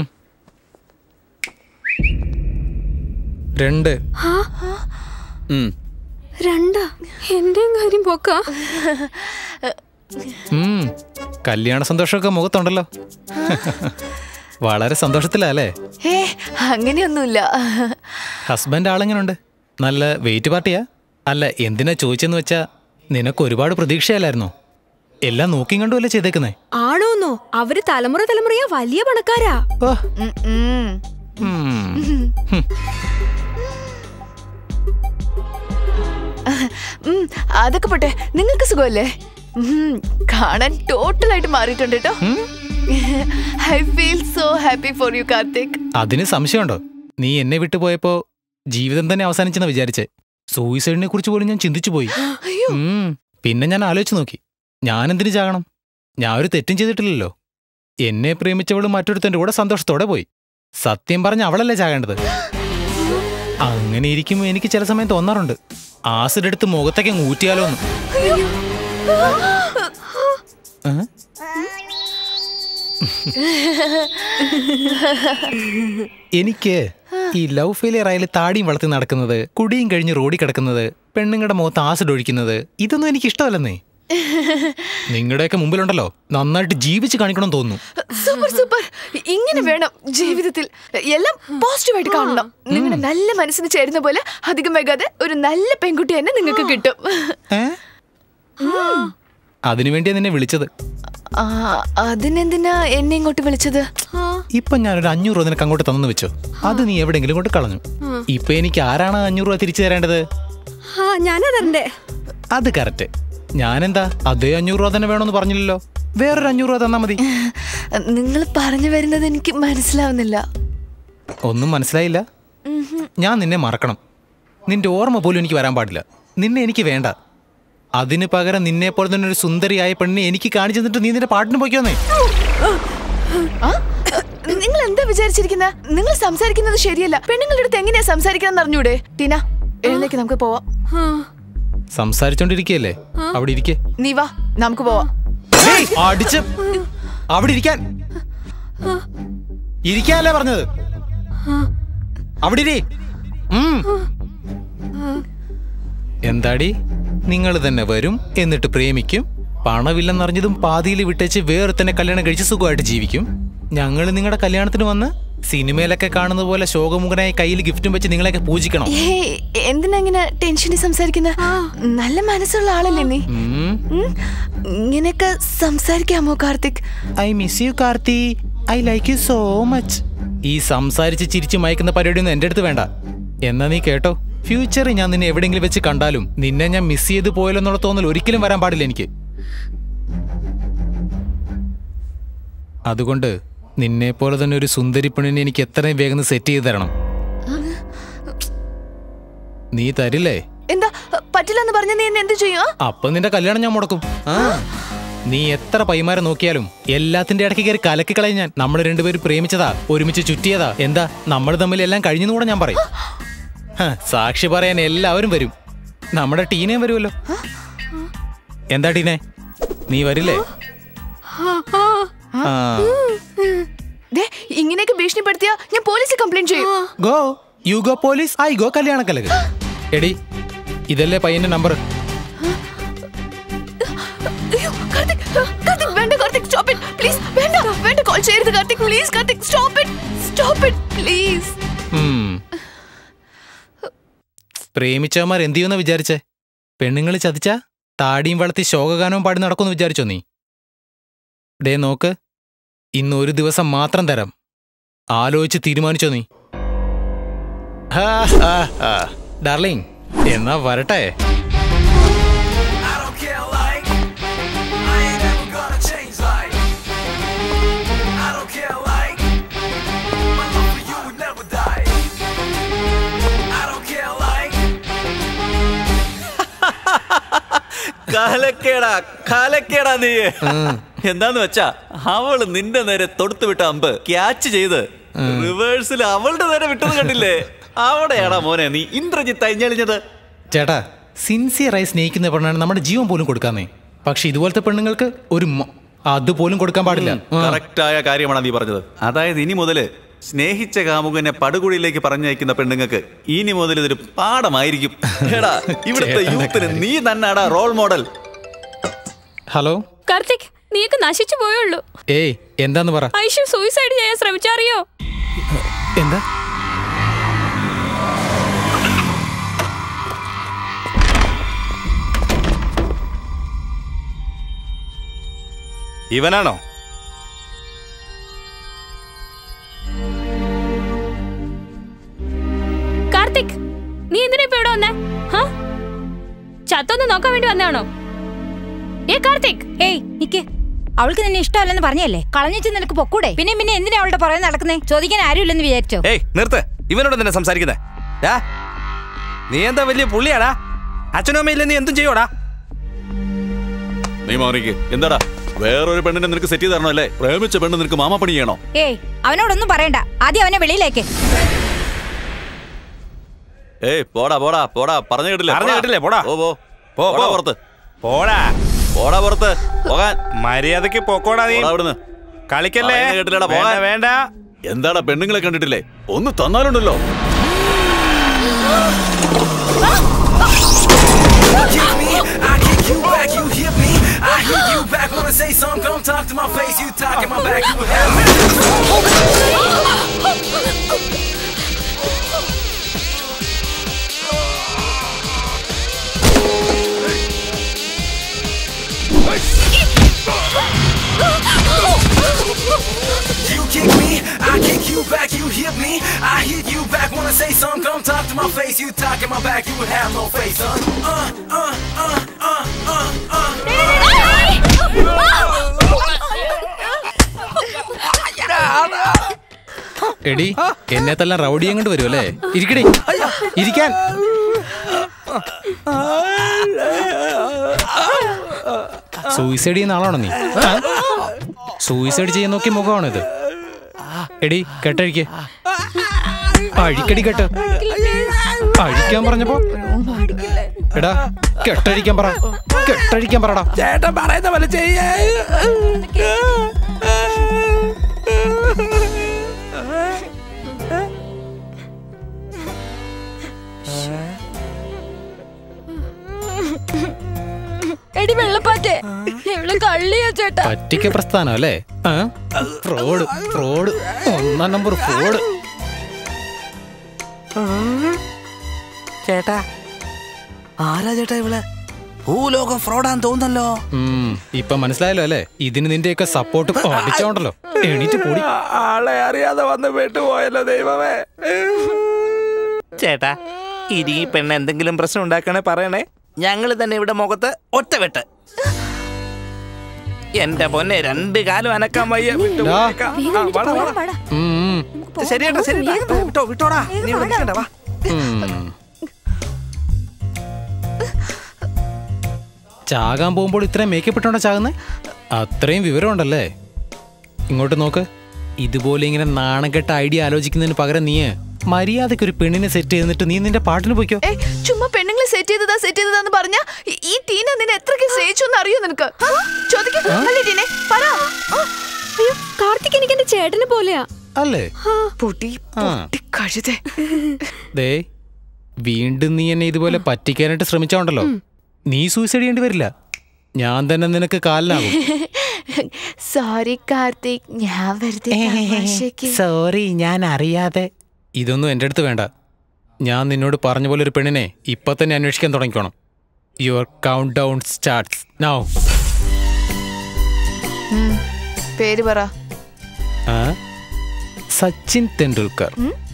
Speaker 8: രണ്ട്
Speaker 10: ആ,
Speaker 8: ഉം.
Speaker 10: രണ്ടാ എന്റെയും കാര്യം പോക്കാ
Speaker 8: ഉം. കല്യാണ സന്തോഷമൊക്കെ മുഖത്തുണ്ടല്ലോ വളരെ സന്തോഷത്തിലാ അല്ലേ
Speaker 6: ഏ അങ്ങനെയൊന്നുമില്ല
Speaker 8: ഹസ്ബൻഡ് ആളെങ്ങനുണ്ട് നല്ല വെയിറ്റ് പാർട്ടിയാ അല്ല എന്തിനാ ചോദിച്ചെന്ന് വെച്ചാ നിനക്ക് ഒരുപാട് പ്രതീക്ഷയല്ലായിരുന്നോ എല്ലാം നോക്കിയും കണ്ടുമല്ലേ ചെയ്തേക്കുന്നേ
Speaker 10: ആണോന്നോ അവര് തലമുറ തലമുറയാ വലിയ പണക്കാരാ
Speaker 6: ഉം, ഉം. ഉം, അതൊക്കെ പോട്ടെ നിങ്ങൾക്ക് സുഖമല്ലേ ഉം, കാണാൻ ടോട്ടലായിട്ട് മാറിയിട്ടുണ്ട് കേട്ടോ I feel so happy for you Karthik
Speaker 8: അതിന് സംശയമുണ്ടോ നീ എന്നെ വിട്ടു പോയപ്പോ ജീവിതം തന്നെ അവസാനിച്ചെന്ന് വിചാരിച്ചേ സൂയിസൈഡിനെ കുറിച്ച് പോലും ഞാൻ ചിന്തിച്ചു പോയി ഉം. പിന്നെ ഞാൻ ആലോചിച്ചു നോക്കി ഞാൻ എന്തിനു ചാകണം ഞാൻ ഒരു തെറ്റും ചെയ്തിട്ടില്ലല്ലോ എന്നെ പ്രേമിച്ചവള് മറ്റൊരുത്തന്റെ കൂടെ സന്തോഷത്തോടെ പോയി സത്യം പറഞ്ഞ അവളല്ലേ ചാകേണ്ടത് അങ്ങനെ ഇരിക്കുമ്പോൾ എനിക്ക് ചില സമയം തോന്നാറുണ്ട് ആസിഡ് എടുത്ത് മുഖത്തേക്ക് അങ്ങ് ഊറ്റിയാലോ എന്ന് ഏ? എനിക്ക് ഈ ലവ് ഫെയിലിയർ ആയാലും താടിയും വളർത്തി നടക്കുന്നത് കുടിയും കഴിഞ്ഞ് റോഡിൽ കിടക്കുന്നത് പെണ്ണുങ്ങളുടെ മുഖത്ത് ആസിഡ് ഒഴിക്കുന്നത് ഇതൊന്നും എനിക്ക് ഇഷ്ടമല്ലെന്നേ നിങ്ങളുടെയൊക്കെ മുമ്പിലുണ്ടല്ലോ നന്നായിട്ട് ജീവിച്ച് കാണിക്കണം തോന്നുന്നു
Speaker 6: സൂപ്പർ സൂപ്പർ ഇങ്ങനെ വേണം ജീവിതത്തിൽ എല്ലാം പോസിറ്റീവായിട്ട് കാണണം നിങ്ങളുടെ നല്ല മനസ്സിന് ചേരുന്ന പോലെ അധികം വൈകാതെ ഒരു നല്ല പെൺകുട്ടി തന്നെ നിങ്ങൾക്ക് കിട്ടും ഉം.
Speaker 8: അതിനുവേണ്ടിയാ നിന്നെ വിളിച്ചത്
Speaker 6: ആ, അതിനെന്തിനാ എന്നെ ഇങ്ങോട്ട് വിളിച്ചത്
Speaker 8: ഇപ്പൊ ഞാനൊരു അഞ്ഞൂറ് രൂപ നിനക്ക് അങ്ങോട്ട് തന്നു വെച്ചോ അത് നീ എവിടെയെങ്കിലും കൊണ്ട് കളഞ്ഞു ഇപ്പൊ എനിക്ക് ആരാണ് അഞ്ഞൂറ് രൂപ തിരിച്ചു തരേണ്ടത്
Speaker 10: ആ ഞാനാ തരണ്ടേ
Speaker 8: അത് കറക്റ്റ് ഞാനെന്താ അതേ അഞ്ഞൂറ് രൂപ തന്നെ വേണമെന്ന് പറഞ്ഞില്ലല്ലോ വേറൊരു അഞ്ഞൂറ് രൂപ തന്നാ മതി
Speaker 6: നിങ്ങൾ പറഞ്ഞു വരുന്നത് എനിക്ക് മനസ്സിലാവുന്നില്ല
Speaker 8: ഒന്നും മനസ്സിലായില്ല ഞാൻ നിന്നെ മറക്കണം നിന്റെ ഓർമ്മ പോലും എനിക്ക് വരാൻ പാടില്ല നിന്നെ എനിക്ക് വേണ്ട അതിന് പകരം നിന്നെ പോലെ തന്നെ ഒരു സുന്ദരിയായ പെണ്ണിനെ എനിക്ക് കാണിച്ചു തന്നിട്ട് നീ നിന്റെ പാട്ടിന് പോയിക്കോന്നേ
Speaker 6: ആ? നിങ്ങൾ എന്താ വിചാരിച്ചിരിക്കുന്ന നിങ്ങൾ സംസാരിക്കുന്നത് ശരിയല്ല പെണ്ണുങ്ങളുടെ അടുത്ത് എങ്ങനെയാ സംസാരിക്കണം അറിഞ്ഞൂടെ ടീന എഴുന്നേക്ക് നമുക്ക് പോവാം
Speaker 8: സംസാരിച്ചോണ്ടിരിക്കയല്ലേ അവിടെ ഇരിക്കേ
Speaker 6: നീ വാ നമുക്ക് പോവാം
Speaker 8: അടിച്ച് അവിടെ ഇരിക്കാൻ ഇരിക്കാനല്ലേ പറഞ്ഞത് അവിടെ ഇരി ഉം. എന്താടി നിങ്ങൾ തന്നെ വരും എന്നിട്ട് പ്രേമിക്കും പണമില്ലെന്നറിഞ്ഞതും പാതിയിൽ വിട്ടേച്ച് വേറെ തന്നെ കല്യാണം കഴിച്ച് സുഖമായിട്ട് ജീവിക്കും ഞങ്ങൾ നിങ്ങളുടെ കല്യാണത്തിന് വന്ന് സിനിമയിലൊക്കെ കാണുന്ന പോലെ ശോകമുഖനായി കയ്യിൽ ഗിഫ്റ്റും വെച്ച് നിങ്ങളെയൊക്കെ പൂജിക്കണം
Speaker 6: ഏയ് എന്തിനാ ഇങ്ങനെ ടെൻഷനിൽ സംസാരിക്കുന്ന നല്ല മനസ്സുള്ള ആളല്ലേ നീ
Speaker 8: ഉം.
Speaker 6: ഉം? ഇങ്ങനെയൊക്കെ സംസാരിക്കാമോ Karthik
Speaker 8: I miss you Karthi I like you so much ഈ സംസാരിച്ച് ചിരിച്ച് മയക്കുന്ന പരിപാടിയൊന്നും എൻ്റെ അടുത്ത് വേണ്ട എന്നാ നീ കേട്ടോ ഫ്യൂച്ചറിൽ ഞാൻ നിന്നെ എവിടെയെങ്കിലും വെച്ച് കണ്ടാലും നിന്നെ ഞാൻ മിസ് ചെയ്ത് പോയല്ലോ എന്നുള്ള തോന്നൽ ഒരിക്കലും വരാൻ പാടില്ല എനിക്ക് അതുകൊണ്ട് നിന്നെ പോലെ തന്നെ ഒരു സുന്ദരി പെണ്ണിനെ എനിക്ക് എത്രയും വേഗം സെറ്റ് ചെയ്ത് തരണം നീ തരില്ലേ
Speaker 6: എന്താ പറ്റില്ലെന്ന് പറഞ്ഞ നീ എന്നെ എന്ത് ചെയ്യും
Speaker 8: അപ്പൊ നിന്റെ കല്യാണം ഞാൻ മുടക്കും ആ നീ എത്ര പൈമാരെ നോക്കിയാലും എല്ലാത്തിന്റെ ഇടയ്ക്ക് കയറി കലക്കി കളയും ഞാൻ നമ്മൾ രണ്ടുപേരും പ്രേമിച്ചതാ ഒരുമിച്ച് ചുറ്റിയതാ എന്താ നമ്മൾ തമ്മിൽ എല്ലാം കഴിഞ്ഞെന്ന് കൂടെ ഞാൻ പറയും ഹ, സാക്ഷി പറയാൻ എല്ലാവരും വരും നമ്മുടെ ടീനയും വരുമല്ലോ എന്താ ടീനെ നീ വരില്ലേ ആ
Speaker 6: ദേ, ഇങ്ങനെയൊക്കെ ഭീഷണിപ്പെടുത്തിയ ഞാൻ പോലീസിൽ കംപ്ലൈന്റ് ചെയ്യും
Speaker 8: go you go police I go കല്യാണക്കലക് എടി ഇതല്ലേ പയ്യന്റെ നമ്പർ
Speaker 6: അയ്യോ കാർത്തിക് കാർത്തിക് വേണ്ട കാർത്തിക് സ്റ്റോപ്പ് ഇറ്റ് പ്ലീസ് വേണ്ട വേണ്ട കോൾ ചെയ്യരുത് Karthik please Karthik stop it stop it please
Speaker 8: പ്രേമിച്ചവന്മാർ എന്ത് ചെയ്യുമെന്ന് വിചാരിച്ചേ പെണ്ണുങ്ങൾ ചതിച്ച താടിയും വളർത്തി ശോകഗാനവും പാടി നടക്കുമെന്ന് വിചാരിച്ചോ നീ ദേ നോക്ക് ഇന്ന് ഒരു ദിവസം മാത്രം തരാം ആലോചിച്ച് തീരുമാനിച്ചോ നീ ഹാ, ഹാ, ഹാ. ഡാർലിംഗ് എന്നാ വരട്ടെ
Speaker 1: കലക്കേടാ കലക്കേടാ നീ എന്താന്ന് വെച്ചാ അവള് നിന്റെ നേരെ തൊടുത്തു വിട്ട അമ്പ് ക്യാച്ച് ചെയ്ത് റിവേഴ്സിൽ അവളുടെ നേരെ വിട്ടത് കണ്ടില്ലേ അവിടെയാടാ മോനെ നീ ഇന്ദ്രജിത്ത് അഞ്ഞളിഞ്ഞത്
Speaker 8: ചേട്ടാ സിൻസിയറായി സ്നേഹിക്കുന്ന പെണ്ണാണ് നമ്മുടെ ജീവൻ പോലും കൊടുക്കാന്നേ പക്ഷെ ഇതുപോലത്തെ പെണ്ണുങ്ങൾക്ക് ഒരു മ- അതുപോലും കൊടുക്കാൻ പാടില്ല ആ.
Speaker 1: കറക്റ്റായ കാര്യമാണ് നീ പറഞ്ഞത് അതായത് ഇനി മുതല് സ്നേഹിച്ച കാമുകനെ പടുകുഴിയിലേക്ക് പറഞ്ഞയക്കുന്ന പെണ്ണുങ്ങൾക്ക് ഇനി മുതൽ ഇതൊരു പാഠമായിരിക്കും എടാ ഇവിടുത്തെ
Speaker 8: ചേട്ടന്റെ
Speaker 1: യൂത്തിന്
Speaker 8: കാര്യം.
Speaker 1: നീ തന്നെടാ റോൾ മോഡൽ
Speaker 8: ഹലോ
Speaker 12: കാർത്തിക് നീയൊക്കെ നശിച്ചു പോയുള്ളൂ
Speaker 8: ഏയ് എന്താന്ന് പറ
Speaker 12: ഐഷു സൂയിസൈഡ് ചെയ്യാൻ ശ്രമിച്ചറിയോ
Speaker 8: എന്താ
Speaker 2: ഇവനാണോ
Speaker 12: കാർത്തിക് നീ എന്തിനാ ഇപ്പൊ ഇവിടെ വന്നേ ഹാ ചത്തൊന്ന് നോക്കാൻ വേണ്ടി വന്നാണോ ഏ കാർത്തിക്
Speaker 18: ഏയ് നിക്ക് അവൾക്ക് നിന്നെ ഇഷ്ടമല്ലെന്ന് പറഞ്ഞല്ലേ കളഞ്ഞിട്ട് നിനക്ക് പൊക്കൂടെ പിന്നെ പിന്നെ എന്തിനാ അവളുടെ പുറകെ നടക്കുന്നേ ചോദിക്കാൻ ആരുമില്ലെന്ന് വിചാരിച്ചോ
Speaker 2: ഏയ് നിർത്ത് ഇവനോട് എന്തിനാ സംസാരിക്കുന്നേ ഡാ നീ എന്താ വലിയ പുള്ളിയാടാ അച്ഛനും അമ്മയില്ല നീ എന്തും ചെയ്യോടാ
Speaker 1: നീ മാറിക്ക് എന്താടാ വേറൊരു പെണ്ണിനെ നിനക്ക് സെറ്റ് ചെയ്ത് തരണോ അല്ലേ പ്രേമിച്ച പെണ്ണ് നിനക്ക് മാമപ്പണി ചെയ്യണോ
Speaker 18: ഏയ് അവനോടൊന്നും പറയണ്ട ആദ്യം അവനെ വെളിയിലേക്ക്
Speaker 1: ഏയ് പോടാ പോടാ പോടാ പറഞ്ഞു കേട്ടില്ലേ
Speaker 2: പറഞ്ഞു കേട്ടില്ലേ, പോടാ.
Speaker 1: ഓ പോ
Speaker 2: പോ,
Speaker 1: പോടാ
Speaker 2: പോ.
Speaker 1: പുറത്ത്
Speaker 2: പോടാ
Speaker 1: പോടാ പുറത്ത് പോകാൻ
Speaker 2: മര്യാദക്ക് പോക്കോടാ നീ
Speaker 1: പോടാ അവിടുന്ന്
Speaker 2: കളിക്കല്ലേ
Speaker 1: പറയുന്നത് കേട്ടില്ലടാ,
Speaker 2: വേണ്ട,
Speaker 1: പോകാൻ.
Speaker 2: വേണ്ട
Speaker 1: എന്താടാ പെണ്ണുങ്ങളെ കണ്ടിട്ടില്ലേ ഒന്ന് തന്നാലുണ്ടല്ലോ
Speaker 13: kick me, I kick you back, you hit me. I hit you back, wanna say something, come talk to my face, you talk in my back, you have You kick me, I kick you back, you hit me. I hit you back, wanna say something, come talk to my face, you talk in my back, you would have no face, huh? Uh, uh, uh, uh, uh, uh.
Speaker 8: എടി എന്നെ തല്ലാം റൗഡി അങ്ങോട്ട് വരും അല്ലേ ഇരിക്കടി ഇരിക്കാൻ സൂയിസൈഡ് ചെയ്യുന്ന ആളാണോ നീ സൂയിസൈഡ് ചെയ്യാൻ നോക്കിയ മുഖമാണിത് എടി കെട്ടഴിക്ക് അഴിക്കടി കെട്ട് അഴിക്കാൻ പറഞ്ഞപ്പോ എടാ കെട്ടഴിക്കാൻ പറ കെട്ടഴിക്കാൻ പറടാ
Speaker 2: ചേട്ടൻ പറയുന്ന പോലെ ചെയ്യേ
Speaker 18: എടി വെള്ളപ്പാറ്റേ ഇവള് കള്ളിയാ ചേട്ടാ
Speaker 8: പറ്റിക്ക പ്രസ്ഥാനം അല്ലേ ആ? ഫ്രോഡ് ഫ്രോഡ് ഒന്നാം നമ്പർ ഫ്രോഡ്
Speaker 2: ചേട്ടാ ആരാ ചേട്ടാ ഇവള് ഭൂലോകം ഫ്രോഡാന്ന് തോന്നല്ലോ
Speaker 8: ഉം, ഇപ്പൊ മനസ്സിലായല്ലോ അല്ലേ ഇതിന് നിന്റെയൊക്കെ സപ്പോർട്ട് അടിച്ചോണ്ടല്ലോ എണീറ്റ് പൊടി
Speaker 2: ആളെ അറിയാതെ വന്ന് പെട്ടുപോയല്ലോ ദൈവമേ ചേട്ടാ ഇനി ഈ പെണ്ണ് എന്തെങ്കിലും പ്രശ്നം ഉണ്ടാക്കണേ പറയണേ ഞങ്ങൾ തന്നെ ഇവിടെ മുഖത്ത് ഒറ്റ വെട്ട് എന്റെ പൊന്നെ രണ്ട് കാലം അനക്കാൻ വയ്യ വിട്ടു
Speaker 8: ഡാ.
Speaker 2: പോയേക്കാം. ആ, വാടാ, വാടാ.
Speaker 8: ഉം,
Speaker 2: ശരിയേട്ടാ ശരിയേട്ടാ വിട്ടോ വിട്ടോടാ നീ ഇവിടെ നിൽക്കണ്ട വാ
Speaker 8: ഉം. ചാകാൻ പോകുമ്പോൾ ഇത്രയും മേക്കപ്പ് ഇട്ടോണ്ടാ ചാകുന്നേ അത്രയും വിവരമുണ്ടല്ലേ ഇങ്ങോട്ട് നോക്ക് ഇതുപോലെ ഇങ്ങനെ നാണംകെട്ട ഐഡിയ ആലോചിക്കുന്നതിന് പകരം നീ മര്യാദയ്ക്ക് ഒരു പെണ്ണിനെ സെറ്റ് ചെയ്തിട്ട് നീ നിന്റെ പാട്ടിന് പോയിക്കോ
Speaker 6: ഏ ചുമ്മാ പെണ്ണുങ്ങളെ സെറ്റ് ചെയ്തതാ സെറ്റ് ചെയ്തതാന്ന് പറഞ്ഞ ഈ ടീന നിന്നെ എത്രക്ക് സ്നേഹിച്ചു എന്ന് അറിയോ നിനക്ക് ചോദിക്കാം അല്ലേ ടീനെ പറ ആ,
Speaker 10: അയ്യോ കാർത്തിക് എനിക്ക് എന്റെ ചേട്ടനെ പോലെയാ
Speaker 8: അല്ലേ
Speaker 6: പൊടി
Speaker 8: ആ.
Speaker 6: കഴുതേ
Speaker 8: ദേ വീണ്ടും നീ എന്നെ ഇതുപോലെ പറ്റിക്കാനായിട്ട് ശ്രമിച്ചോണ്ടല്ലോ നീ സൂയിസൈഡ് ചെയ്യേണ്ടി വരില്ല ഞാൻ തന്നെ നിനക്ക് കാലിനാകും
Speaker 6: സോറി കാർത്തിക് ഞാൻ വെറുതെ തമാശയ്ക്ക്
Speaker 8: സോറി ഞാൻ അറിയാതെ ഇതൊന്നും എൻ്റെ അടുത്ത് വേണ്ട ഞാൻ നിന്നോട് പറഞ്ഞ പോലെ ഒരു പെണ്ണിനെ ഇപ്പൊ തന്നെ അന്വേഷിക്കാൻ തുടങ്ങിക്കോണം your countdown starts now
Speaker 6: ഉം. പേര് പറ
Speaker 8: സച്ചിൻ തെണ്ടുൽക്കർ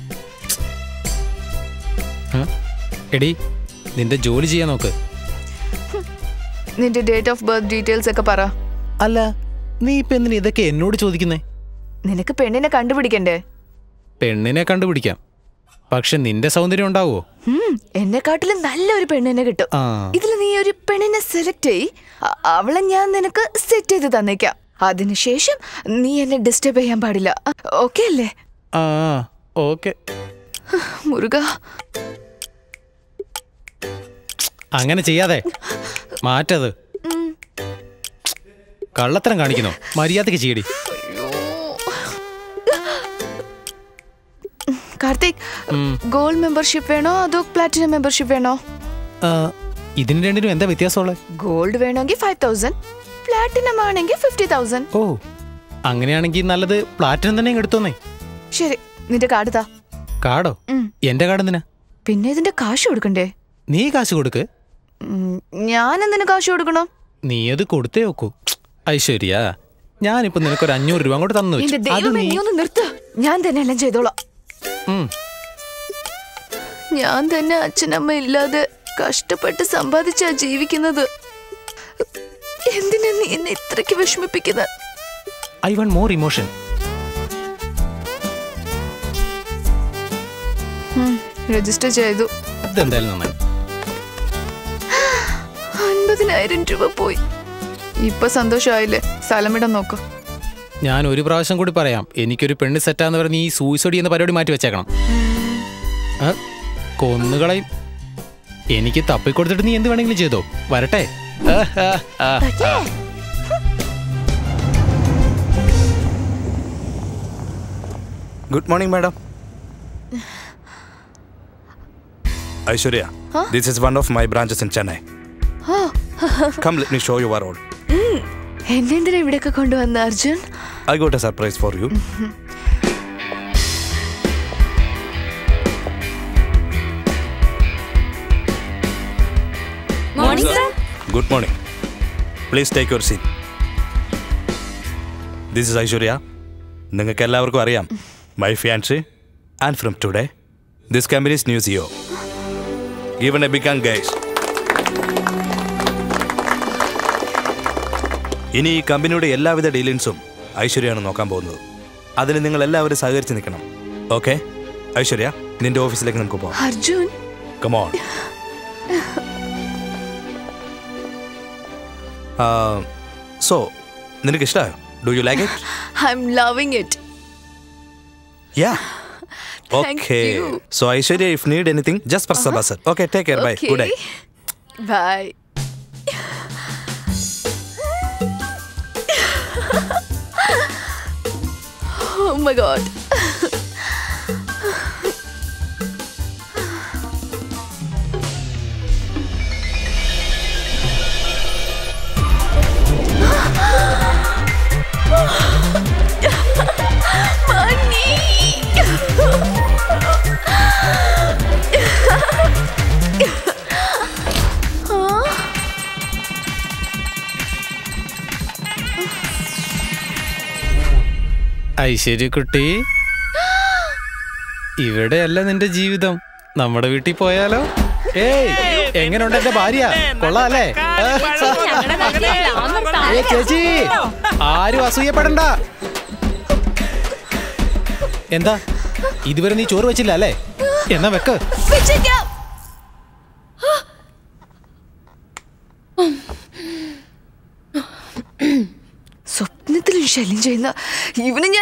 Speaker 8: ആ? എടി നിന്റെ ജോലി ചെയ്യാൻ നോക്ക്
Speaker 6: നിന്റെ ഡേറ്റ് ഓഫ് ബർത്ത് ഡീറ്റെയിൽസ് ഒക്കെ പറ
Speaker 8: അല്ല നീ ഇപ്പൊ എന്തിനാ ഇതൊക്കെ എന്നോട് ചോദിക്കുന്നേ
Speaker 6: നിനക്ക് പെണ്ണിനെ കണ്ടുപിടിക്കണ്ടേ
Speaker 8: പെണ്ണിനെ കണ്ടുപിടിക്കാം പക്ഷെ നിന്റെ സൗന്ദര്യം ഉണ്ടാവോ
Speaker 6: ഉം, എന്നെക്കാട്ടിലും നല്ലൊരു പെണ്ണിനെ കിട്ടും
Speaker 8: ആ
Speaker 6: ഇതിൽ നീ ഒരു പെണ്ണിനെ സെലക്ട് ചെയ് അ- അവളെ ഞാൻ നിനക്ക് സെറ്റ് ചെയ്ത് തന്നേക്കാം അതിനുശേഷം നീ എന്നെ ഡിസ്റ്റർബ് ചെയ്യാൻ പാടില്ല ഓക്കെ അല്ലേ
Speaker 8: ആ ഓക്കെ
Speaker 6: മുരുക
Speaker 8: അങ്ങനെ ചെയ്യാതെ മാറ്റത് കള്ളത്തരം കാണിക്കുന്നോ മര്യാദക്ക് ചെയ്യടി
Speaker 6: കാർത്തിക്
Speaker 8: ഉം.
Speaker 6: ഗോൾഡ് മെമ്പർഷിപ്പ് വേണോ അതോ പ്ലാറ്റിനം മെമ്പർഷിപ്പ് വേണോ
Speaker 8: ആ, ഇതിന് രണ്ടിനും എന്താ വ്യത്യാസമുള്ളത്
Speaker 6: ഗോൾഡ് വേണമെങ്കിൽ ഫൈവ് തൗസൻഡ് പ്ലാറ്റിനം ആണെങ്കിൽ ഫിഫ്റ്റി തൗസൻഡ്
Speaker 8: ഓ അങ്ങനെയാണെങ്കിൽ നല്ലത് പ്ലാറ്റിനം തന്നെ ഇങ്ങ് എടുത്തോന്നേ
Speaker 6: ശരി നിന്റെ കാർഡ് താ
Speaker 8: കാർഡോ
Speaker 6: ഉം.
Speaker 8: എന്റെ കാർഡ് എന്തിനാ
Speaker 6: പിന്നെ ഇതിന്റെ കാശ് കൊടുക്കണ്ടേ
Speaker 8: നീ കാശ് കൊടുക്ക്
Speaker 6: ഉം, ഞാൻ എന്തിനു കാശ് കൊടുക്കണം
Speaker 8: നീ അത് കൊടുത്തേ നോക്കൂ ഐശ്വര്യ ഞാനിപ്പോ നിനക്കൊരു അഞ്ഞൂറ് രൂപ അങ്ങോട്ട് തന്നു
Speaker 6: എന്റെ
Speaker 8: വെച്ചു അത്
Speaker 6: ദൈവമേ
Speaker 8: നീ
Speaker 6: നീ ഒന്ന് നിർത്ത ഞാൻ തന്നെ എല്ലാം ചെയ്തോളാം
Speaker 8: ഉം.
Speaker 6: ഞാൻ തന്നെ അച്ഛനമ്മ ഇല്ലാതെ കഷ്ടപ്പെട്ട് സമ്പാദിച്ചാ ജീവിക്കുന്നത് എന്തിനാ നീ എന്നെ ഇത്രയ്ക്ക് വിഷമിപ്പിക്കുന്നത്
Speaker 8: I one more emotion
Speaker 6: register ചെയ്തു
Speaker 8: അതെന്തായാലും നന്നായി
Speaker 6: അൻപതിനായിരം രൂപ പോയി ഇപ്പൊ സന്തോഷമായില്ലേ സ്ഥലമിടം നോക്കൂ
Speaker 8: ഞാൻ ഒരു പ്രാവശ്യം കൂടി പറയാം എനിക്കൊരു പെണ്ണ് സെറ്റാന്ന് പറഞ്ഞ് ഈ സൂയിസൈഡ് എന്ന പരിപാടി മാറ്റി വെച്ചേക്കണം ആ, കൊന്നുകളയും എനിക്ക് തപ്പിക്കൊടുത്തിട്ട് നീ എന്ത് വേണമെങ്കിലും ചെയ്തോ വരട്ടെ ആ, ആ, ആ, ആ.
Speaker 3: Good morning madam Aishwarya this is one of my branches in Chennai come let me show you are all
Speaker 6: എന്നെ എന്തിനാ ഇവിടെയൊക്കെ കൊണ്ടുവന്ന Arjun
Speaker 3: I got a surprise for you
Speaker 10: morning sir
Speaker 3: good morning please take your seat this is Aishwarya നിങ്ങൾക്ക് എല്ലാവർക്കും അറിയാം my fiance and from today this company's new CEO given a big guys ഇനി ഈ കമ്പനിയുടെ എല്ലാവിധ ഡീലിങ്സും ഐശ്വര്യയാണ് നോക്കാൻ പോകുന്നത് അതിന് നിങ്ങൾ എല്ലാവരും സഹകരിച്ച് നിൽക്കണം ഓക്കെ ഐശ്വര്യ നിന്റെ ഓഫീസിലേക്ക് നമുക്ക് പോകാം
Speaker 6: അർജുൻ
Speaker 3: കമോൺ സോ നിനക്ക് ഇഷ്ടമായോ do you like it
Speaker 6: I'm loving it
Speaker 3: yeah
Speaker 6: Thank
Speaker 3: okay
Speaker 6: you.
Speaker 3: So Aishwarya if need anything just press buzzer okay take care bye good day
Speaker 6: bye Oh my god.
Speaker 8: ഐശ്വര്യക്കുട്ടി ഇവിടെയല്ല നിന്റെ ജീവിതം നമ്മുടെ വീട്ടിൽ പോയാലോ ഏയ് എങ്ങനെയുണ്ട് എന്റെ ഭാര്യ കൊള്ളാല്ലേ ഏ ചേച്ചി ആരും അസൂയപ്പെടണ്ട എന്താ ഇതുവരെ നീ ചോറ് വെച്ചില്ല അല്ലേ എന്നാ വെക്ക്
Speaker 6: വെച്ചേക്കാം സ്വപ്നത്തിലും ശല്യം ചെയ്യുന്ന ഇവന് ഞാൻ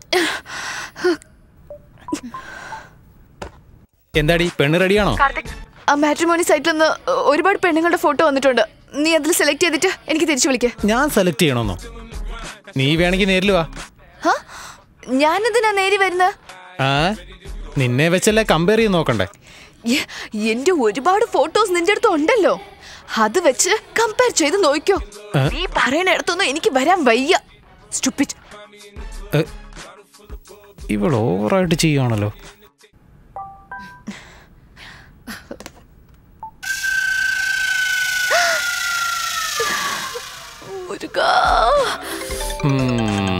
Speaker 8: എന്താടി പെണ്ണ് റെഡിയാണോ
Speaker 6: ആ മാട്രിമോണി സൈറ്റിൽ നിന്ന് ഒരുപാട് പെണ്ണുങ്ങളുടെ ഫോട്ടോ വന്നിട്ടുണ്ട് നീ അതിൽ സെലക്ട് ചെയ്തിട്ട് എനിക്ക് തിരിച്ചു വിളിക്ക
Speaker 8: ഞാൻ സെലക്ട് ചെയ്യണമെന്നോ നീ വേണമെങ്കിൽ നേരിൽ വാ
Speaker 6: ഞാനെന്തിനാ നേരി വരുന്നത്
Speaker 8: ആ നിന്നെ വെച്ചല്ലേ കമ്പയർ ചെയ്ത് നോക്കണ്ടേ
Speaker 6: എ- എന്റെ ഒരുപാട് ഫോട്ടോസ് നിന്റെ അടുത്ത് ഉണ്ടല്ലോ അത് വെച്ച് കമ്പയർ ചെയ്ത് നോക്കിയോ
Speaker 8: ഏ?
Speaker 6: നീ പറയണിടത്തൊന്നും എനിക്ക് വരാൻ വയ്യ സ്റ്റുപ്പിറ്റ്
Speaker 8: ഏ, ഇവൾ ഓവറായിട്ട് ചെയ്യുവാണല്ലോ ഉം.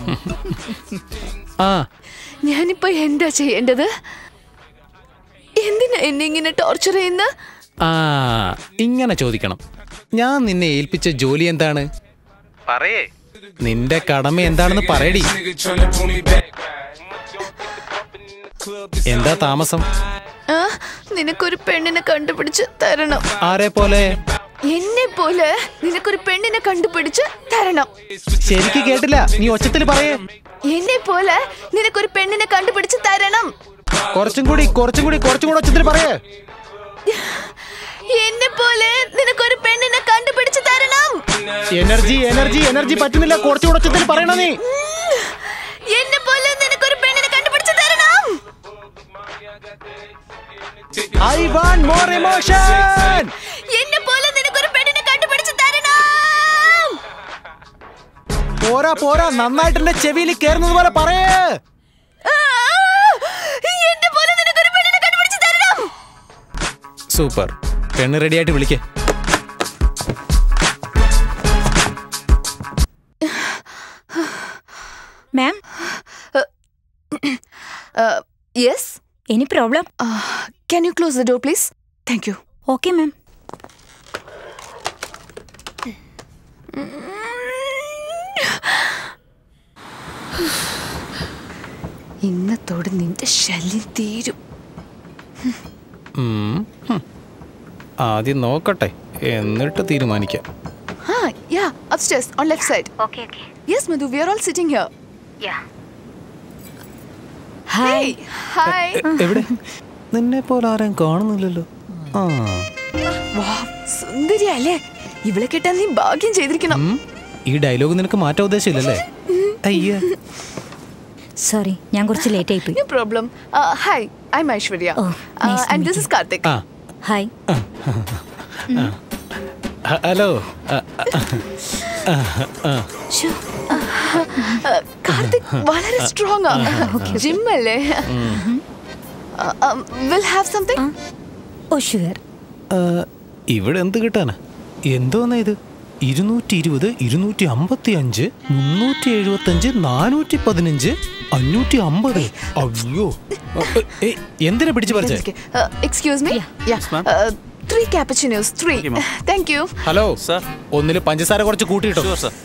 Speaker 8: ആ
Speaker 6: ഞാനിപ്പോ എന്താ ചെയ്യേണ്ടത് എന്തിനാ എന്നെ ഇങ്ങനെ ടോർച്ചർ ചെയ്യുന്ന
Speaker 8: ആ ഇങ്ങനെ ചോദിക്കണം ഞാൻ നിന്നെ ഏൽപ്പിച്ച ജോലി എന്താണ്
Speaker 2: പറയേ
Speaker 8: നിന്റെ കടമ എന്താണെന്ന് പറയടി എന്താ താമസം
Speaker 6: ആ നിനക്കൊരു പെണ്ണിനെ കണ്ടുപിടിച്ച് തരണം
Speaker 8: ആരെ പോലെ
Speaker 6: എന്നെ പോലെ നിനക്കൊരു പെണ്ണിനെ കണ്ടുപിടിച്ച് തരണം
Speaker 8: ശരിക്ക് കേട്ടില്ല നീ ഒച്ചത്തിൽ പറയേ
Speaker 6: എന്നെ പോലെ നിനക്കൊരു പെണ്ണിനെ കണ്ടുപിടിച്ച് തരണം
Speaker 8: കുറച്ചും കൂടി കുറച്ചും കൂടി കുറച്ചും കൂടി ഒച്ചത്തിൽ പറയേ
Speaker 6: എന്നെ പോലെ നിനക്കൊരു പെണ്ണിനെ കണ്ടുപിടിച്ച് തരണം
Speaker 8: എനർജി എനർജി എനർജി പറ്റുന്നില്ല കുറച്ചുകൂടി ഒച്ചത്തിൽ പറയണ നീ
Speaker 6: എന്നെ പോലെ നിനക്കൊരു പെണ്ണിനെ കണ്ടുപിടിച്ച് തരണം
Speaker 8: ഐ വാണ്ട് മോർ ഇമോഷൻ
Speaker 6: എന്നെ പോലെ നിനക്കൊരു പെണ്ണിനെ കണ്ടുപിടിച്ച് തരണം
Speaker 8: പോരാ പോരാ നന്നായിട്ട് എന്റെ ചെവിയിൽ കേറുന്നത് പോലെ പറയേ
Speaker 6: ആ, എന്നെ പോലെ നിനക്കൊരു പെണ്ണിനെ കണ്ടുപിടിച്ച് തരണം
Speaker 8: സൂപ്പർ പെണ്ണ് റെഡിയായിട്ട് വിളിക്കേ
Speaker 18: ma'am
Speaker 6: yes
Speaker 18: any problem
Speaker 6: can you close the door please thank you
Speaker 18: okay ma'am
Speaker 6: ഇന്നത്തോടെ നിന്റെ ശല്യം തീരും
Speaker 8: ഉം, ഹും. ആദ്യം നോക്കട്ടെ എന്നിട്ട് തീരുമാനിക്കാം
Speaker 6: ആ yeah upstairs on left side okay okay yes madhu we are all sitting here yeah hi hi
Speaker 8: എ- എവിടെ നിന്നെ പോലെ ആരെയും കാണുന്നില്ലല്ലോ ആ
Speaker 6: വാ സുന്ദരി അല്ലേ ഇവളെ കിട്ടാൻ നീ ഭാഗ്യം ചെയ്തിരിക്കണം
Speaker 8: ഉം, ഈ ഡയലോഗ് നിനക്ക് മാറ്റാൻ ഉദ്ദേശമില്ലല്ലേ അയ്യ
Speaker 18: സോറി ഞാൻ കുറച്ച് ലേറ്റ് ആയി പോയി
Speaker 6: no problem uh, hi i'm aishwarya
Speaker 18: Oh,
Speaker 6: uh,
Speaker 18: nice to
Speaker 6: and
Speaker 18: meet
Speaker 6: this
Speaker 18: you.
Speaker 6: is karthik
Speaker 8: ആ
Speaker 18: ഹായ്
Speaker 8: ഹ- ഹലോ ആ, ആ, ആ.
Speaker 6: Uh, കാർത്തിക് വളരെ സ്ട്രോങ് ആ ജിം അല്ലേ will have something
Speaker 18: oh sure
Speaker 8: ആ, ഇവിടെ എന്ത് കിട്ടാനാ എന്തോന്നാ ഇത് ഇരുന്നൂറ്റി ഇരുപത് ഇരുന്നൂറ്റി അമ്പത്തി അഞ്ച് മുന്നൂറ്റി എഴുപത്തഞ്ച് നാനൂറ്റി പതിനഞ്ച് അഞ്ഞൂറ്റി അമ്പത് അയ്യോ ഏയ്, എന്തിനാ പിടിച്ചു പറിച്ചേ
Speaker 6: excuse me three cappuccinos three thank you
Speaker 8: hello ഒന്നില് പഞ്ചസാര കുറച്ച് കൂട്ടിയിട്ടോ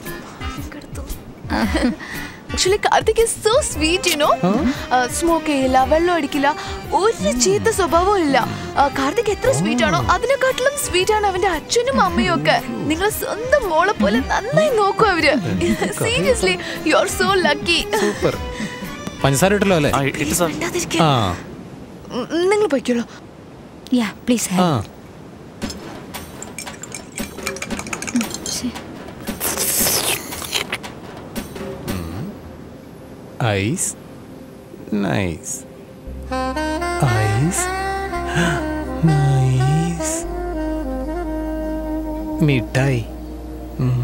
Speaker 6: actually Karthik is so sweet you know smoke ചെയ്യില്ല വെള്ളം അടിക്കില്ല ഒരു ചീത്ത സ്വഭാവവും ഇല്ല ആ, കാർത്തിക് എത്ര സ്വീറ്റ് ആണോ അതിനെക്കാട്ടിലും സ്വീറ്റ് ആണ് അവന്റെ അച്ഛനും അമ്മയും ഒക്കെ നിങ്ങൾ സ്വന്തം മോളെ പോലെ നന്നായി നോക്കും അവര് seriously you are so lucky
Speaker 8: super പഞ്ചസാര ഇട്ടല്ലോ അല്ലേ ആ
Speaker 6: നിങ്ങൾ പൊയ്ക്കോളൂ
Speaker 18: യാ പ്ലീസ്
Speaker 8: ആ ഐസ് നൈസ് ഐസ് നൈസ് മിഠായി ഉം.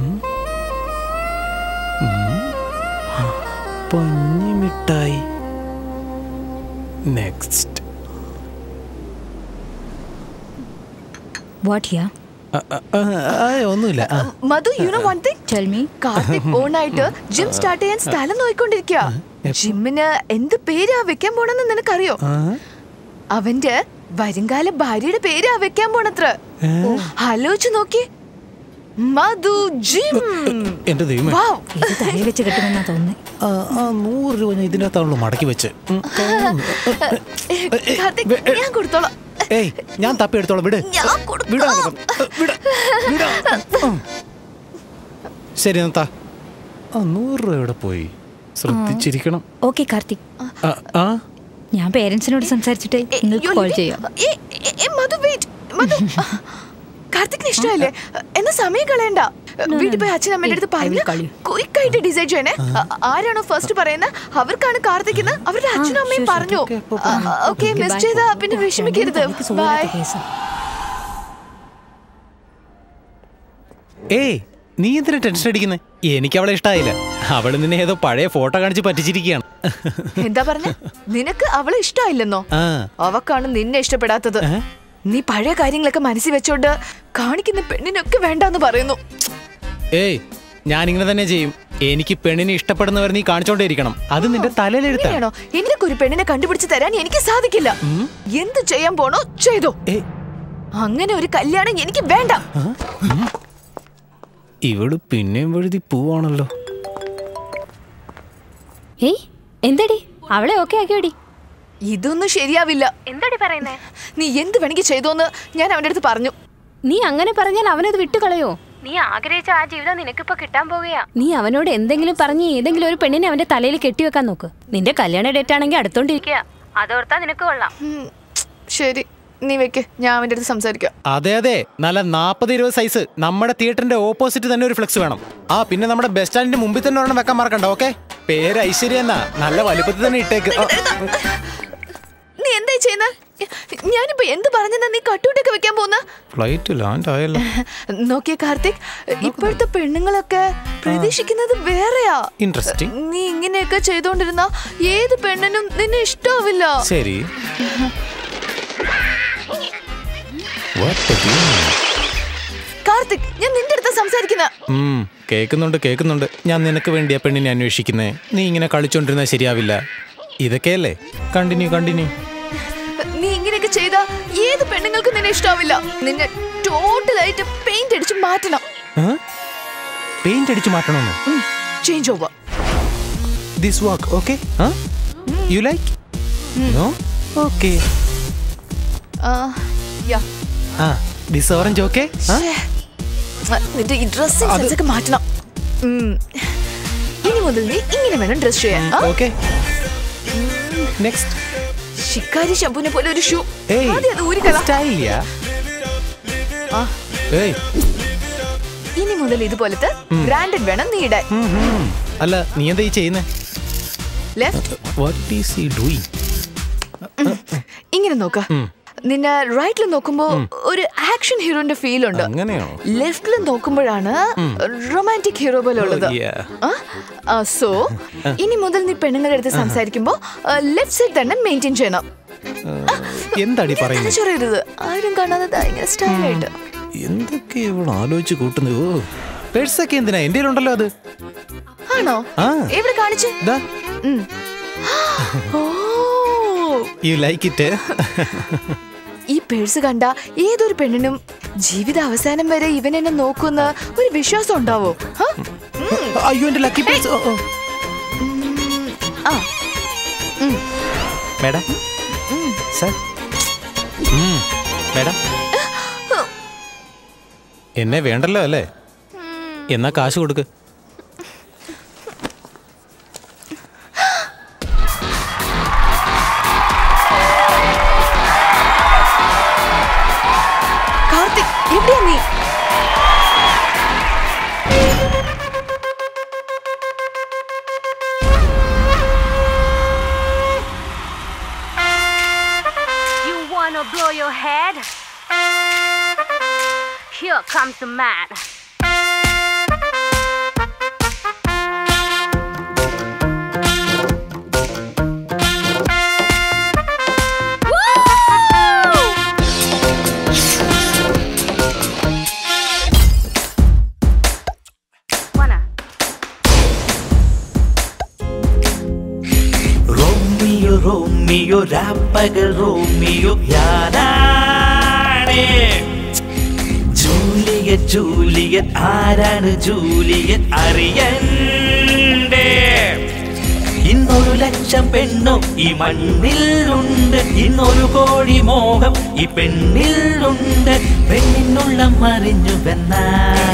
Speaker 8: ഉം. പഞ്ഞി മിഠായി നെക്സ്റ്റ്
Speaker 18: വാട്ട് യാ
Speaker 8: ഒന്നുമില്ല ആ.
Speaker 6: Madhu you know one thing
Speaker 18: tell me
Speaker 6: Karthik ഓണായിട്ട് ജിം സ്റ്റാർട്ട് ചെയ്യാൻ സ്ഥലം നോക്കിക്കൊണ്ടിരിക്കുക ജിമ്മിന് എന്ത് പേരാ വെക്കാൻ പോണെന്ന് നിനക്കറിയോ
Speaker 8: ആ?
Speaker 6: അവന്റെ വരുംകാല ഭാര്യയുടെ പേരാ വെക്കാൻ പോണത്ര ആലോചിച്ച് നോക്കി മധു ജിം
Speaker 8: എന്റെ ദൈവമേ
Speaker 6: വൗ.
Speaker 18: ഇത് തലയിൽ വെച്ച് കിട്ടുമെന്നാ തോന്നുന്നത്
Speaker 8: ആ, ആ നൂറ് രൂപ ഞാൻ ഇതിനകത്താണല്ലോ മടക്കി വെച്ച് ഉം.
Speaker 6: കാർത്തിക് ഞാൻ കൊടുത്തോളാം
Speaker 8: ഏയ് ഞാൻ തപ്പി എടുത്തോളാം വിട്
Speaker 6: ഞാൻ
Speaker 8: വിടാ
Speaker 6: കൊടുത്തോളാം
Speaker 8: ശരി നത്താ ആ നൂറ് രൂപ എവിടെ പോയി ശ്രദ്ധിച്ചിരിക്കണം
Speaker 18: ഓക്കെ കാർത്തിക്
Speaker 8: ആ, ആ
Speaker 18: ഞാൻ പേരൻസിനോട് സംസാരിച്ചിട്ട് നിങ്ങൾക്ക് കോൾ ചെയ്യാം
Speaker 6: ഏ, ഏ, ഏ, മധു വെയിറ്റ് മധു കാർത്തിക്കിന് ഇഷ്ടമല്ലേ എന്നാ സമയം കളയണ്ട വീട്ടിൽ പോയി അച്ഛൻ അമ്മയുടെ അടുത്ത് പറഞ്ഞ് ക്വിക്കായിട്ട് ഡിസൈഡ് ചെയ്യണേ ആ- ആരാണോ ഫസ്റ്റ് പറയുന്നത് അവർക്കാണ് കാർത്തിക്കെന്ന് അവരുടെ അച്ഛനും അമ്മയും പറഞ്ഞു ഓക്കെ മിസ് ചെയ്ത പിന്നെ വിഷമിക്കരുത് ബൈ
Speaker 8: ഏയ് നീ എന്തിനാ ടെൻഷൻ അടിക്കുന്നത് എനിക്ക് അവളെ ഇഷ്ടമായില്ല അവള് നിന്നെ ഏതോ പഴയ ഫോട്ടോ കാണിച്ച് പറ്റിച്ചിരിക്കുകയാണ്
Speaker 6: എന്താ പറഞ്ഞ നിനക്ക് അവളെ ഇഷ്ടമായില്ലെന്നോ
Speaker 8: ആ
Speaker 6: അവക്കാണ് നിന്നെ ഇഷ്ടപ്പെടാത്തത് നീ പഴയ കാര്യങ്ങളൊക്കെ മനസ്സിൽ വെച്ചോണ്ട് കാണിക്കുന്ന പെണ്ണിനൊക്കെ വേണ്ടാന്ന് പറയുന്നു
Speaker 8: ഏയ് ഞാനിങ്ങനെ തന്നെ ചെയ്യും എനിക്ക് പെണ്ണിനെ ഇഷ്ടപ്പെടുന്നവർ നീ കാണിച്ചോണ്ടേയിരിക്കണം അത് നിന്റെ തലയിലെഴുത്താ
Speaker 6: അങ്ങനെയാണോ എനിക്ക് ഒരു പെണ്ണിനെ കണ്ടുപിടിച്ച് തരാൻ എനിക്ക് സാധിക്കില്ല എന്ത് ചെയ്യാൻ പോണോ ചെയ്തോ അങ്ങനെ ഒരു കല്യാണം എനിക്ക് വേണ്ട
Speaker 8: ഇവള് പിന്നെയും വഴുതി പോവാണല്ലോ
Speaker 12: ഏയ് എന്തടി അവളെ ഓക്കെ ആക്കിയോടി
Speaker 6: ഇതൊന്നും ശരിയാവില്ല
Speaker 17: എന്താടി പറയുന്നേ
Speaker 6: നീ എന്ത് വേണമെങ്കിൽ ചെയ്തോന്ന് ഞാൻ അവന്റെ അടുത്ത് പറഞ്ഞു
Speaker 12: നീ അങ്ങനെ പറഞ്ഞാൽ അവനത് വിട്ടുകളയോ
Speaker 17: നീ ആഗ്രഹിച്ച ആ ജീവിതം നിനക്കിപ്പോ കിട്ടാൻ പോവുകയാ
Speaker 12: നീ അവനോട് എന്തെങ്കിലും പറഞ്ഞ് ഏതെങ്കിലും ഒരു പെണ്ണിനെ അവന്റെ തലയിൽ കെട്ടിവെക്കാൻ നോക്ക് നിന്റെ കല്യാണ ഡേറ്റ് ആണെങ്കിൽ അടുത്തോണ്ടിരിക്കുക
Speaker 17: അതോർത്താ നിനക്ക് കൊള്ളാം
Speaker 6: ശരി നീ വെക്ക് ഞാൻ അവന്റെ അടുത്ത് സംസാരിക്കാം
Speaker 8: അതെ അതെ നല്ല നാപ്പത് ഇരുപത് സൈസ് നമ്മുടെ തിയേറ്ററിന്റെ ഓപ്പോസിറ്റ് തന്നെ ഒരു ഫ്ലെക്സ് വേണം ആ പിന്നെ നമ്മുടെ ബസ് സ്റ്റാൻഡിന്റെ മുമ്പിൽ തന്നെ ഒരെണ്ണം വെക്കാൻ മറക്കണ്ട ഓക്കെ പേര് ഐശ്വര്യ എന്നാ നല്ല വലുപ്പത്തിൽ തന്നെ ഇട്ടേക്ക് ആ,
Speaker 6: നീ എന്തായി ചെയ്യുന്ന ഞാനിപ്പോ എന്ത് പറഞ്ഞെന്നാ നീ കട്ടൂട്ടൊക്കെ വെക്കാൻ പോകുന്ന
Speaker 8: ഫ്ലൈറ്റ് ലാൻഡ് ആയല്ലോ
Speaker 6: നോക്കിയ കാർത്തിക് ഇപ്പോഴത്തെ പെണ്ണുങ്ങളൊക്കെ പ്രതീക്ഷിക്കുന്നത് വേറെയാ
Speaker 8: ഇൻട്രസ്റ്റിംഗ്
Speaker 6: നീ ഇങ്ങനെയൊക്കെ ചെയ്തോണ്ടിരുന്ന ഏത് പെണ്ണിനും നിന്നെ ഇഷ്ടാവില്ല
Speaker 8: ശരി What the hell?
Speaker 6: കാർത്തിക് ഞാൻ നിന്റെ അടുത്ത് സംസാരിക്കുന്ന
Speaker 8: ഉം, കേൾക്കുന്നുണ്ട് കേൾക്കുന്നുണ്ട് ഞാൻ നിനക്ക് വേണ്ടിയാ പെണ്ണിനെ അന്വേഷിക്കുന്നേ നീ ഇങ്ങനെ കളിച്ചോണ്ടിരുന്നാൽ ശരിയാവില്ല ഇതൊക്കെയല്ലേ കണ്ടിന്യൂ കണ്ടിന്യൂ
Speaker 6: നീ ഇങ്ങനെയൊക്കെ ചെയ്ത ഏത് പെണ്ണുങ്ങൾക്കും നിന്നെ ഇഷ്ടാവില്ല നിന്നെ ടോട്ടലായിട്ട് പെയിന്റ് അടിച്ച് മാറ്റണം
Speaker 8: പെയിന്റ് അടിച്ചു മാറ്റണമെന്നോ
Speaker 6: change over
Speaker 8: this work okay you like no okay
Speaker 6: yeah
Speaker 8: ആ ദിസ് ഓറഞ്ച് ഓക്കെ
Speaker 6: നിന്റെ ഈ ഡ്രസ്സിംഗ് സെൻസ് ഒക്കെ മാറ്റണം ഉം. ഇനി മുതൽ നീ ഇങ്ങനെ വേണം ഡ്രസ് ചെയ്യാൻ ആ?
Speaker 8: ഓക്കെ നെക്സ്റ്റ്
Speaker 6: ശിക്കാരി ശംഭുവിനെ പോലെ ഒരു ഷൂ
Speaker 8: ഏയ്,
Speaker 6: ആദ്യം അത് ഊരിക്കള
Speaker 8: സ്റ്റൈലിയാ
Speaker 6: ആ,
Speaker 8: ഏയ്
Speaker 6: ഇനി മുതൽ ഇതുപോലത്തെ
Speaker 8: ഉം.
Speaker 6: ബ്രാൻഡഡ് വേണം നീ ഇടാൻ
Speaker 8: ഉം, ഉം. അല്ല നീ എന്താ ഈ ചെയ്യുന്നേ
Speaker 6: left
Speaker 8: what is he doing
Speaker 6: ഇങ്ങനെ നോക്ക നിന്നെ റൈറ്റിൽ നോക്കുമ്പോ ഒരു ആക്ഷൻ ഹീറോന്റെ ഫീൽ ഉണ്ട്
Speaker 8: അങ്ങനെയോ
Speaker 6: ലെഫ്റ്റിൽ നോക്കുമ്പോഴാണ്
Speaker 8: ഉം.
Speaker 6: റൊമാൻറ്റിക് ഹീറോ പോലെ ഉള്ളത്
Speaker 8: Oh, yeah.
Speaker 6: സോ ഇനി മുതൽ നീ പെണ്ണുങ്ങളുടെ അടുത്ത് സംസാരിക്കുമ്പോ ലെഫ്റ്റ് സൈഡ് തന്നെ മെയിൻറ്റെയിൻ ചെയ്യണം
Speaker 8: എന്താടി പറയുന്നത്
Speaker 6: തലച്ചൊറയരുത് ആരും കാണാതെ ദാ ഇങ്ങനെ സ്റ്റൈലായിട്ട്
Speaker 8: എന്തൊക്കെ ഇവൾ ആലോചിച്ച് കൂട്ടുന്നത് ഓ പേഴ്സൊക്കെ എന്തിനാ എന്റെ ഉണ്ടല്ലോ അത്
Speaker 6: ആണോ
Speaker 8: ആ.
Speaker 6: എവിടെ കാണിച്ച്
Speaker 8: ദാ.
Speaker 6: ഉം. ഓ
Speaker 8: യു ലൈക്ക് ഇറ്റ്
Speaker 6: ഈ പേഴ്സ് കണ്ട ഏതൊരു പെണ്ണിനും ജീവിത അവസാനം വരെ ഇവൻ എന്നെ നോക്കുന്ന ഒരു വിശ്വാസം ഉണ്ടാവോ ഹ?
Speaker 8: അയ്യോ എന്റെ ലക്കി പേഴ്സ്
Speaker 6: ആ
Speaker 8: മേഡം സർ മേഡം എന്നെ വേണ്ടല്ലോ അല്ലേ എന്നാ കാശ് കൊടുക്ക്
Speaker 6: കാർത്തിക് എവിടെയാ നീ
Speaker 17: You wanna blow your head? Here comes the man.
Speaker 16: Romeo Romeo രാപ്പകൽ റോമിയോ ഞാനാണ് ജൂലിയറ്റ് ജൂലിയറ്റ് ആരാണ് ജൂലിയറ്റ് അറിയണ്ടേ ഇന്നൊരു ലക്ഷം പെണ്ണു ഈ മണ്ണിലുണ്ട് ഇന്നൊരു കോടി മോഹം ഈ പെണ്ണിലുണ്ട് പെണ്ണിനുള്ള മറിഞ്ഞു വെന്നാ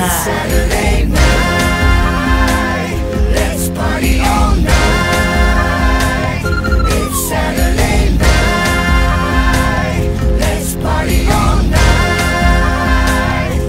Speaker 13: Let's party all night. It's Saturday night. Let's party all night.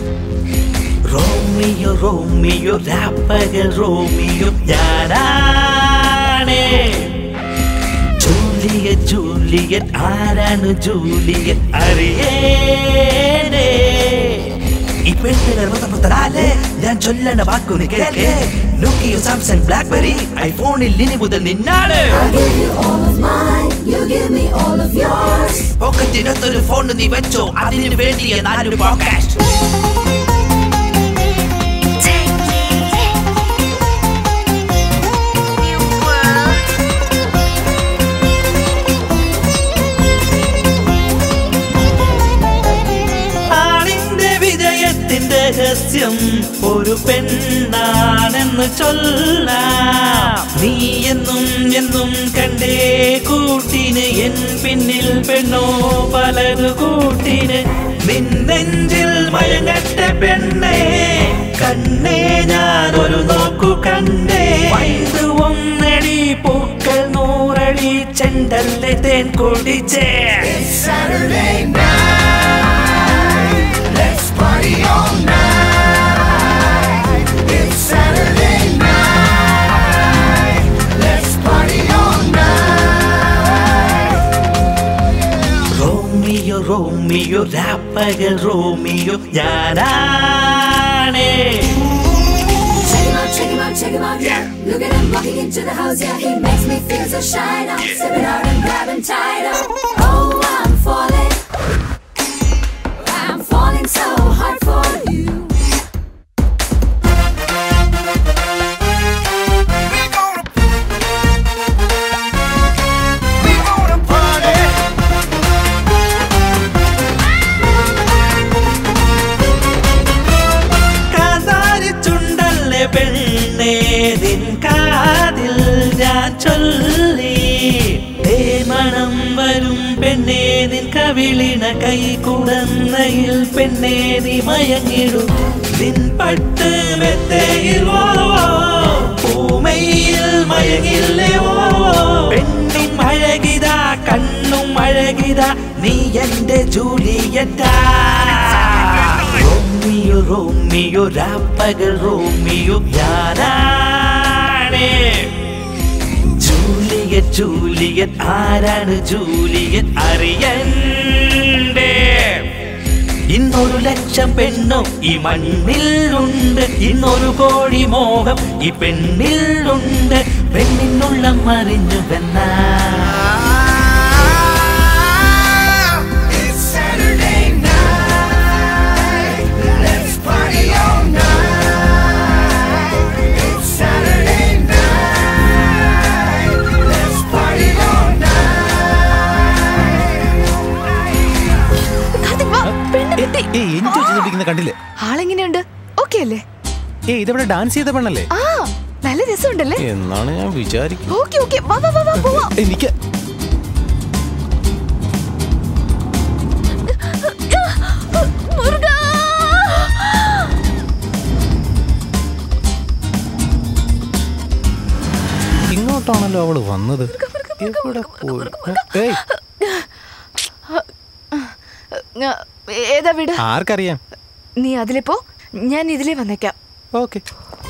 Speaker 16: Romeo Romeo രാപ്പകൽ റോമിയോ ഞാനാണ് ജൂലിയറ്റ് ജൂലിയറ്റ് ആരാണ് ജൂലിയറ്റ് അറിയേണ്ടേ ഈ പെണ്ണിനെ മൃതപുത്രനാലേ ഞാൻ ചൊല്ലണ വാക്കുനി കേൾക്കേ നോക്കിയോ സാംസങ് ബ്ലാക്ക്ബെറി ഐഫോണിൽ ഇനി മുതൽ നിന്നാണ് പോക്കറ്റിനൊത്തൊരു ഫോൺ നീ വെച്ചോ അതിന് വേണ്ടിയ നാലൊരു പോഡ്കാസ്റ്റ് രഹസ്യം ഒരു പെണ്ണാണെന്ന് ചൊല്ലാം നീ എന്നും എന്നും കണ്ടേ കൂട്ടിന് എൻ പിന്നിൽ പെണ്ണോ പലതു കൂട്ടിന് നിന്നെഞ്ചിൽ മയങ്ങട്ട പെണ്ണേ കണ്ണേ ഞാൻ ഒരു നോക്കു കണ്ടേ വൈദ്യു ഒന്നടി പൂക്കൾ നൂറടി ചെണ്ടല്ലേ തേൻ കുടിച്ചേ
Speaker 13: Saturday night. Let's party all night. It's Saturday night. Let's party all night.
Speaker 16: Romeo Romeo രാപ്പകൽ റോമിയോ ഞാനാണേ
Speaker 13: Check him out, check him out, check him out. Yeah. Look at him walking into the house. Yeah, he makes me feel so shy now. Stepping out and grabbing tight up. Oh, I'm falling. I'm falling so hard for you.
Speaker 16: കാന്താരി ചുണ്ടല്ലേ പെണ്ണേ നിൻ കാതിൽ ഞാൻ ചൊല്ലി തേമണം വരും പെണ്ണേ നിൻ കവിളിണ കൈ കുടന്നയിൽ പെണ്ണേ നീ മയങ്ങിടും നിൻ പട്ട് മെത്തയിൽ ഓ പൂമയിൽ മയങ്ങില്ലേ ഓ പെണ്ണിൻ അഴകിത കണ്ണും അഴകിത നീ എന്റെ ജൂലിയറ്റാ റോമിയോ റോമിയോ രാപ്പകൽ റോമിയോ ഞാനാണേ ജൂലിയറ്റ് ജൂലിയറ്റ് ആരാണ് ജൂലിയറ്റ് അറിയണ്ടേ ഇന്നൊരു ലക്ഷം പെണ്ണും ഈ മണ്ണിലുണ്ട് ഇന്നൊരു കോടി മോഹം ഈ പെണ്ണിലുണ്ട് പെണ്ണിനുള്ള മറിഞ്ഞു വെന്നാ
Speaker 13: It's Saturday night. Let's party all night. It's Saturday night. Let's party all
Speaker 8: ഏയ് എനിക്ക് വെച്ചിരിക്കുന്ന കണ്ടില്ലേ
Speaker 6: ആളെങ്ങനെയുണ്ട് ഓക്കെ അല്ലേ
Speaker 8: ഏ ഇതവിടെ ഡാൻസ് ചെയ്ത പെണ്ണല്ലേ
Speaker 6: ആ നല്ല രസമുണ്ടല്ലേ
Speaker 8: എന്നാണ് ഞാൻ വിചാരിക്കുന്നത്
Speaker 6: ഓക്കെ ഓക്കെ വാ വാ വാ വാ പോവാ
Speaker 8: എനിക്ക്
Speaker 6: മുരുകാ
Speaker 8: ഇങ്ങോട്ടാണല്ലോ അവള് വന്നത് എവിടെ പോയി ഏയ്
Speaker 6: ആ, ഏതാ വീട്
Speaker 8: ആർക്കറിയാം
Speaker 6: നീ അതിലെ പോ ഞാൻ ഇതിലേ വന്നേക്കാം
Speaker 8: ഓക്കെ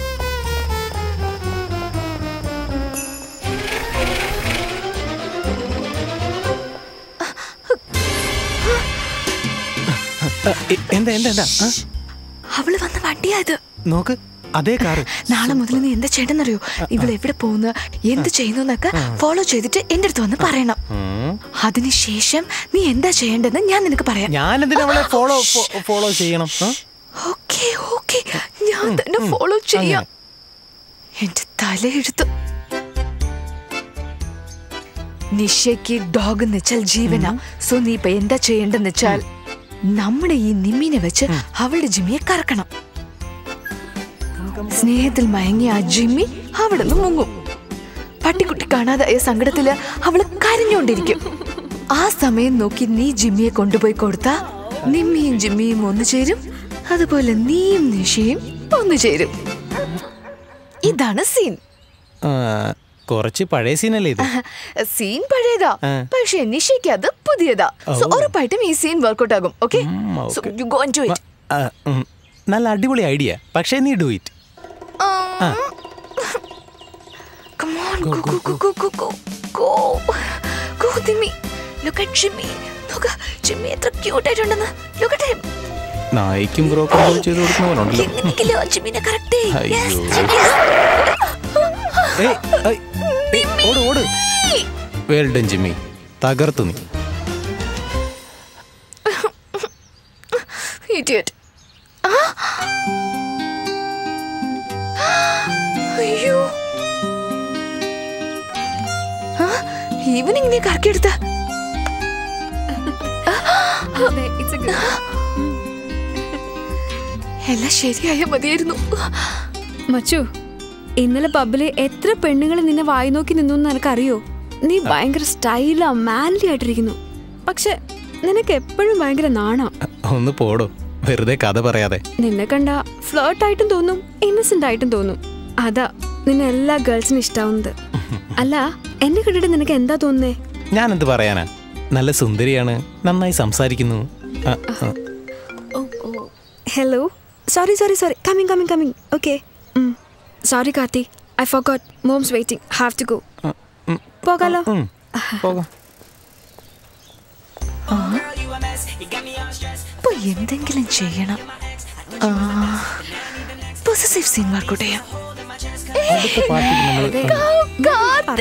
Speaker 8: എന്താ എന്താ എന്താ ആ,
Speaker 6: അവള് വന്ന വണ്ടിയാ ഇത്
Speaker 8: നോക്ക് അതേ കാറ്
Speaker 6: നാളെ മുതൽ നീ എന്താ ചെയ്യണമെന്നറിയോ ഇവൾ എവിടെ പോകുന്നു എന്ത് ചെയ്യുന്നു എന്നൊക്കെ ഫോളോ ചെയ്തിട്ട് എന്റെ അടുത്ത് വന്ന് പറയണം
Speaker 8: ഉം.
Speaker 6: അതിനുശേഷം നീ എന്താ ചെയ്യേണ്ടതെന്ന് ഞാൻ നിനക്ക് പറയാം
Speaker 8: ഞാനെന്തിനാ അവളെ ഫോളോ ഫോളോ ചെയ്യണം ആ?
Speaker 6: ഓക്കെ ഓക്കെ ഞാൻ തന്നെ ഫോളോ ചെയ്യാം എന്റെ തലയെടുത്തു നിഷയ്ക്ക് ഡോഗ് എന്ന് വെച്ചാൽ ജീവനാ സോ നീ ഇപ്പൊ എന്താ ചെയ്യേണ്ടെന്ന് വെച്ചാൽ നമ്മുടെ ഈ നിമ്മിനെ വെച്ച് അവളുടെ ജിമ്മിയെ കറക്കണം സ്നേഹത്തിൽ മയങ്ങിയ ആ ജിമ്മി അവിടെ നിന്ന് മുങ്ങും പട്ടിക്കുട്ടി കാണാതായ സങ്കടത്തില് അവള് കരഞ്ഞോണ്ടിരിക്കും ആ സമയം നോക്കി നീ ജിമ്മിയെ കൊണ്ടുപോയി കൊടുത്താ നിമ്മിയും ജിമ്മിയും ഒന്നു ചേരും അതുപോലെ നീയും നിഷയും ഒന്നു ചേരും ഇതാണ് സീൻ
Speaker 8: ആ, കുറച്ച് പഴയ സീനല്ലേ ഇത്
Speaker 6: സീൻ പഴയതാ
Speaker 8: ആ.
Speaker 6: പക്ഷെ നിഷയ്ക്ക് അത് പുതിയതാ സോ
Speaker 8: ഓ.
Speaker 6: ഉറപ്പായിട്ടും ഈ സീൻ വർക്കൗട്ട് ആകും okay so you go and do it
Speaker 8: ആ, ഉം. നല്ല അടിപൊളി ഐഡിയ പക്ഷേ നീ ഡു ഇറ്റ് ആ
Speaker 6: Come on, go, go, go, go, go, go, go. Go, Timmy. Look at Jimmy. Look, Jimmy എത്ര ക്യൂട്ട് ആയിട്ടുണ്ടെന്ന് Look at him.
Speaker 8: നായിക്കും ബ്രോക്കറും ചെയ്ത് കൊടുക്കുന്ന പോലെ ഉണ്ടല്ലോ
Speaker 6: എങ്ങനെയെങ്കിലും ആ ജിമ്മിനെ correct ചെയ്യ്. Yes,
Speaker 8: അയ്യോ.
Speaker 6: Jimmy.
Speaker 8: ഏയ്, ഏയ്, ഏയ്, ഓട് ഓട് വെൽ ഡൺ ജിമ്മി തകർത്തു നീ
Speaker 6: Idiot. ആ? അയ്യോ ഈവനിങ് നീ കറക്കിയെടുത്ത എല്ലാം ശരിയായ മതിയായിരുന്നു
Speaker 10: മച്ചു ഇന്നലെ പബ്ബില് എത്ര പെണ്ണുങ്ങൾ നിന്നെ വായി നോക്കി നിന്നു എന്ന് നിനക്കറിയോ നീ ഭയങ്കര സ്റ്റൈലാ മാൻലി ആയിട്ടിരിക്കുന്നു പക്ഷെ നിനക്ക് എപ്പോഴും ഭയങ്കര നാണാ
Speaker 8: ഒന്ന് പോടോ വെറുതെ കഥ പറയാതെ
Speaker 10: നിന്നെ കണ്ട ഫ്ലേർട്ട് ആയിട്ടും തോന്നും ഇന്നസെന്റ് ആയിട്ടും തോന്നും അതാ നിന്നെ എല്ലാ ഗേൾസിനും ഇഷ്ടാവുന്നത് അല്ല എന്നെ കണ്ടിട്ട് നിനക്ക് എന്താ തോന്നുന്നേ
Speaker 8: ഞാൻ എന്ത് പറയാനാ നല്ല സുന്ദരിയാണ് നന്നായി സംസാരിക്കുന്നു ആ, ആ.
Speaker 10: Hello sorry sorry sorry coming coming coming okay sorry Karthi I forgot mom's waiting have to go പോകാലോ
Speaker 8: പോകാം
Speaker 20: ഇപ്പൊ എന്തെങ്കിലും ചെയ്യണം പൊസസീവ് സീൻ വർക്കൗട്ട് ചെയ്യാം
Speaker 8: അടുത്ത പാട്ടിൽ നമ്മൾ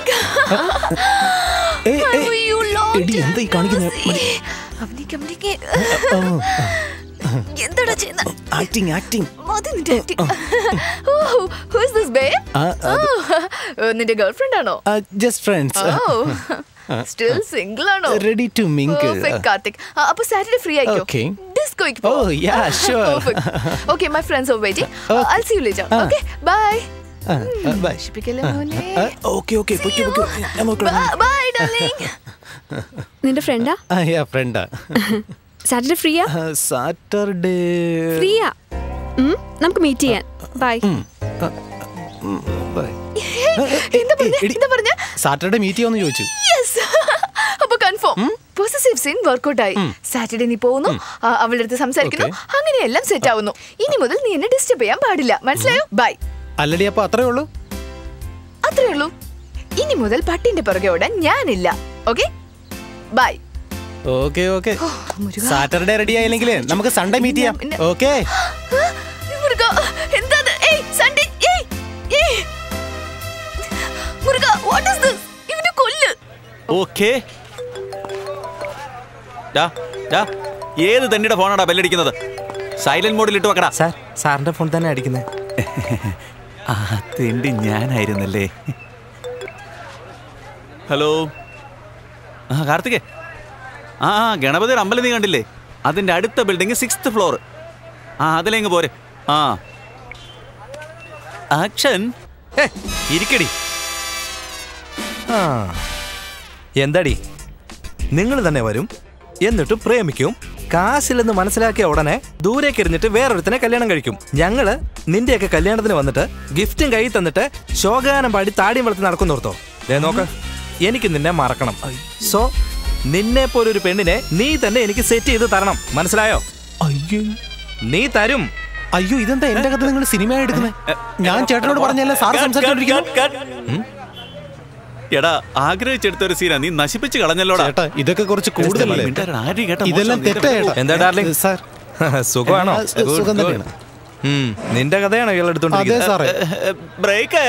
Speaker 8: ഏയ്, ഏയ്, എടി എന്താ ഈ കാണിക്കുന്നത്
Speaker 6: അവനിക്ക് അവനിക്ക് എന്താടാ ചെയ്യുന്ന
Speaker 8: ആക്ടിങ് ആക്ടിങ്
Speaker 6: മതി നിന്റെ acting. Oh, who is this, babe?
Speaker 8: ആ, അത്
Speaker 6: Oh, നിന്റെ ഗേൾഫ്രണ്ട് ആണോ
Speaker 8: ജസ്റ്റ് ഫ്രണ്ട്സ്
Speaker 6: സ്റ്റിൽ സിംഗിൾ ആണോ
Speaker 8: റെഡി ടു മിങ്കിൾ
Speaker 6: Perfect, കാർത്തിക് ആ, അപ്പൊ സാറ്റർഡേ ഫ്രീ ആയിക്കോ
Speaker 8: Okay.
Speaker 6: ഡിസ്കോയ്ക്ക്
Speaker 8: Oh, yeah, sure.
Speaker 6: Okay my friends are waiting I see you later okay bye നശിപ്പിക്കല്ലേ മോനെ
Speaker 8: ഓക്കെ ഓക്കെ പൊയ്ക്കോ പൊയ്ക്കോ ഞാൻ നോക്കണം
Speaker 6: ബൈ ഡാർലിംഗ്
Speaker 10: നിന്റെ ഫ്രണ്ടാ
Speaker 8: ആ യാ ഫ്രണ്ടാ
Speaker 10: സാറ്റർഡേ ഫ്രീയാ
Speaker 8: സാറ്റർഡേ
Speaker 10: ഫ്രീയാ ഉം, നമുക്ക് മീറ്റ് ചെയ്യാൻ ബൈ
Speaker 6: എന്താ പറഞ്ഞ എന്താ പറഞ്ഞ
Speaker 8: സാറ്റർഡേ മീറ്റ് ചെയ്യാന്ന് ചോദിച്ചു
Speaker 6: യെസ് അപ്പൊ കൺഫേം പൊസസീവ് സീൻ വർക്കൗട്ട് ആയി സാറ്റർഡേ നീ പോകുന്നു ആ, അവളുടെ അടുത്ത് സംസാരിക്കുന്നു അങ്ങനെയെല്ലാം സെറ്റ് ആവുന്നു ഇനി മുതൽ നീ എന്നെ ഡിസ്റ്റർബ് ചെയ്യാൻ പാടില്ല മനസ്സിലായോ ബൈ
Speaker 8: അല്ലടി അപ്പൊ അത്രേ ഉള്ളൂ
Speaker 6: അത്രേ ഉള്ളൂ ഇനി മുതൽ പട്ടിന്റെ പുറകെ ഓടാൻ ഞാനില്ല okay bye
Speaker 8: okay okay Saturday ready ആയില്ലെങ്കിലേ നമുക്ക് സൺഡേ മീറ്റ് ചെയ്യാം ഓക്കെ
Speaker 6: മുരുക എന്താ ഏയ് സൺഡേ ഏയ് ഏയ് മുരുക വാട്ട് ഈസ് ദിസ് ഇവനെ കൊല്ല്
Speaker 1: ഓക്കേ ഡാ, ഡാ, ഏത് തന്നിയുടെ ഫോണാടാ ബെല്ലടിക്കുന്നത് സൈലന്റ് മോഡിൽ ഇട്ട് വെക്കടാ
Speaker 2: സാർ സാറിന്റെ ഫോൺ തന്നെ അടിക്കുന്നത്
Speaker 1: ആ തെണ്ടി ഞാനായിരുന്നല്ലേ ഹലോ ആ കാർത്തികേ ആ ആ ഗണപതിയുടെ അമ്പലം നീ കണ്ടില്ലേ അതിന്റെ അടുത്ത ബിൽഡിംഗ് സിക്സ്ത് ഫ്ലോർ ആ അതിലെങ്ങ് പോരെ ആ ആക്ഷൻ
Speaker 2: ഇരിക്കടി ആ എന്താടി നിങ്ങൾ തന്നെ വരും എന്നിട്ട് പ്രേമിക്കും കാശില്ലെന്ന് മനസ്സിലാക്കിയ ഉടനെ ദൂരേക്ക് എറിഞ്ഞിട്ട് വേറൊരുത്തനെ കല്യാണം കഴിക്കും ഞങ്ങള് നിന്റെയൊക്കെ കല്യാണത്തിന് വന്നിട്ട് ഗിഫ്റ്റും കൈ തന്നിട്ട് ശോകാനം പാടി താടിയും വളർത്തി നടക്കുന്നോർത്തോ ദേ നോക്ക് എനിക്ക് നിന്നെ മറക്കണം സോ നിന്നെ പോലൊരു പെണ്ണിനെ നീ തന്നെ എനിക്ക് സെറ്റ് ചെയ്ത് തരണം മനസ്സിലായോ
Speaker 8: അയ്യോ
Speaker 2: നീ തരും
Speaker 8: അയ്യോ ഇതെന്താ എന്റെ കഥ നിങ്ങൾ സിനിമ എടുക്കുന്നത് ഞാൻ ചേട്ടനോട് പറഞ്ഞല്ലേ സാർ സംസാരിച്ചോണ്ടിരിക്കുന്നു
Speaker 1: എടാ ആഗ്രഹിച്ചെടുത്ത ഒരു സീന നീ നശിപ്പിച്ച് കളഞ്ഞല്ലോടാ
Speaker 8: ചേട്ടാ ഇതൊക്കെ കുറച്ച് കൂടുതലല്ലേ
Speaker 1: മിണ്ടാതിരുടാ, ആരും കേട്ടാ
Speaker 8: ഇതെല്ലാം
Speaker 1: മോശം.
Speaker 8: തെറ്റാ ചേട്ടാ.
Speaker 2: എന്താ ഡാർലിംഗ്
Speaker 8: സാർ
Speaker 2: സുഖമാണോ
Speaker 8: ആ, സു- സുഖം
Speaker 2: Good, good.
Speaker 8: തന്നെയാണ്.
Speaker 2: ഉം, നിന്റെ കഥയാണോ ഇയാൾ
Speaker 8: അതെ സാറേ.
Speaker 1: ബ്രേക്ക്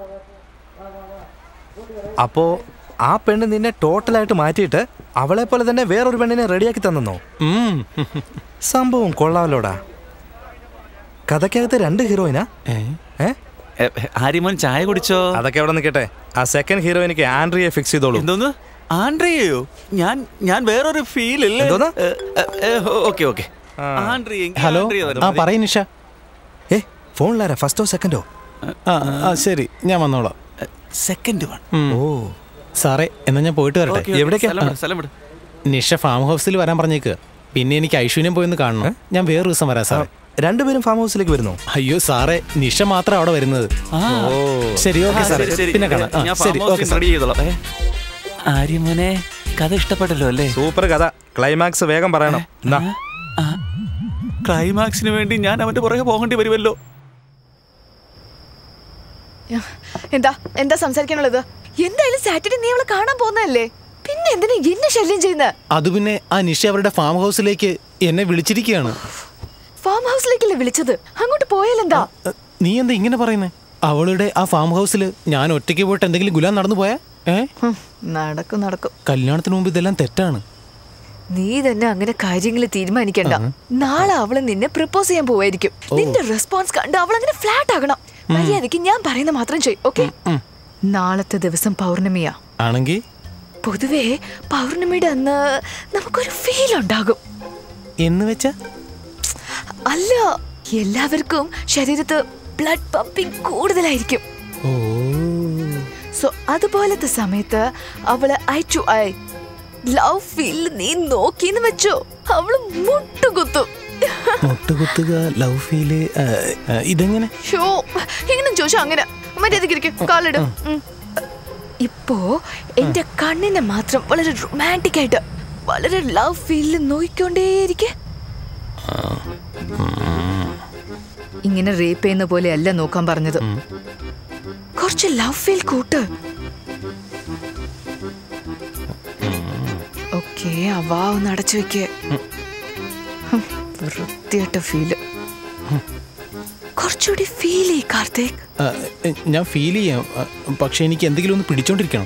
Speaker 2: അപ്പോ ആ പെണ്ണ് നിന്നെ ടോട്ടലായിട്ട് മാറ്റിയിട്ട് അവളെ പോലെ തന്നെ വേറൊരു പെണ്ണിനെ റെഡിയാക്കി തന്നോ സംഭവം കൊള്ളാമല്ലോടാ കഥക്കകത്ത് രണ്ട് ഹീറോയിനാ ഏ
Speaker 1: ആര്യമോൻ ചായ കുടിച്ചോ
Speaker 2: അതൊക്കെ അവിടെ നിൽക്കട്ടെ ആ സെക്കൻഡ് ഹീറോയിനിക്ക് ആൻഡ്രിയെ ഫിക്സ് ചെയ്തോളൂ
Speaker 1: എന്തോന്ന് ആൻഡ്രിയയോ ഞാൻ ഞാൻ വേറൊരു ഫീൽ ഇല്ലേ
Speaker 2: എന്തോന്ന്?
Speaker 1: ഓക്കെ ഓക്കെ ആൻഡ്രിയ എങ്കിൽ
Speaker 8: ഹലോ
Speaker 1: ആൻഡ്രിയ തന്നെ
Speaker 8: ആ
Speaker 1: മതി.
Speaker 8: പറയ് നിഷ
Speaker 2: ഏ ഫോണിലാരാ ഫസ്റ്റോ സെക്കൻഡോ
Speaker 8: ആ ആ ശരി ഞാൻ വന്നോളാം
Speaker 1: സെക്കൻഡ് വൺ
Speaker 8: ഓ സാറേ എന്നാ ഞാൻ പോയിട്ട്
Speaker 1: ഓക്കേ,
Speaker 8: വരട്ടെ
Speaker 1: ഓക്കേ, സ്ഥലം വിട്, സ്ഥലം വിട്.
Speaker 8: നിഷ ഫാം ഹൗസിൽ വരാൻ പറഞ്ഞേക്ക് പിന്നെ എനിക്ക് ഐശ്വര്യം പോയി ഒന്ന് കാണണം ഞാൻ വേറെ ദിവസം വരാം സാറേ
Speaker 2: രണ്ടുപേരും ഫാം ഹൗസിലേക്ക് വരുന്നു
Speaker 8: അയ്യോ സാറേ നിഷ മാത്രം അവിടെ വരുന്നത് ശരി ഓക്കെ
Speaker 1: ആ,
Speaker 8: സാറേ
Speaker 1: ശരി, ശരി.
Speaker 8: പിന്നെ കാണാം ആ,
Speaker 1: ഞാൻ
Speaker 8: ശരി
Speaker 1: ഫാം
Speaker 8: ഓക്കെ
Speaker 1: ഹൗസിൽ റെഡി ചെയ്തോളാം ഏ, ആര്യമോനെ കഥ ഇഷ്ടപ്പെട്ടല്ലോ അല്ലേ
Speaker 2: സൂപ്പർ കഥ ക്ലൈമാക്സ് വേഗം പറയണം എന്നാ
Speaker 1: ക്ലൈമാക്സിന് വേണ്ടി ഞാൻ അവന്റെ പുറകെ പോകേണ്ടി വരുമല്ലോ
Speaker 6: എന്താ എന്താ സംസാരിക്കാനുള്ളത് എന്തായാലും സാറ്റർഡേ നീ അവളെ കാണാൻ പോകുന്നതല്ലേ പിന്നെ എന്തിനാ എന്നെ ശല്യം ചെയ്യുന്നത്
Speaker 8: അത് പിന്നെ ആ നിഷ അവരുടെ ഫാം ഹൗസിലേക്ക് എന്നെ വിളിച്ചിരിക്കുകയാണ്
Speaker 6: ഫാം ഹൗസിലേക്കല്ലേ വിളിച്ചത് അങ്ങോട്ട് പോയാലെന്താ
Speaker 8: നീ എന്താ ഇങ്ങനെ പറയുന്നേ അവളുടെ ആ ഫാം ഹൗസിൽ ഞാൻ ഒറ്റയ്ക്ക് പോയിട്ട് എന്തെങ്കിലും ഗുലാം നടന്നു പോയാ ഏ
Speaker 6: നടക്കും നടക്കും
Speaker 8: കല്യാണത്തിന് മുമ്പ് ഇതെല്ലാം തെറ്റാണ്
Speaker 6: നീ തന്നെ അങ്ങനെ കാര്യങ്ങൾ തീരുമാനിക്കണ്ട നാളെ അവള് നിന്നെ പ്രപ്പോസ് ചെയ്യാൻ പോവായിരിക്കും നിന്റെ റെസ്പോൺസ് കണ്ട് അവൾ അങ്ങനെ ഫ്ലാറ്റ് ആകണം മര്യാദക്ക് ഞാൻ പറയുന്ന മാത്രം ചെയ് ഓക്കെ നാളത്തെ ദിവസം പൗർണമിയാ
Speaker 8: ആണെങ്കിൽ
Speaker 6: പൊതുവേ പൗർണമിയുടെ അന്ന് നമുക്കൊരു ഫീൽ ഉണ്ടാകും
Speaker 8: എന്ന് വെച്ചാ
Speaker 6: അല്ല എല്ലാവർക്കും ശരീരത്ത് ബ്ലഡ് പമ്പിങ് കൂടുതലായിരിക്കും സോ അതുപോലത്തെ സമയത്ത് അവള് I to I love feel നീ നോക്കിന്ന് വെച്ചോ അവള് മുട്ടുകുത്തും
Speaker 8: മുട്ടുകുത്തുക ലവ് ഫീല് ഇതെങ്ങനെ
Speaker 6: ഷോ എങ്ങനെ ചോദിച്ചാ അങ്ങനെ മര്യാദക്കിരിക്കും കാലിടും ഉം. ഇപ്പോ എന്റെ കണ്ണിനെ മാത്രം വളരെ റൊമാൻറ്റിക് ആയിട്ട് വളരെ ലവ് ഫീലിൽ നോയിക്കൊണ്ടേയിരിക്കെ ഇങ്ങനെ റേപ്പ് ചെയ്യുന്ന പോലെ അല്ല നോക്കാൻ പറഞ്ഞത് കുറച്ച് ലവ് ഫീൽ കൂട്ട് ഓക്കെ അവാ ഒന്ന് അടച്ചു വെക്കേ വൃത്തിയായിട്ട ഫീല് കുറച്ചുകൂടി ഫീൽ ചെയ്യ് കാർത്തിക്
Speaker 8: ആ, ഞാൻ ഫീൽ ചെയ്യാം ആ, പക്ഷെ എനിക്ക് എന്തെങ്കിലും ഒന്ന് പിടിച്ചോണ്ടിരിക്കണം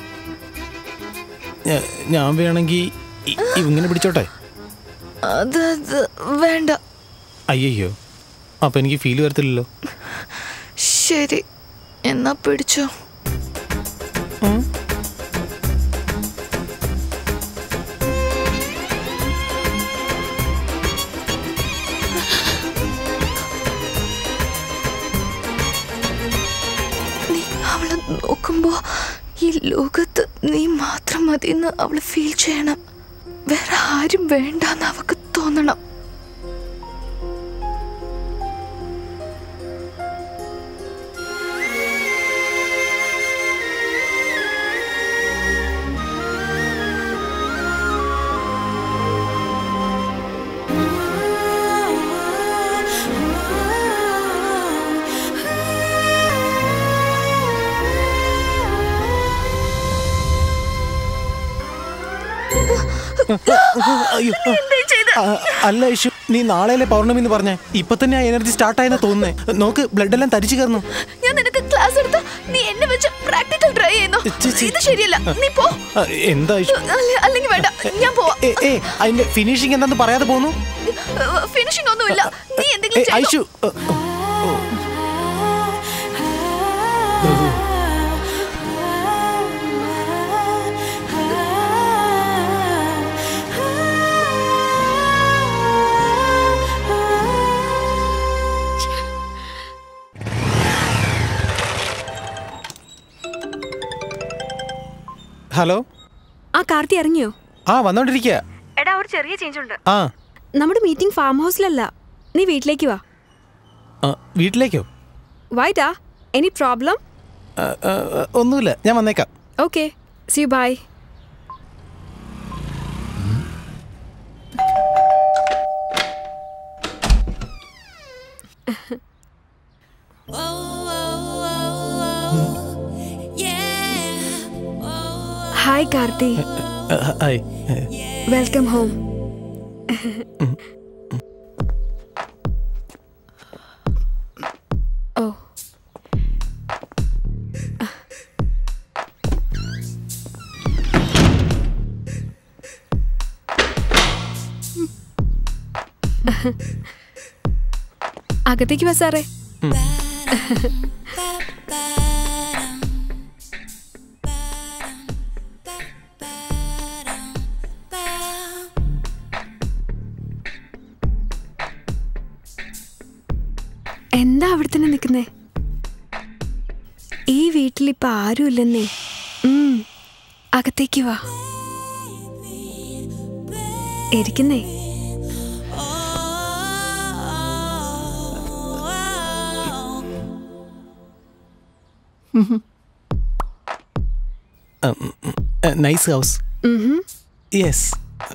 Speaker 8: ഞാ- ഞാൻ വേണമെങ്കിൽ ഇങ്ങനെ പിടിച്ചോട്ടെ
Speaker 6: അത് അത് വേണ്ട
Speaker 8: അയ്യോ അപ്പൊ എനിക്ക് ഫീൽ വരത്തില്ലല്ലോ
Speaker 6: ശരി എന്നാ പിടിച്ചോ നീ അവളെ നോക്കുമ്പോ ഈ ലോകത്ത് നീ മാത്രം മതിയെന്ന് അവള് ഫീൽ ചെയ്യണം വേറെ ആരും വേണ്ടെന്ന് അവക്ക് തോന്നണം
Speaker 8: അയ്യോ ആ, അല്ല ഇഷു നീ നാളെയല്ലേ പൗർണമി എന്ന് പറഞ്ഞേ ഇപ്പൊ തന്നെ ആ എനർജി സ്റ്റാർട്ട് ആയെന്ന് തോന്നുന്നേ നോക്ക് ബ്ലഡ് എല്ലാം തരിച്ചു കയറുന്നു
Speaker 6: ഞാൻ നിനക്ക് ക്ലാസ് എടുത്ത നീ എന്നെ വെച്ച് പ്രാക്ടിക്കൽ ട്രൈ ചെയ്യുന്നു ഇത് ശരിയല്ല നീ പോ
Speaker 8: ആ, എന്താ ഇഷു
Speaker 6: അല്ല- അല്ലെങ്കിൽ വേണ്ട ഞാൻ പോവാ
Speaker 8: ഏ ഏ അതിന്റെ ഫിനിഷിംഗ് എന്താന്ന് പറയാതെ പോന്നു
Speaker 6: ഫിനിഷിംഗ് ഒന്നുമില്ല നീ
Speaker 8: ഏ
Speaker 6: എന്തെങ്കിലും ചെയ്തോ.
Speaker 8: ഐഷു ഏ, ഹലോ
Speaker 10: ആ കാർത്തി ഇറങ്ങിയോ
Speaker 8: ആ വന്നോണ്ടിരിക്കുക
Speaker 10: എടാ ഒരു ചെറിയ ചേഞ്ച് ഉണ്ട്
Speaker 8: ആ
Speaker 10: നമ്മുടെ മീറ്റിംഗ് ഫാം ഹൗസിലല്ല നീ വീട്ടിലേക്ക് വാ
Speaker 8: ആ, വീട്ടിലേക്കോ
Speaker 10: വൈറ്റാ എനി പ്രോബ്ലം
Speaker 8: ആ, ആ, ആ, ഒന്നുമില്ല ഞാൻ വന്നേക്കാം
Speaker 10: okay see bye hi Karthi
Speaker 8: ആ, ഹായ്
Speaker 10: വെൽക്കം ഹോം ഓ അകത്തേക്ക് വാ സാറേ എന്താ അവിടെ തന്നെ നിൽക്കുന്നേ ഈ വീട്ടിൽ ഇപ്പൊ ആരുമില്ലെന്നേ ഉം, അകത്തേക്ക് വാ ഇരിക്കുന്നേ
Speaker 8: നൈസ് ഹൗസ്
Speaker 10: ഉഹും.
Speaker 8: യെസ്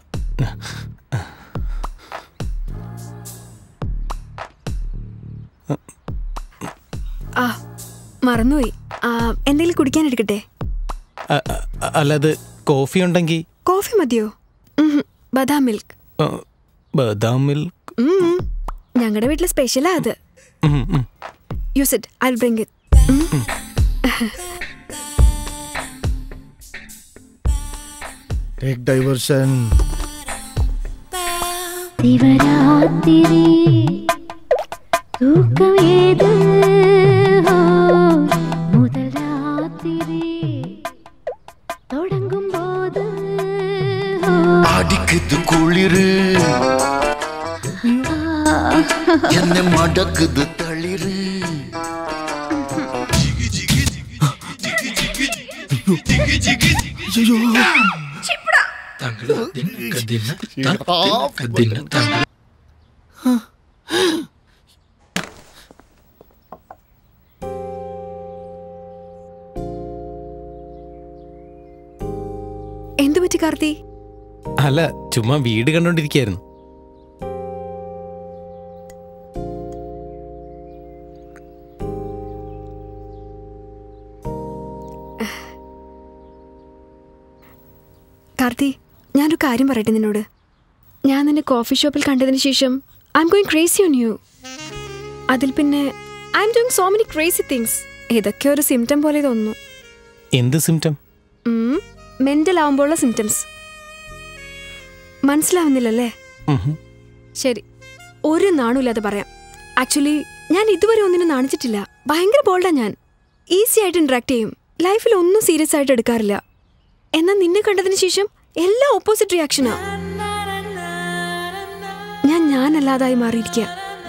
Speaker 10: ആ മറന്നുപോയി ആ, എന്തെങ്കിലും കുടിക്കാൻ എടുക്കട്ടെ
Speaker 8: അല്ലാതെ കോഫി ഉണ്ടെങ്കിൽ
Speaker 10: കോഫി മതിയോ ഉഹും, ബദാം മിൽക്ക്
Speaker 8: ബദാം മിൽക്ക്
Speaker 10: ഞങ്ങളുടെ വീട്ടിലെ സ്പെഷ്യലാ അത് use it I bring it
Speaker 11: take diversion
Speaker 4: Shivaratri തൂക്കം ഏത് ഹോ, മുതൽ രാത്രി தொடங்கும் போது
Speaker 13: அடிக்குது குளிரு
Speaker 4: ஆ,
Speaker 5: என்ன மடக்குது தளிரு
Speaker 10: എന്തു പറ്റി കാർത്തി
Speaker 8: അല്ല ചുമ്മാ വീട് കണ്ടോണ്ടിരിക്കായിരുന്നു
Speaker 10: കാർത്തി ഞാനൊരു കാര്യം പറയട്ടെ നിന്നോട് ഞാൻ നിന്നെ കോഫി ഷോപ്പിൽ കണ്ടതിന് ശേഷം I'm going crazy on you അതിൽ പിന്നെ I'm doing so many crazy things ഇതൊക്കെ ഒരു സിംറ്റം പോലെ തോന്നുന്നു
Speaker 8: എന്ത് സിംറ്റം
Speaker 10: മെന്റൽ ആവുമ്പോഴുള്ള സിംറ്റംസ് മനസ്സിലാവുന്നില്ലല്ലേ ശരി ഒരു നാണുമില്ലാതെ പറയാം ആക്ച്വലി ഞാൻ ഇതുവരെ ഒന്നിനും നാണിച്ചിട്ടില്ല ഭയങ്കര ബോൾഡാ ഞാൻ ഈസി ആയിട്ട് ഇന്ററാക്ട് ചെയ്യും ലൈഫിൽ ഒന്നും സീരിയസ് ആയിട്ട് എടുക്കാറില്ല എന്നാൽ നിന്നെ കണ്ടതിന് ശേഷം എല്ലാം ഓപ്പോസിറ്റ് റിയാക്ഷനാ ഞാൻ ഞാനല്ലാതായി മാറിയിരിക്കുക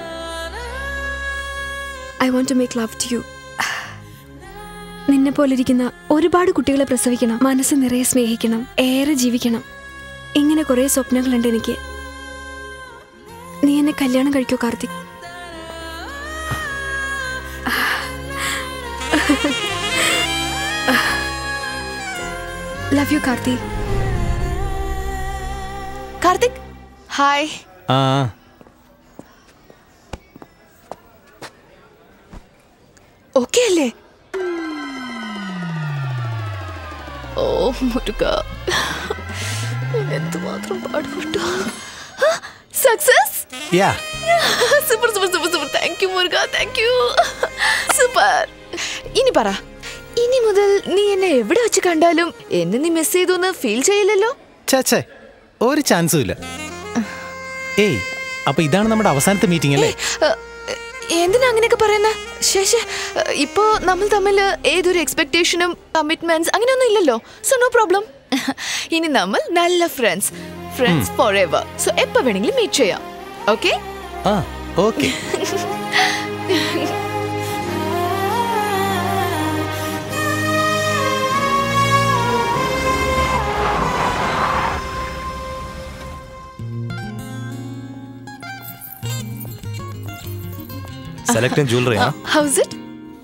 Speaker 10: I want to make love to you നിന്നെ പോലിരിക്കുന്ന ഒരുപാട് കുട്ടികളെ പ്രസവിക്കണം മനസ്സ് നിറയെ സ്നേഹിക്കണം ഏറെ ജീവിക്കണം ഇങ്ങനെ കുറേ സ്വപ്നങ്ങളുണ്ട് എനിക്ക് നീ എന്നെ കല്യാണം കഴിക്കോ Karthik love you Karthi
Speaker 6: Karthik hi
Speaker 8: ആ
Speaker 6: ഓക്കെ അല്ലേ ഓ മുരുക എന്തുമാത്രം പാടുപെട്ടു success
Speaker 8: yeah
Speaker 6: super super super super thank you Muruga thank you super ഇനി പറ ഇനി മുതൽ നീ എന്നെ എവിടെ വെച്ച് കണ്ടാലും എന്നെ നീ മിസ് ചെയ്തു എന്ന് ഫീൽ ചെയ്യില്ലല്ലോ
Speaker 8: ചേ ഒരു ചാൻസും ഇല്ല ഏയ് അപ്പൊ ഇതാണ് നമ്മുടെ അവസാനത്തെ മീറ്റിംഗ് അല്ലേ
Speaker 6: ഏഹ്, എന്തിനാ അങ്ങനെയൊക്കെ പറയുന്നത് ശേഷേ ഇപ്പോ നമ്മൾ തമ്മിൽ ഏതൊരു എക്സ്പെക്ടേഷനും കമ്മിറ്റ്മെന്റ്സ് അങ്ങനെയൊന്നും ഇല്ലല്ലോ സോ നോ പ്രോബ്ലം ഇനി നമ്മൾ നല്ല friends friends forever so എപ്പോ വേണമെങ്കിലും മീറ്റ് ചെയ്യാം ഓക്കെ
Speaker 8: ആ okay
Speaker 2: Selecting jewelry, huh?
Speaker 6: How's it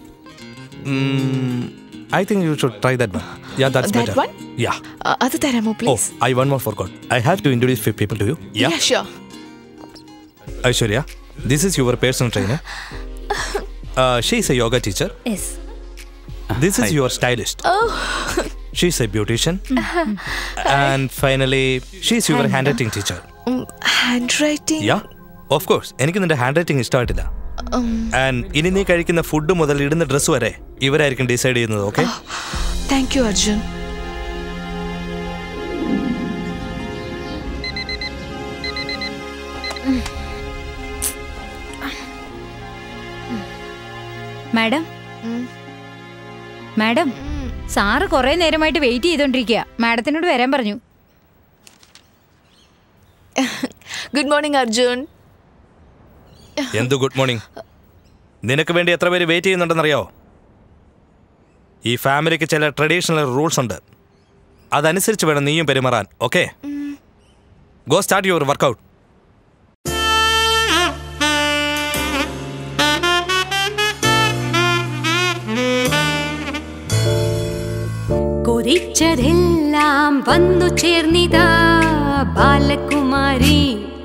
Speaker 2: Mm, I think you should try that one. Yeah, that's
Speaker 6: That
Speaker 2: better.
Speaker 6: one?
Speaker 2: Yeah.
Speaker 6: അത് തരാമോ
Speaker 2: Oh,
Speaker 6: please
Speaker 2: I one more forgot. I have to introduce few people to you. Yeah.
Speaker 6: Sure
Speaker 2: Aishwarya, this is your personal trainer. Uh, she is a yoga teacher.
Speaker 12: Yes
Speaker 2: This is your stylist.
Speaker 6: Oh
Speaker 2: She's a beautician. and finally, she's your handwriting teacher.
Speaker 6: Handwriting
Speaker 2: Yeah. Of course. എനിക്ക് നിന്റെ ഹാൻഡ് റൈറ്റിംഗ് ഇഷ്ടമായിട്ടില്ല ആൻഡ് ഇനി നീ കഴിക്കുന്ന ഫുഡ് മുതൽ ഇടുന്ന ഡ്രസ്സ് വരെ ഇവരായിരിക്കും ഡിസൈഡ് ചെയ്യുന്നത് okay
Speaker 6: thank you Arjun
Speaker 18: madam madam sir കുറെ നേരമായിട്ട് വെയിറ്റ് ചെയ്തോണ്ടിരിക്കുക മാഡത്തിനോട് വരാൻ പറഞ്ഞു
Speaker 6: ഗുഡ് മോർണിംഗ് അർജുൻ
Speaker 2: എന്ത് ഗുഡ് മോർണിംഗ് നിനക്ക് വേണ്ടി എത്ര പേര് വെയിറ്റ് ചെയ്യുന്നുണ്ടെന്നറിയോ ഈ ഫാമിലിക്ക് ചില ട്രഡീഷണൽ റൂൾസ് ഉണ്ട് അതനുസരിച്ച് വേണം നീയും പെരുമാറാൻ okay go start your workout
Speaker 12: കൊതിച്ചതെല്ലാം വന്നു ചേർന്നിതാ ബാലകുമാരി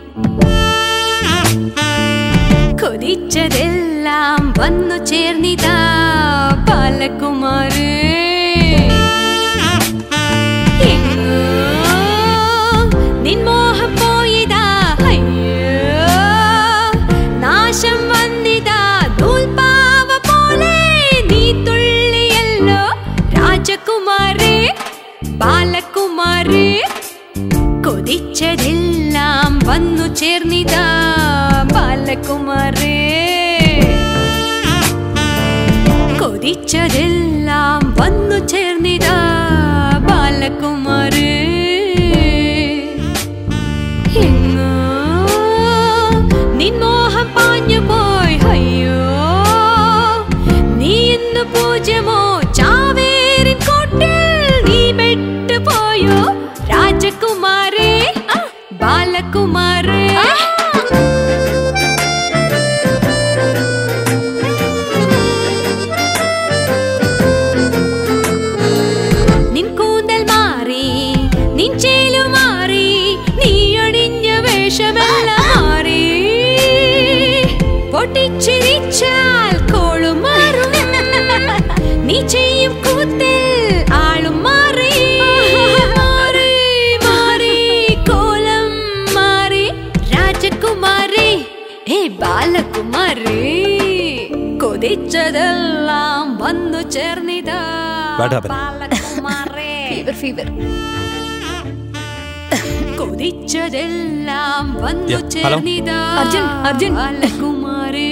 Speaker 12: കൊതിച്ചതെല്ലാം വന്നു ചേർന്നിതാ ബാലകുമാരി എങ്ങോ നിൻമോഹം പോയിതാ അയ്യോ നാശം വന്നിതാ നൂൽപ്പാവ പോലെ നീ തുള്ളിയല്ലോ രാജകുമാരി ബാലകുമാരി കൊതിച്ചതെല്ലാം വന്നു ചേർന്നിതാ ബാലകുമാരി കൊതിച്ചതെല്ലാം വന്നു ചേർന്നിതാ ബാലകുമാരി എങ്ങോ നിൻമോഹം
Speaker 10: ബാലകുമാരേ നിൻ കൂന്തൽ മാറി നിൻ ചേലു മാറി നീ അണിഞ്ഞ വേഷമെല്ലാം മാറി പൊട്ടിച്ചിരിച്ചാൽ കോളും മാറും നീ ചെയ്യും കൂത്തിൽ ആളും മാറി മാറി മാറി കോലം മാറി രാജകുമാരി ഏ ബാലകുമാരി കൊതിച്ചതെല്ലാം വന്നു ചേർന്നിതാ
Speaker 3: What happened?
Speaker 10: ഫീവർ ഫീവർ കൊതിച്ചതെല്ലാം വന്നു
Speaker 3: Yeah, hello?
Speaker 10: ചേർന്നിതാ
Speaker 12: അർജുൻ, അർജുൻ.
Speaker 10: ബാലകുമാരി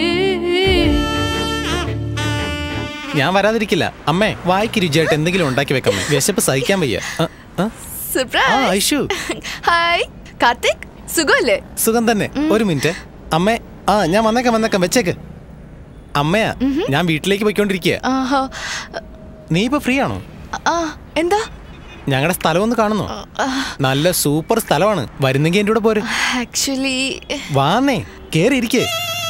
Speaker 8: ഞാൻ വരാതിരിക്കില്ല അമ്മേ വായിക്ക് രുചിയായിട്ട് എന്തെങ്കിലും ഉണ്ടാക്കി വെക്കമ്മേ വിശപ്പ് സഹിക്കാൻ വയ്യ ആ, ആ, ആ,
Speaker 6: സർപ്രൈസ്
Speaker 8: ഐഷു
Speaker 6: ഹായ് കാർത്തിക് സുഖമല്ലേ
Speaker 8: സുഖം തന്നെ ഒരു മിനിറ്റ് അമ്മേ ആ ഞാൻ വന്നേക്കാം വന്നേക്കാം വെച്ചേക്ക് അമ്മയാ ഞാൻ വീട്ടിലേക്ക് പോയിക്കൊണ്ടിരിക്കുക
Speaker 6: ആഹാ
Speaker 8: നീ ഇപ്പൊ ഫ്രീ ആണോ
Speaker 6: ആ എന്താ
Speaker 8: ഞങ്ങളുടെ സ്ഥലം ഒന്ന് കാണുന്നോ നല്ല സൂപ്പർ സ്ഥലമാണ് വരുന്നെങ്കിൽ എൻ്റെ കൂടെ പോര്
Speaker 6: ആക്ച്വലി
Speaker 8: വാന്നേ കേറി ഇരിക്കേ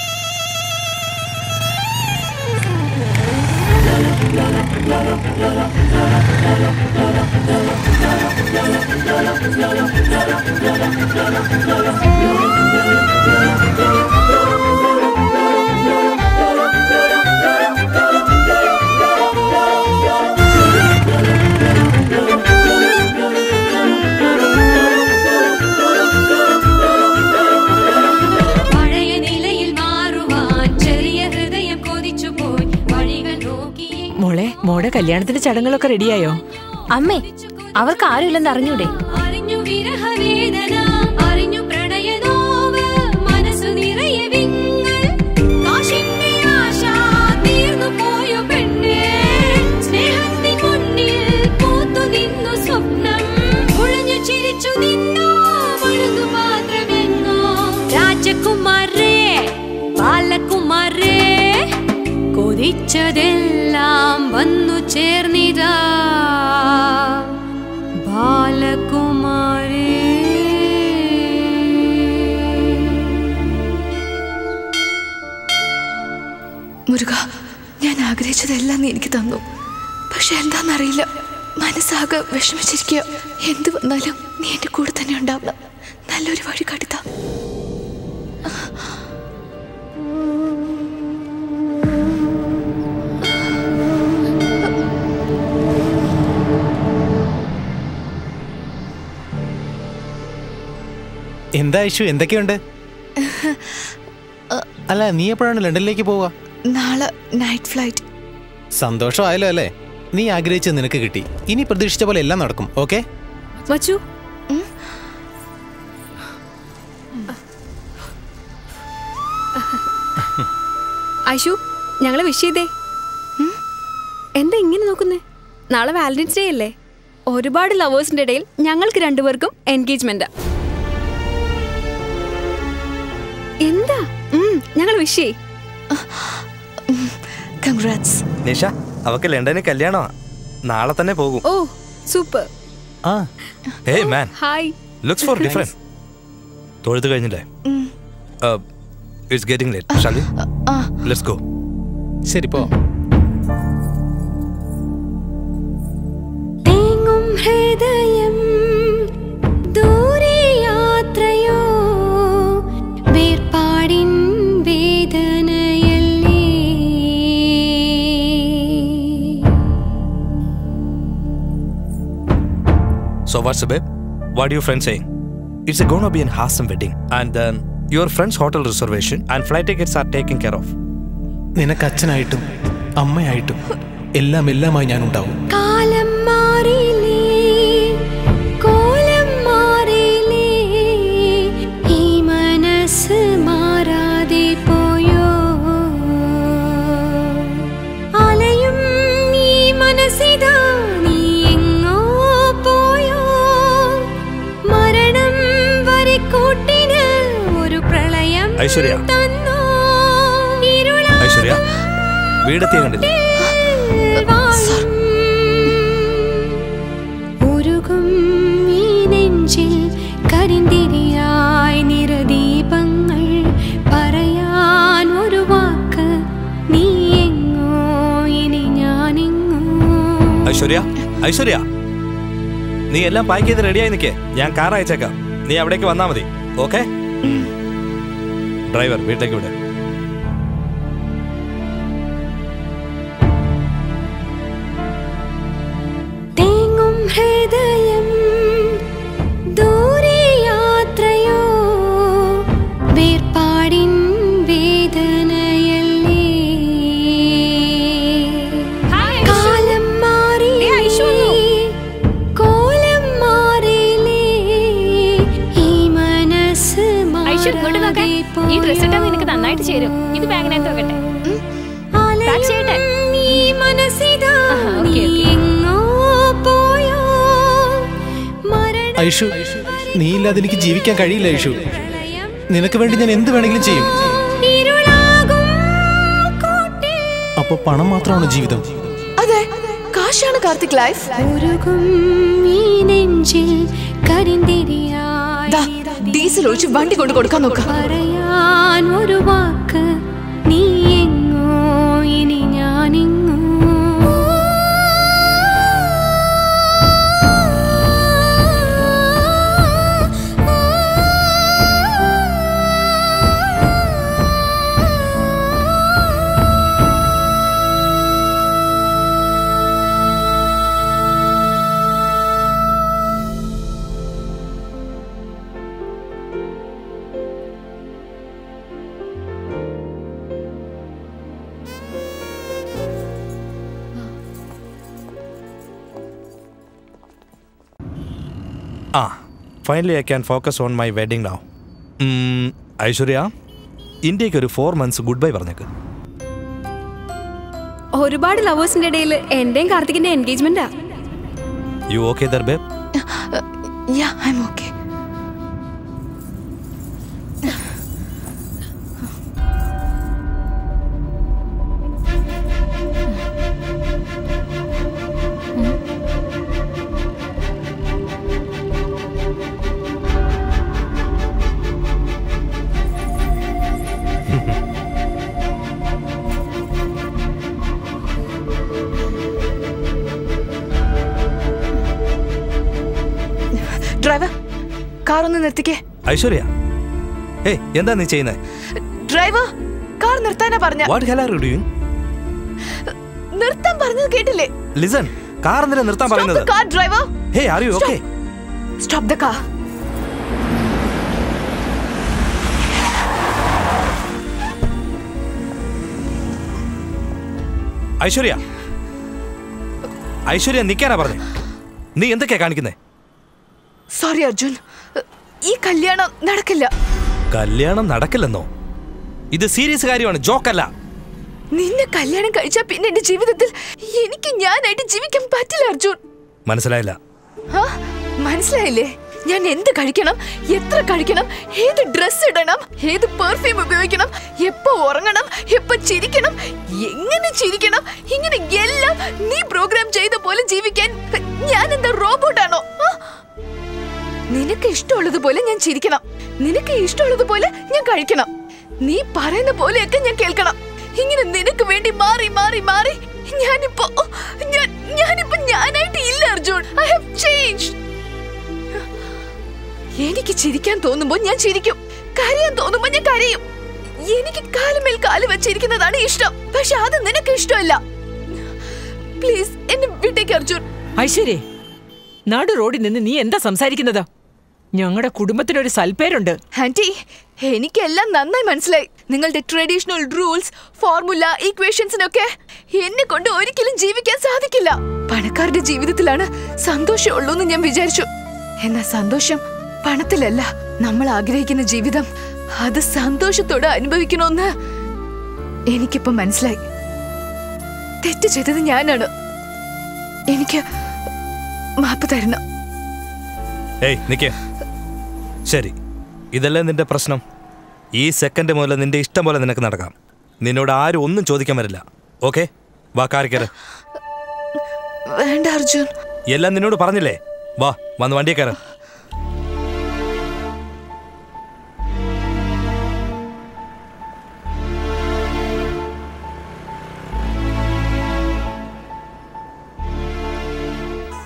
Speaker 10: പഴയ നിലയിൽ മാറുവാൻ ചെറിയ ഹൃദയം കൊതിച്ചു പോയി വഴികൾ നോക്കി
Speaker 15: മോളെ മോടെ കല്യാണത്തിന്റെ ചടങ്ങുകളൊക്കെ റെഡിയായോ
Speaker 12: അമ്മേ അവർക്ക് ആരുമില്ലെന്ന് അറിഞ്ഞൂടെ
Speaker 10: അറിഞ്ഞു വിരഹവേദന അറിഞ്ഞു പ്രണയനോവ് മനസ്സു നിറയെ വിങ്ങൽ കാശിന്റെ ആശ തീർന്നു പോയോ പെണ്ണേ സ്നേഹത്തിൻ മുന്നിൽ പൂത്തു നിന്നു സ്വപ്നം ഒളിഞ്ഞു ചിരിച്ചു നിന്നോ മഴുതു മാത്രമെങ്ങോ രാജകുമാരേ ബാലകുമാരേ കൊതിച്ചതെല്ലാം വന്നു ചേർന്നിതാ ബാലകുമാരേ
Speaker 6: മുരുക ഞാൻ ആഗ്രഹിച്ചതെല്ലാം നീ എനിക്ക് തന്നു പക്ഷെ എന്താണെന്നറിയില്ല മനസ്സാകെ വിഷമിച്ചിരിക്കുക എന്ത് വന്നാലും നീ എൻ്റെ കൂടെ തന്നെ ഉണ്ടാവണം നല്ലൊരു വഴി കടുത്ത
Speaker 8: എന്താ ഇഷ്യൂ എന്തൊക്കെയുണ്ട് അല്ല നീ എപ്പോഴാണ് ലണ്ടനിലേക്ക് പോവുക
Speaker 6: നാളെ നൈറ്റ് ഫ്ലൈറ്റ്
Speaker 8: സന്തോഷമായല്ലോ അല്ലേ നീ ആഗ്രഹിച്ചത് നിനക്ക് കിട്ടി ഇനി പ്രതീക്ഷിച്ച പോലെ എല്ലാം നടക്കും ഓക്കെ
Speaker 10: മച്ചു ഐഷു ഞങ്ങളെ വിഷ് ചെയ്തേ എന്താ ഇങ്ങനെ നോക്കുന്നേ നാളെ വാലന്റൈൻസ് ഡേ അല്ലേ ഒരുപാട് ലവേഴ്സിന്റെ ഇടയിൽ ഞങ്ങൾക്ക് രണ്ടുപേർക്കും എൻഗേജ്മെന്റ് എന്താ ഞങ്ങൾ വിഷ് ചെയ്
Speaker 6: കൺഗ്രാറ്റ്സ്
Speaker 2: നിഷ അവക്ക് ലണ്ടനിൽ കല്യാണമാ നാളെ തന്നെ പോകും
Speaker 10: ഓ സൂപ്പർ
Speaker 8: ആ
Speaker 2: hey man
Speaker 10: hi
Speaker 2: looks for different തൊഴുത് കഴിഞ്ഞില്ലേ it's getting late Shali let's go
Speaker 8: ശരി പോ
Speaker 10: തേങ്ങും ഹൃദയം ദൂരെ യാത്രയോ വേർപാടിൻ വേദനയല്ലേ
Speaker 2: So what's up, babe? What are your friends saying? It's gonna be an awesome wedding, and then your friend's hotel reservation and flight tickets are taken care of.
Speaker 8: നിനക്ക് അച്ഛനായിട്ടും അമ്മയായിട്ടും എല്ലാം എല്ലാമായി ഞാൻ ഉണ്ടാവും
Speaker 10: കാലം മാറിയില്ലേ കോലം മാറിയില്ലേ ഈ മനസ്സ് മാറാതെ പോയോ അലയും ഈ മനസ്സിതാ നീ എങ്ങോ പോയോ മരണം വരിക്കൂട്ടിന് ഒരു പ്രളയം
Speaker 2: ഐശ്വര്യ.
Speaker 10: തന്നോ
Speaker 2: ഐശ്വര്യ വീടെത്തിയ കണ്ടില്ലേ
Speaker 10: ഉരുകും ഈ നെഞ്ചിൽ കരിന്തിരിയായി
Speaker 3: ഐശ്വര്യ ഐശ്വര്യ നീ എല്ലാം പാക്ക് ചെയ്ത് റെഡിയായി നിൽക്കേ ഞാൻ കാർ അയച്ചേക്കാം നീ അവിടേക്ക് വന്നാ മതി ഓക്കെ ഡ്രൈവർ വീട്ടിലേക്ക് വിട്
Speaker 4: തേങ്ങും ഹൃദയം ദൂരെ യാത്രയോ വേർപാടിൻ വേദനയല്ലേ കാലം മാറി കോലം മാറിയില്ലേ ഈ മനസ്സ്
Speaker 12: ഐഷു ഇങ്ങോട്ട് നോക്കാൻ ഈ ഡ്രസ് ഇട്ടാൽ നിനക്ക് നന്നായിട്ട് ചേരും ഇത് ബാഗിനകത്ത് വെക്കട്ടെ പാക്ക് ചെയ്യട്ടെ
Speaker 4: ഈ മനസ്സിതാ
Speaker 12: ആഹാ, ഓക്കേ, ഓക്കേ.
Speaker 4: എങ്ങോ പോയോ
Speaker 8: ഐഷു നീ ഇല്ലാതെ എനിക്ക് ജീവിക്കാൻ കഴിയില്ല ഐഷു നിനക്ക് വേണ്ടി ഞാൻ എന്ത് വേണമെങ്കിലും ചെയ്യും അപ്പൊ പണം മാത്രമാണ് ജീവിതം
Speaker 6: അതെ കാശാണ് കാർത്തിക് ലൈഫ്
Speaker 4: ഉരുകും ഈ നെഞ്ചിൽ കരിന്തിരിയായി
Speaker 6: ഡീസൽ ഒഴിച്ച് വണ്ടി കൊണ്ട് കൊടുക്കാൻ നോക്കാം
Speaker 4: പറയാൻ ഒരു വാക്ക് നീ എങ്ങോ ഇനി ഞാനിങ്ങോ
Speaker 3: ആ finally I can focus on my wedding now Aishwarya ഇന്ത്യക്ക് ഒരു ഫോർ മന്ത്സ് ഗുഡ് ബൈ പറഞ്ഞേക്ക്
Speaker 10: ഒരുപാട് ലവേഴ്സിന്റെ ഇടയിൽ എന്റെയും കാർത്തികിന്റെ എൻഗേജ്മെന്റാ
Speaker 3: you okay there babe
Speaker 6: yeah I am okay driver car ഒന്ന് നിർത്തിക്കേ
Speaker 3: ഐശ്വര്യ ഏയ് എന്താ നീ ചെയ്യുന്നത്
Speaker 6: ഡ്രൈവർ കാർ നിർത്താനാ പറഞ്ഞ
Speaker 3: what hell are you doing
Speaker 6: നിർത്താൻ പറഞ്ഞത് കേട്ടില്ലേ
Speaker 3: ലിസൺ കാർ എന്തിനാ നിർത്താൻ പറയുന്നത്
Speaker 6: car driver
Speaker 3: hey are you okay
Speaker 6: stop the car
Speaker 3: Aishwarya Aishwarya നിൽക്കാനാ പറഞ്ഞേ നീ എന്തൊക്കെയാ കാണിക്കുന്നേ
Speaker 6: സോറി അർജുൻ ഈ കല്യാണം നടക്കില്ല
Speaker 3: കല്യാണം നടക്കില്ലെന്നോ ഇത് സീരിയസ് കാര്യമാണ് ജോക്കല്ല
Speaker 6: നിന്നെ കല്യാണം കഴിച്ചാ പിന്നെ എന്റെ ജീവിതത്തിൽ എനിക്ക് ഞാനായിട്ട് ജീവിക്കാൻ പറ്റില്ല അർജുൻ
Speaker 3: മനസ്സിലായില്ല
Speaker 6: ആ, മനസ്സിലായില്ലേ ഞാൻ എന്ത് കഴിക്കണം എത്ര കഴിക്കണം ഏത് ഡ്രസ് ഇടണം ഏത് പെർഫ്യൂം ഉപയോഗിക്കണം എപ്പോ ഉറങ്ങണം എപ്പോ ചിരിക്കണം എങ്ങനെ ചിരിക്കണം ഇങ്ങനെ എല്ലാം നീ പ്രോഗ്രാം ചെയ്ത പോലെ ജീവിക്കാൻ ഞാൻ എന്താ റോബോട്ടാണോ ആ? നിനക്ക് ഇഷ്ടമുള്ളതുപോലെ ഞാൻ ചിരിക്കണം നിനക്ക് ഇഷ്ടമുള്ളതുപോലെ ഞാൻ കഴിക്കണം നീ പറയുന്ന പോലെയൊക്കെ ഞാൻ കേൾക്കണം ഇങ്ങനെ നിനക്ക് വേണ്ടി മാറി മാറി മാറി ഞാനിപ്പോ ഞാൻ ഞാനിപ്പോ ഞാനായിട്ട് ഇല്ല അർജുൻ ഐ ഹാവ് ചേഞ്ച് എനിക്ക് ചിരിക്കാൻ തോന്നുമ്പോ ഞാൻ ചിരിക്കും കരയാൻ തോന്നുമ്പോ ഞാൻ കരയും എനിക്ക് കാലുമേൽ കാല് വെച്ചിരിക്കുന്നതാണ് ഇഷ്ടം പക്ഷെ അത് നിനക്ക് ഇഷ്ടമല്ല പ്ലീസ് എന്നെ വിട്ടേക്ക് അർജുൻ
Speaker 15: ഐശ്വര്യേ നാട് റോഡിൽ നിന്ന് നീ എന്താ സംസാരിക്കുന്നത് ഞങ്ങളുടെ കുടുംബത്തിനൊരു സൽപ്പേരുണ്ട്
Speaker 6: ആന്റി എനിക്കെല്ലാം നന്നായി മനസ്സിലായി നിങ്ങളുടെ ട്രഡീഷണൽ റൂൾസ് ഫോർമുല ഈക്വേഷൻസിനൊക്കെ എന്നെ കൊണ്ട് ഒരിക്കലും ജീവിക്കാൻ സാധിക്കില്ല പണക്കാരുടെ ജീവിതത്തിലാണ് സന്തോഷമുള്ളൂ എന്ന് ഞാൻ വിചാരിച്ചു എന്നാൽ സന്തോഷം പണത്തിലല്ല നമ്മൾ ആഗ്രഹിക്കുന്ന ജീവിതം അത് സന്തോഷത്തോടെ അനുഭവിക്കണമെന്ന് എനിക്കിപ്പോ മനസ്സിലായി തെറ്റ് ചെയ്തത് ഞാനാണ് എനിക്ക് മാപ്പ് തരണം
Speaker 3: ഏയ് നിക്കേ ശരി ഇതല്ലേ നിന്റെ പ്രശ്നം ഈ സെക്കൻഡ് മുതൽ നിന്റെ ഇഷ്ടം പോലെ നിനക്ക് നടക്കാം നിന്നോട് ആരും ഒന്നും ചോദിക്കാൻ വരില്ല ഓക്കെ വാ കാറിക്കറ്
Speaker 6: വേണ്ട അർജുൻ
Speaker 3: എല്ലാം നിന്നോട് പറഞ്ഞില്ലേ വാ വന്ന് വണ്ടിയെ കയറ്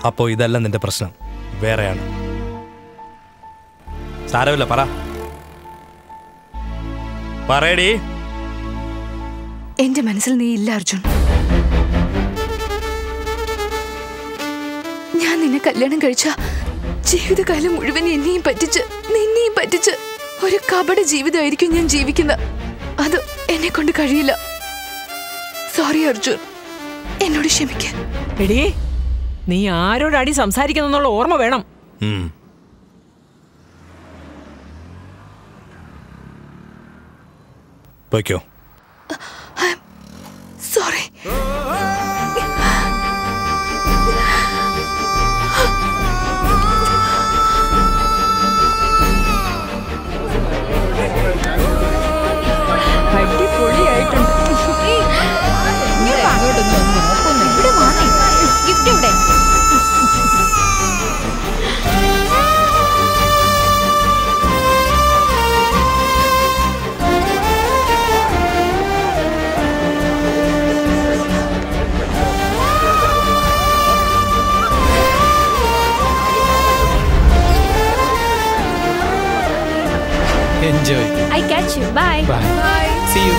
Speaker 3: അപ്പോ ഇതല്ല നിന്റെ പ്രശ്നം വേറെയാണ് സാരമില്ല പറ പറയടി
Speaker 6: എന്റെ മനസ്സിൽ നീ ഇല്ല അർജുൻ ഞാൻ നിന്നെ കല്യാണം കഴിച്ച ജീവിതകാലം മുഴുവൻ എന്നെയും പറ്റിച്ച് നിന്നെയും പറ്റിച്ച് ഒരു കപട ജീവിതമായിരിക്കും ഞാൻ ജീവിക്കുന്നത് അത് എന്നെ കൊണ്ട് കഴിയില്ല സോറി അർജുൻ എന്നോട് ക്ഷമിക്ക
Speaker 15: എടീ നീ ആരോടാടി സംസാരിക്കുന്നുള്ള ഓർമ്മ വേണം
Speaker 3: ഉം. പൊയ്ക്കോ
Speaker 6: സോറി
Speaker 18: ഗിഫ്റ്റ് ഇവിടെ
Speaker 8: enjoy
Speaker 12: I catch you bye
Speaker 8: Bye. See you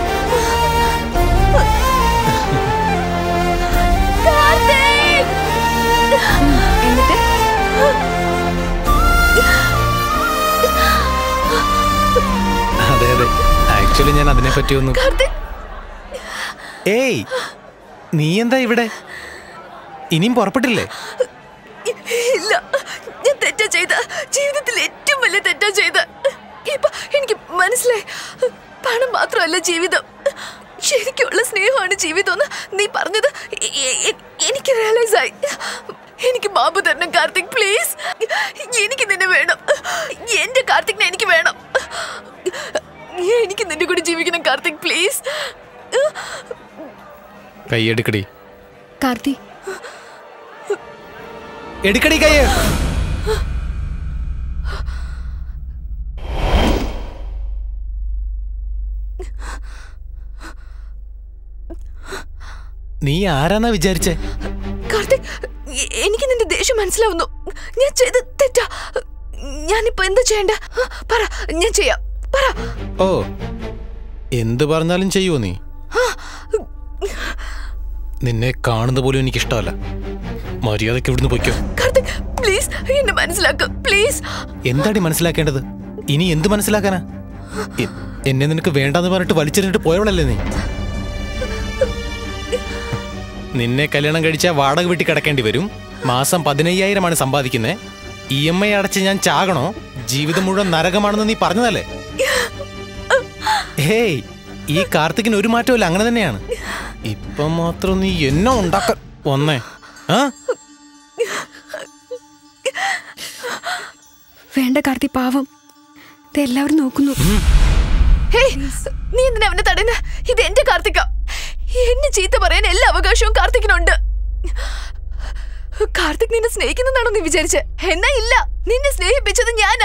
Speaker 6: എന്നിട്ട്
Speaker 8: അതെ അതെ ആക്ച്വലി ഞാൻ അതിനെ പറ്റി ഒന്നും ഏയ് നീ എന്താ ഇവിടെ ഇനിയും പുറപ്പെട്ടില്ലേ
Speaker 6: ഇല്ല ഞാൻ തെറ്റാ ചെയ്ത ജീവിതത്തിൽ ഏറ്റവും വലിയ തെറ്റാ ചെയ്ത ഇപ്പൊ എനിക്ക് മനസ്സിലായി പണം മാത്രമല്ല ജീവിതം ശരിക്കുള്ള സ്നേഹമാണ് ജീവിതം എന്ന് നീ പറഞ്ഞത് എ- എ- എ- എനിക്ക് റിയലൈസ് ആയി എനിക്ക് ബാബു തരണം കാർത്തിക് പ്ലീസ് എനിക്ക് നിന്നെ വേണം എന്റെ കാർത്തികിനെ എനിക്ക് വേണം എനിക്ക് നിന്റെ കൂടെ ജീവിക്കണം കാർത്തിക് പ്ലീസ്
Speaker 8: കൈയെടുക്കടി
Speaker 6: കാർത്തി
Speaker 8: എടുക്കടി കയ്യ് നീ ആരാന്നാ വിചാരിച്ചേ
Speaker 6: കാർത്തിക് എ- എനിക്ക് നിന്റെ ദേഷ്യം മനസ്സിലാവുന്നു ഞാൻ ചെയ്ത് തെറ്റാ ഞാനിപ്പോ എന്താ ചെയ്യണ്ട പറ ഞാൻ ചെയ്യാം പറ
Speaker 8: ഓ എന്ത് പറഞ്ഞാലും ചെയ്യുമോ നീ നിന്നെ കാണുന്ന പോലും എനിക്ക് ഇഷ്ടമല്ല മര്യാദയ്ക്ക് ഇവിടുന്ന് പൊയ്ക്കോ
Speaker 6: കാർത്തിക് പ്ലീസ് എന്നെ മനസ്സിലാക്ക പ്ലീസ്
Speaker 8: എന്താടി മനസ്സിലാക്കേണ്ടത് ഇനി എന്ത് മനസ്സിലാക്കാനാ എ- എന്നെ നിനക്ക് വേണ്ടാന്ന് പറഞ്ഞിട്ട് വലിച്ചെറിഞ്ഞിട്ട് പോയവളല്ലേ നീ നിന്നെ കല്യാണം കഴിച്ചാൽ വാടക വീട്ടിൽ കിടക്കേണ്ടി വരും മാസം പതിനയ്യായിരമാണ് സമ്പാദിക്കുന്നത് ഇ എം ഐ അടച്ച് ഞാൻ ചാകണോ ജീവിതം മുഴുവൻ നരകമാണെന്ന് നീ പറഞ്ഞതല്ലേ ഹേയ് ഈ കാർത്തികിന് ഒരു മാറ്റമില്ല അങ്ങനെ തന്നെയാണ് ഇപ്പം മാത്രം നീ എന്നെ ഉണ്ടാക്ക ഒന്നേ ആ
Speaker 6: വേണ്ട കാർത്തി പാവം ഇതെല്ലാവരും നോക്കുന്നു ഹേയ്, നീ എന്തിനാ അവനെ തടയുന്ന ഇത് എന്റെ കാർത്തിക എന്നെ ചീത്ത പറയാൻ എല്ലാ അവകാശവും കാർത്തികിനുണ്ട് കാർത്തിക് നിന്നെ സ്നേഹിക്കുന്നതാണോ നീ വിചാരിച്ചേ എന്നാ ഇല്ല നിന്നെ സ്നേഹിപ്പിച്ചത് ഞാനാ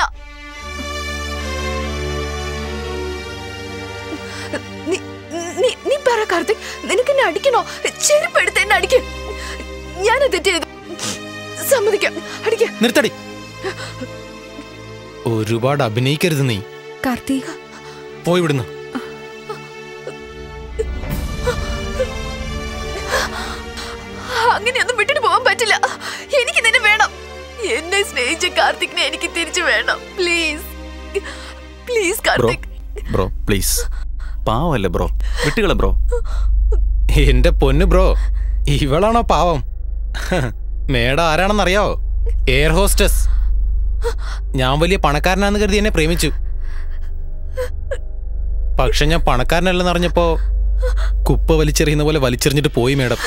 Speaker 6: നീ- നീ- നീ പറ കാർത്തിക് നിനക്ക് എന്നെ അടിക്കണോ ചെരുപ്പെടുത്ത് എന്നെ അടിക്കും ഞാനത് തെറ്റ് ചെയ്തു സമ്മതിക്കാം അടിക്കാം
Speaker 8: നിർത്തടി ഒരുപാട് അഭിനയിക്കരുത് നീ
Speaker 6: കാർത്തിക
Speaker 8: പോയി വിടുന്നു
Speaker 6: അങ്ങനെയൊന്നും വിട്ടിട്ട് പോകാൻ പറ്റില്ല എനിക്ക് നിന്നെ വേണം എന്നെ സ്നേഹിച്ച കാർത്തികിനെ എനിക്ക് തിരിച്ചു വേണം please please
Speaker 1: bro
Speaker 6: Karthik
Speaker 1: bro please പാവല്ലേ ബ്രോ വിട്ടുകളെ ബ്രോ
Speaker 8: എന്റെ പൊന്ന് ബ്രോ ഇവളാണോ പാവം മേഡം ആരാണെന്നറിയാവോ എയർ ഹോസ്റ്റസ് ഞാൻ വലിയ പണക്കാരനാന്ന് കരുതി എന്നെ പ്രേമിച്ചു പക്ഷെ ഞാൻ പണക്കാരനല്ലെന്ന് അറിഞ്ഞപ്പോ കുപ്പ വലിച്ചെറിയുന്ന പോലെ വലിച്ചെറിഞ്ഞിട്ട് പോയി മേഡം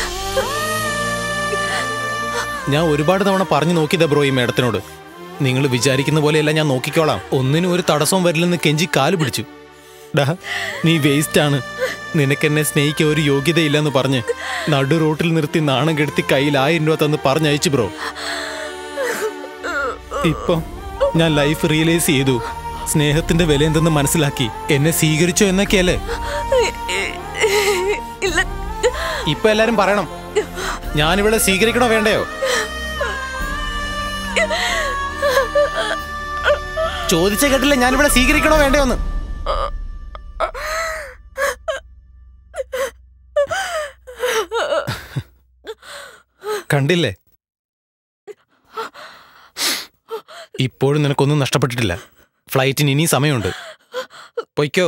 Speaker 8: ഞാൻ ഒരുപാട് തവണ പറഞ്ഞു നോക്കിയതാ ബ്രോ ഈ മേഡത്തിനോട് നിങ്ങൾ വിചാരിക്കുന്ന പോലെയല്ല ഞാൻ നോക്കിക്കോളാം ഒന്നിനും ഒരു തടസ്സവും വരില്ലെന്ന് കെഞ്ചി കാല് പിടിച്ചു ഡാ നീ വേസ്റ്റ് ആണ് നിനക്കെന്നെ സ്നേഹിക്കാൻ ഒരു യോഗ്യതയില്ലെന്ന് പറഞ്ഞ് നടു റോട്ടിൽ നിർത്തി നാണം കെടുത്തി കയ്യിൽ ആയിരം രൂപ തന്ന് പറഞ്ഞയച്ചു ബ്രോ ഇപ്പം ഞാൻ ലൈഫ് റിയലൈസ് ചെയ്തു സ്നേഹത്തിന്റെ വില എന്തെന്ന് മനസ്സിലാക്കി എന്നെ സ്വീകരിച്ചോ എന്നൊക്കെയല്ലേ
Speaker 6: ഇല്ല
Speaker 8: ഇപ്പൊ എല്ലാരും പറയണം ഞാനിവിടെ സ്വീകരിക്കണോ വേണ്ടയോ ചോദിച്ച കേട്ടില്ല ഞാനിവിടെ സ്വീകരിക്കണോ വേണ്ടയോന്ന് കണ്ടില്ലേ ഇപ്പോഴും നിനക്കൊന്നും നഷ്ടപ്പെട്ടിട്ടില്ല ഫ്ലൈറ്റിന് ഇനി സമയമുണ്ട് പൊയ്ക്കോ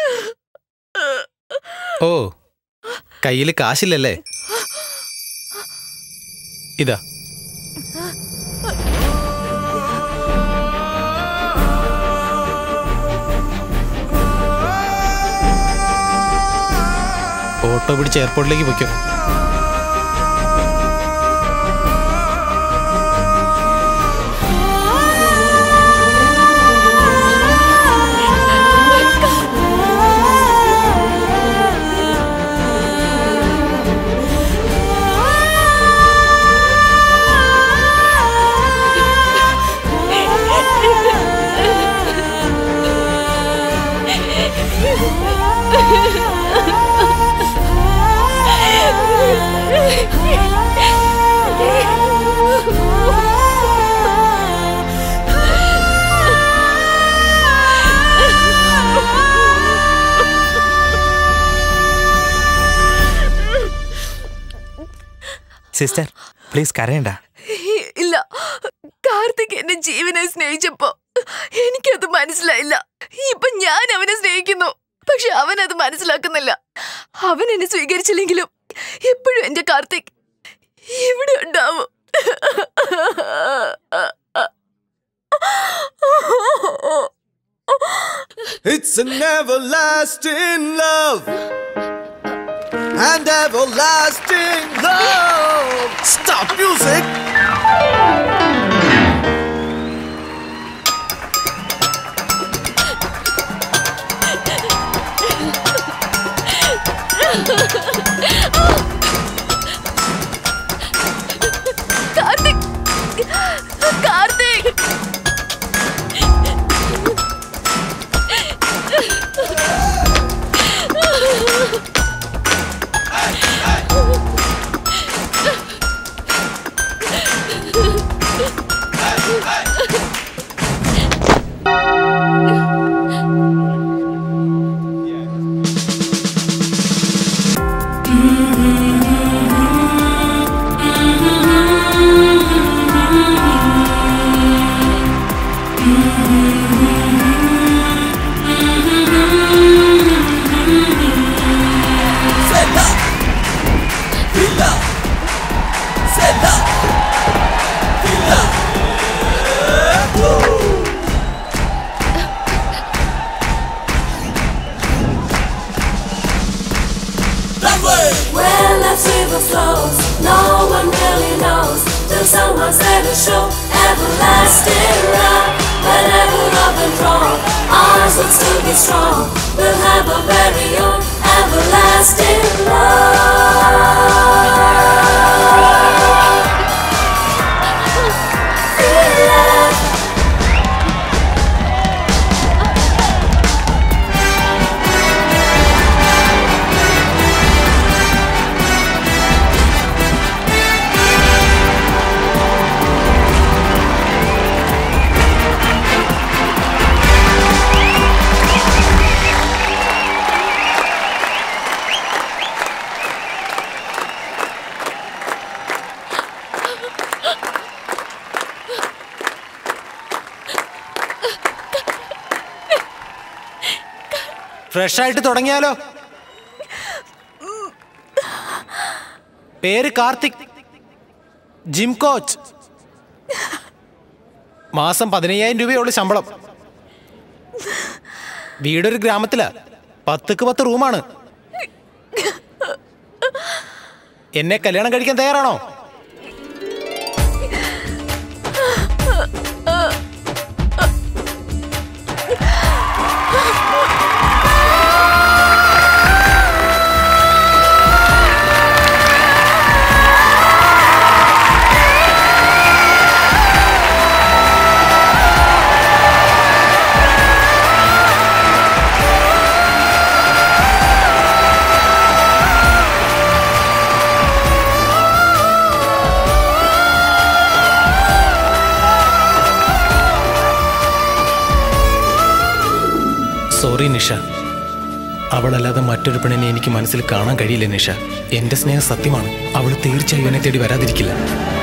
Speaker 8: ഓ കയ്യിൽ കാശില്ലല്ലേ ഇതാ ഓട്ടോ പിടിച്ച് എയർപോർട്ടിലേക്ക് പൊയ്ക്കോ
Speaker 2: സിസ്റ്റർ പ്ലീസ് കരയണ്ട
Speaker 6: ഇല്ല കാർത്തിക് എന്നെ ജീവനെ സ്നേഹിച്ചപ്പോ എനിക്കത് മനസ്സിലായില്ല ഇപ്പൊ ഞാൻ അവനെ സ്നേഹിക്കുന്നു പക്ഷെ അവൻ അത് മനസ്സിലാക്കുന്നില്ല അവൻ എന്നെ സ്വീകരിച്ചില്ലെങ്കിലും എപ്പോഴും എന്റെ കാർത്തിക് ഇവിടെ ഉണ്ടാവും
Speaker 7: It's an everlasting love and everlasting love. Stop music.
Speaker 6: Karthik Karthik
Speaker 7: Set up. Fill up. Set up. Fill up. Woo. Runway.
Speaker 22: Where life's river flows, no one really knows till someone's there to show everlasting love. Whenever love and wrong, ours will still be strong. We'll have a very own everlasting love. Feel love.
Speaker 8: Fresh ആയിട്ട് തുടങ്ങിയാലോ പേര് കാർത്തിക് ജിം കോച്ച് മാസം പതിനയ്യായിരം രൂപയുള്ള ശമ്പളം വീടൊരു ഗ്രാമത്തിലാ പത്തുക്ക് പത്ത് റൂമാണ് എന്നെ കല്യാണം കഴിക്കാൻ തയ്യാറാണോ സോറി നിഷ അവളല്ലാതെ മറ്റൊരു പെണ്ണിനെ എനിക്ക് മനസ്സിൽ കാണാൻ കഴിയില്ല നിഷ എന്റെ സ്നേഹം സത്യമാണ് അവൾ തീർച്ചയായും എന്നെ തേടി വരാതിരിക്കില്ല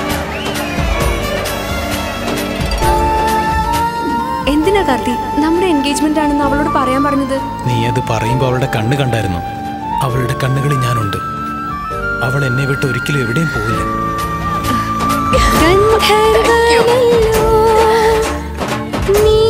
Speaker 10: എന്തിനാ കാർത്തി നമ്മുടെ എൻഗേജ്മെന്റ് ആണെന്ന് അവളോട് പറയാൻ പറഞ്ഞത്
Speaker 8: നീ അത് പറയുമ്പോൾ അവളുടെ കണ്ണ് കണ്ടായിരുന്നു അവളുടെ കണ്ണുകളിൽ ഞാനുണ്ട് അവൾ എന്നെ വിട്ട് ഒരിക്കലും എവിടെയും പോവില്ല
Speaker 4: ഗന്ധർവനല്ലോ നീ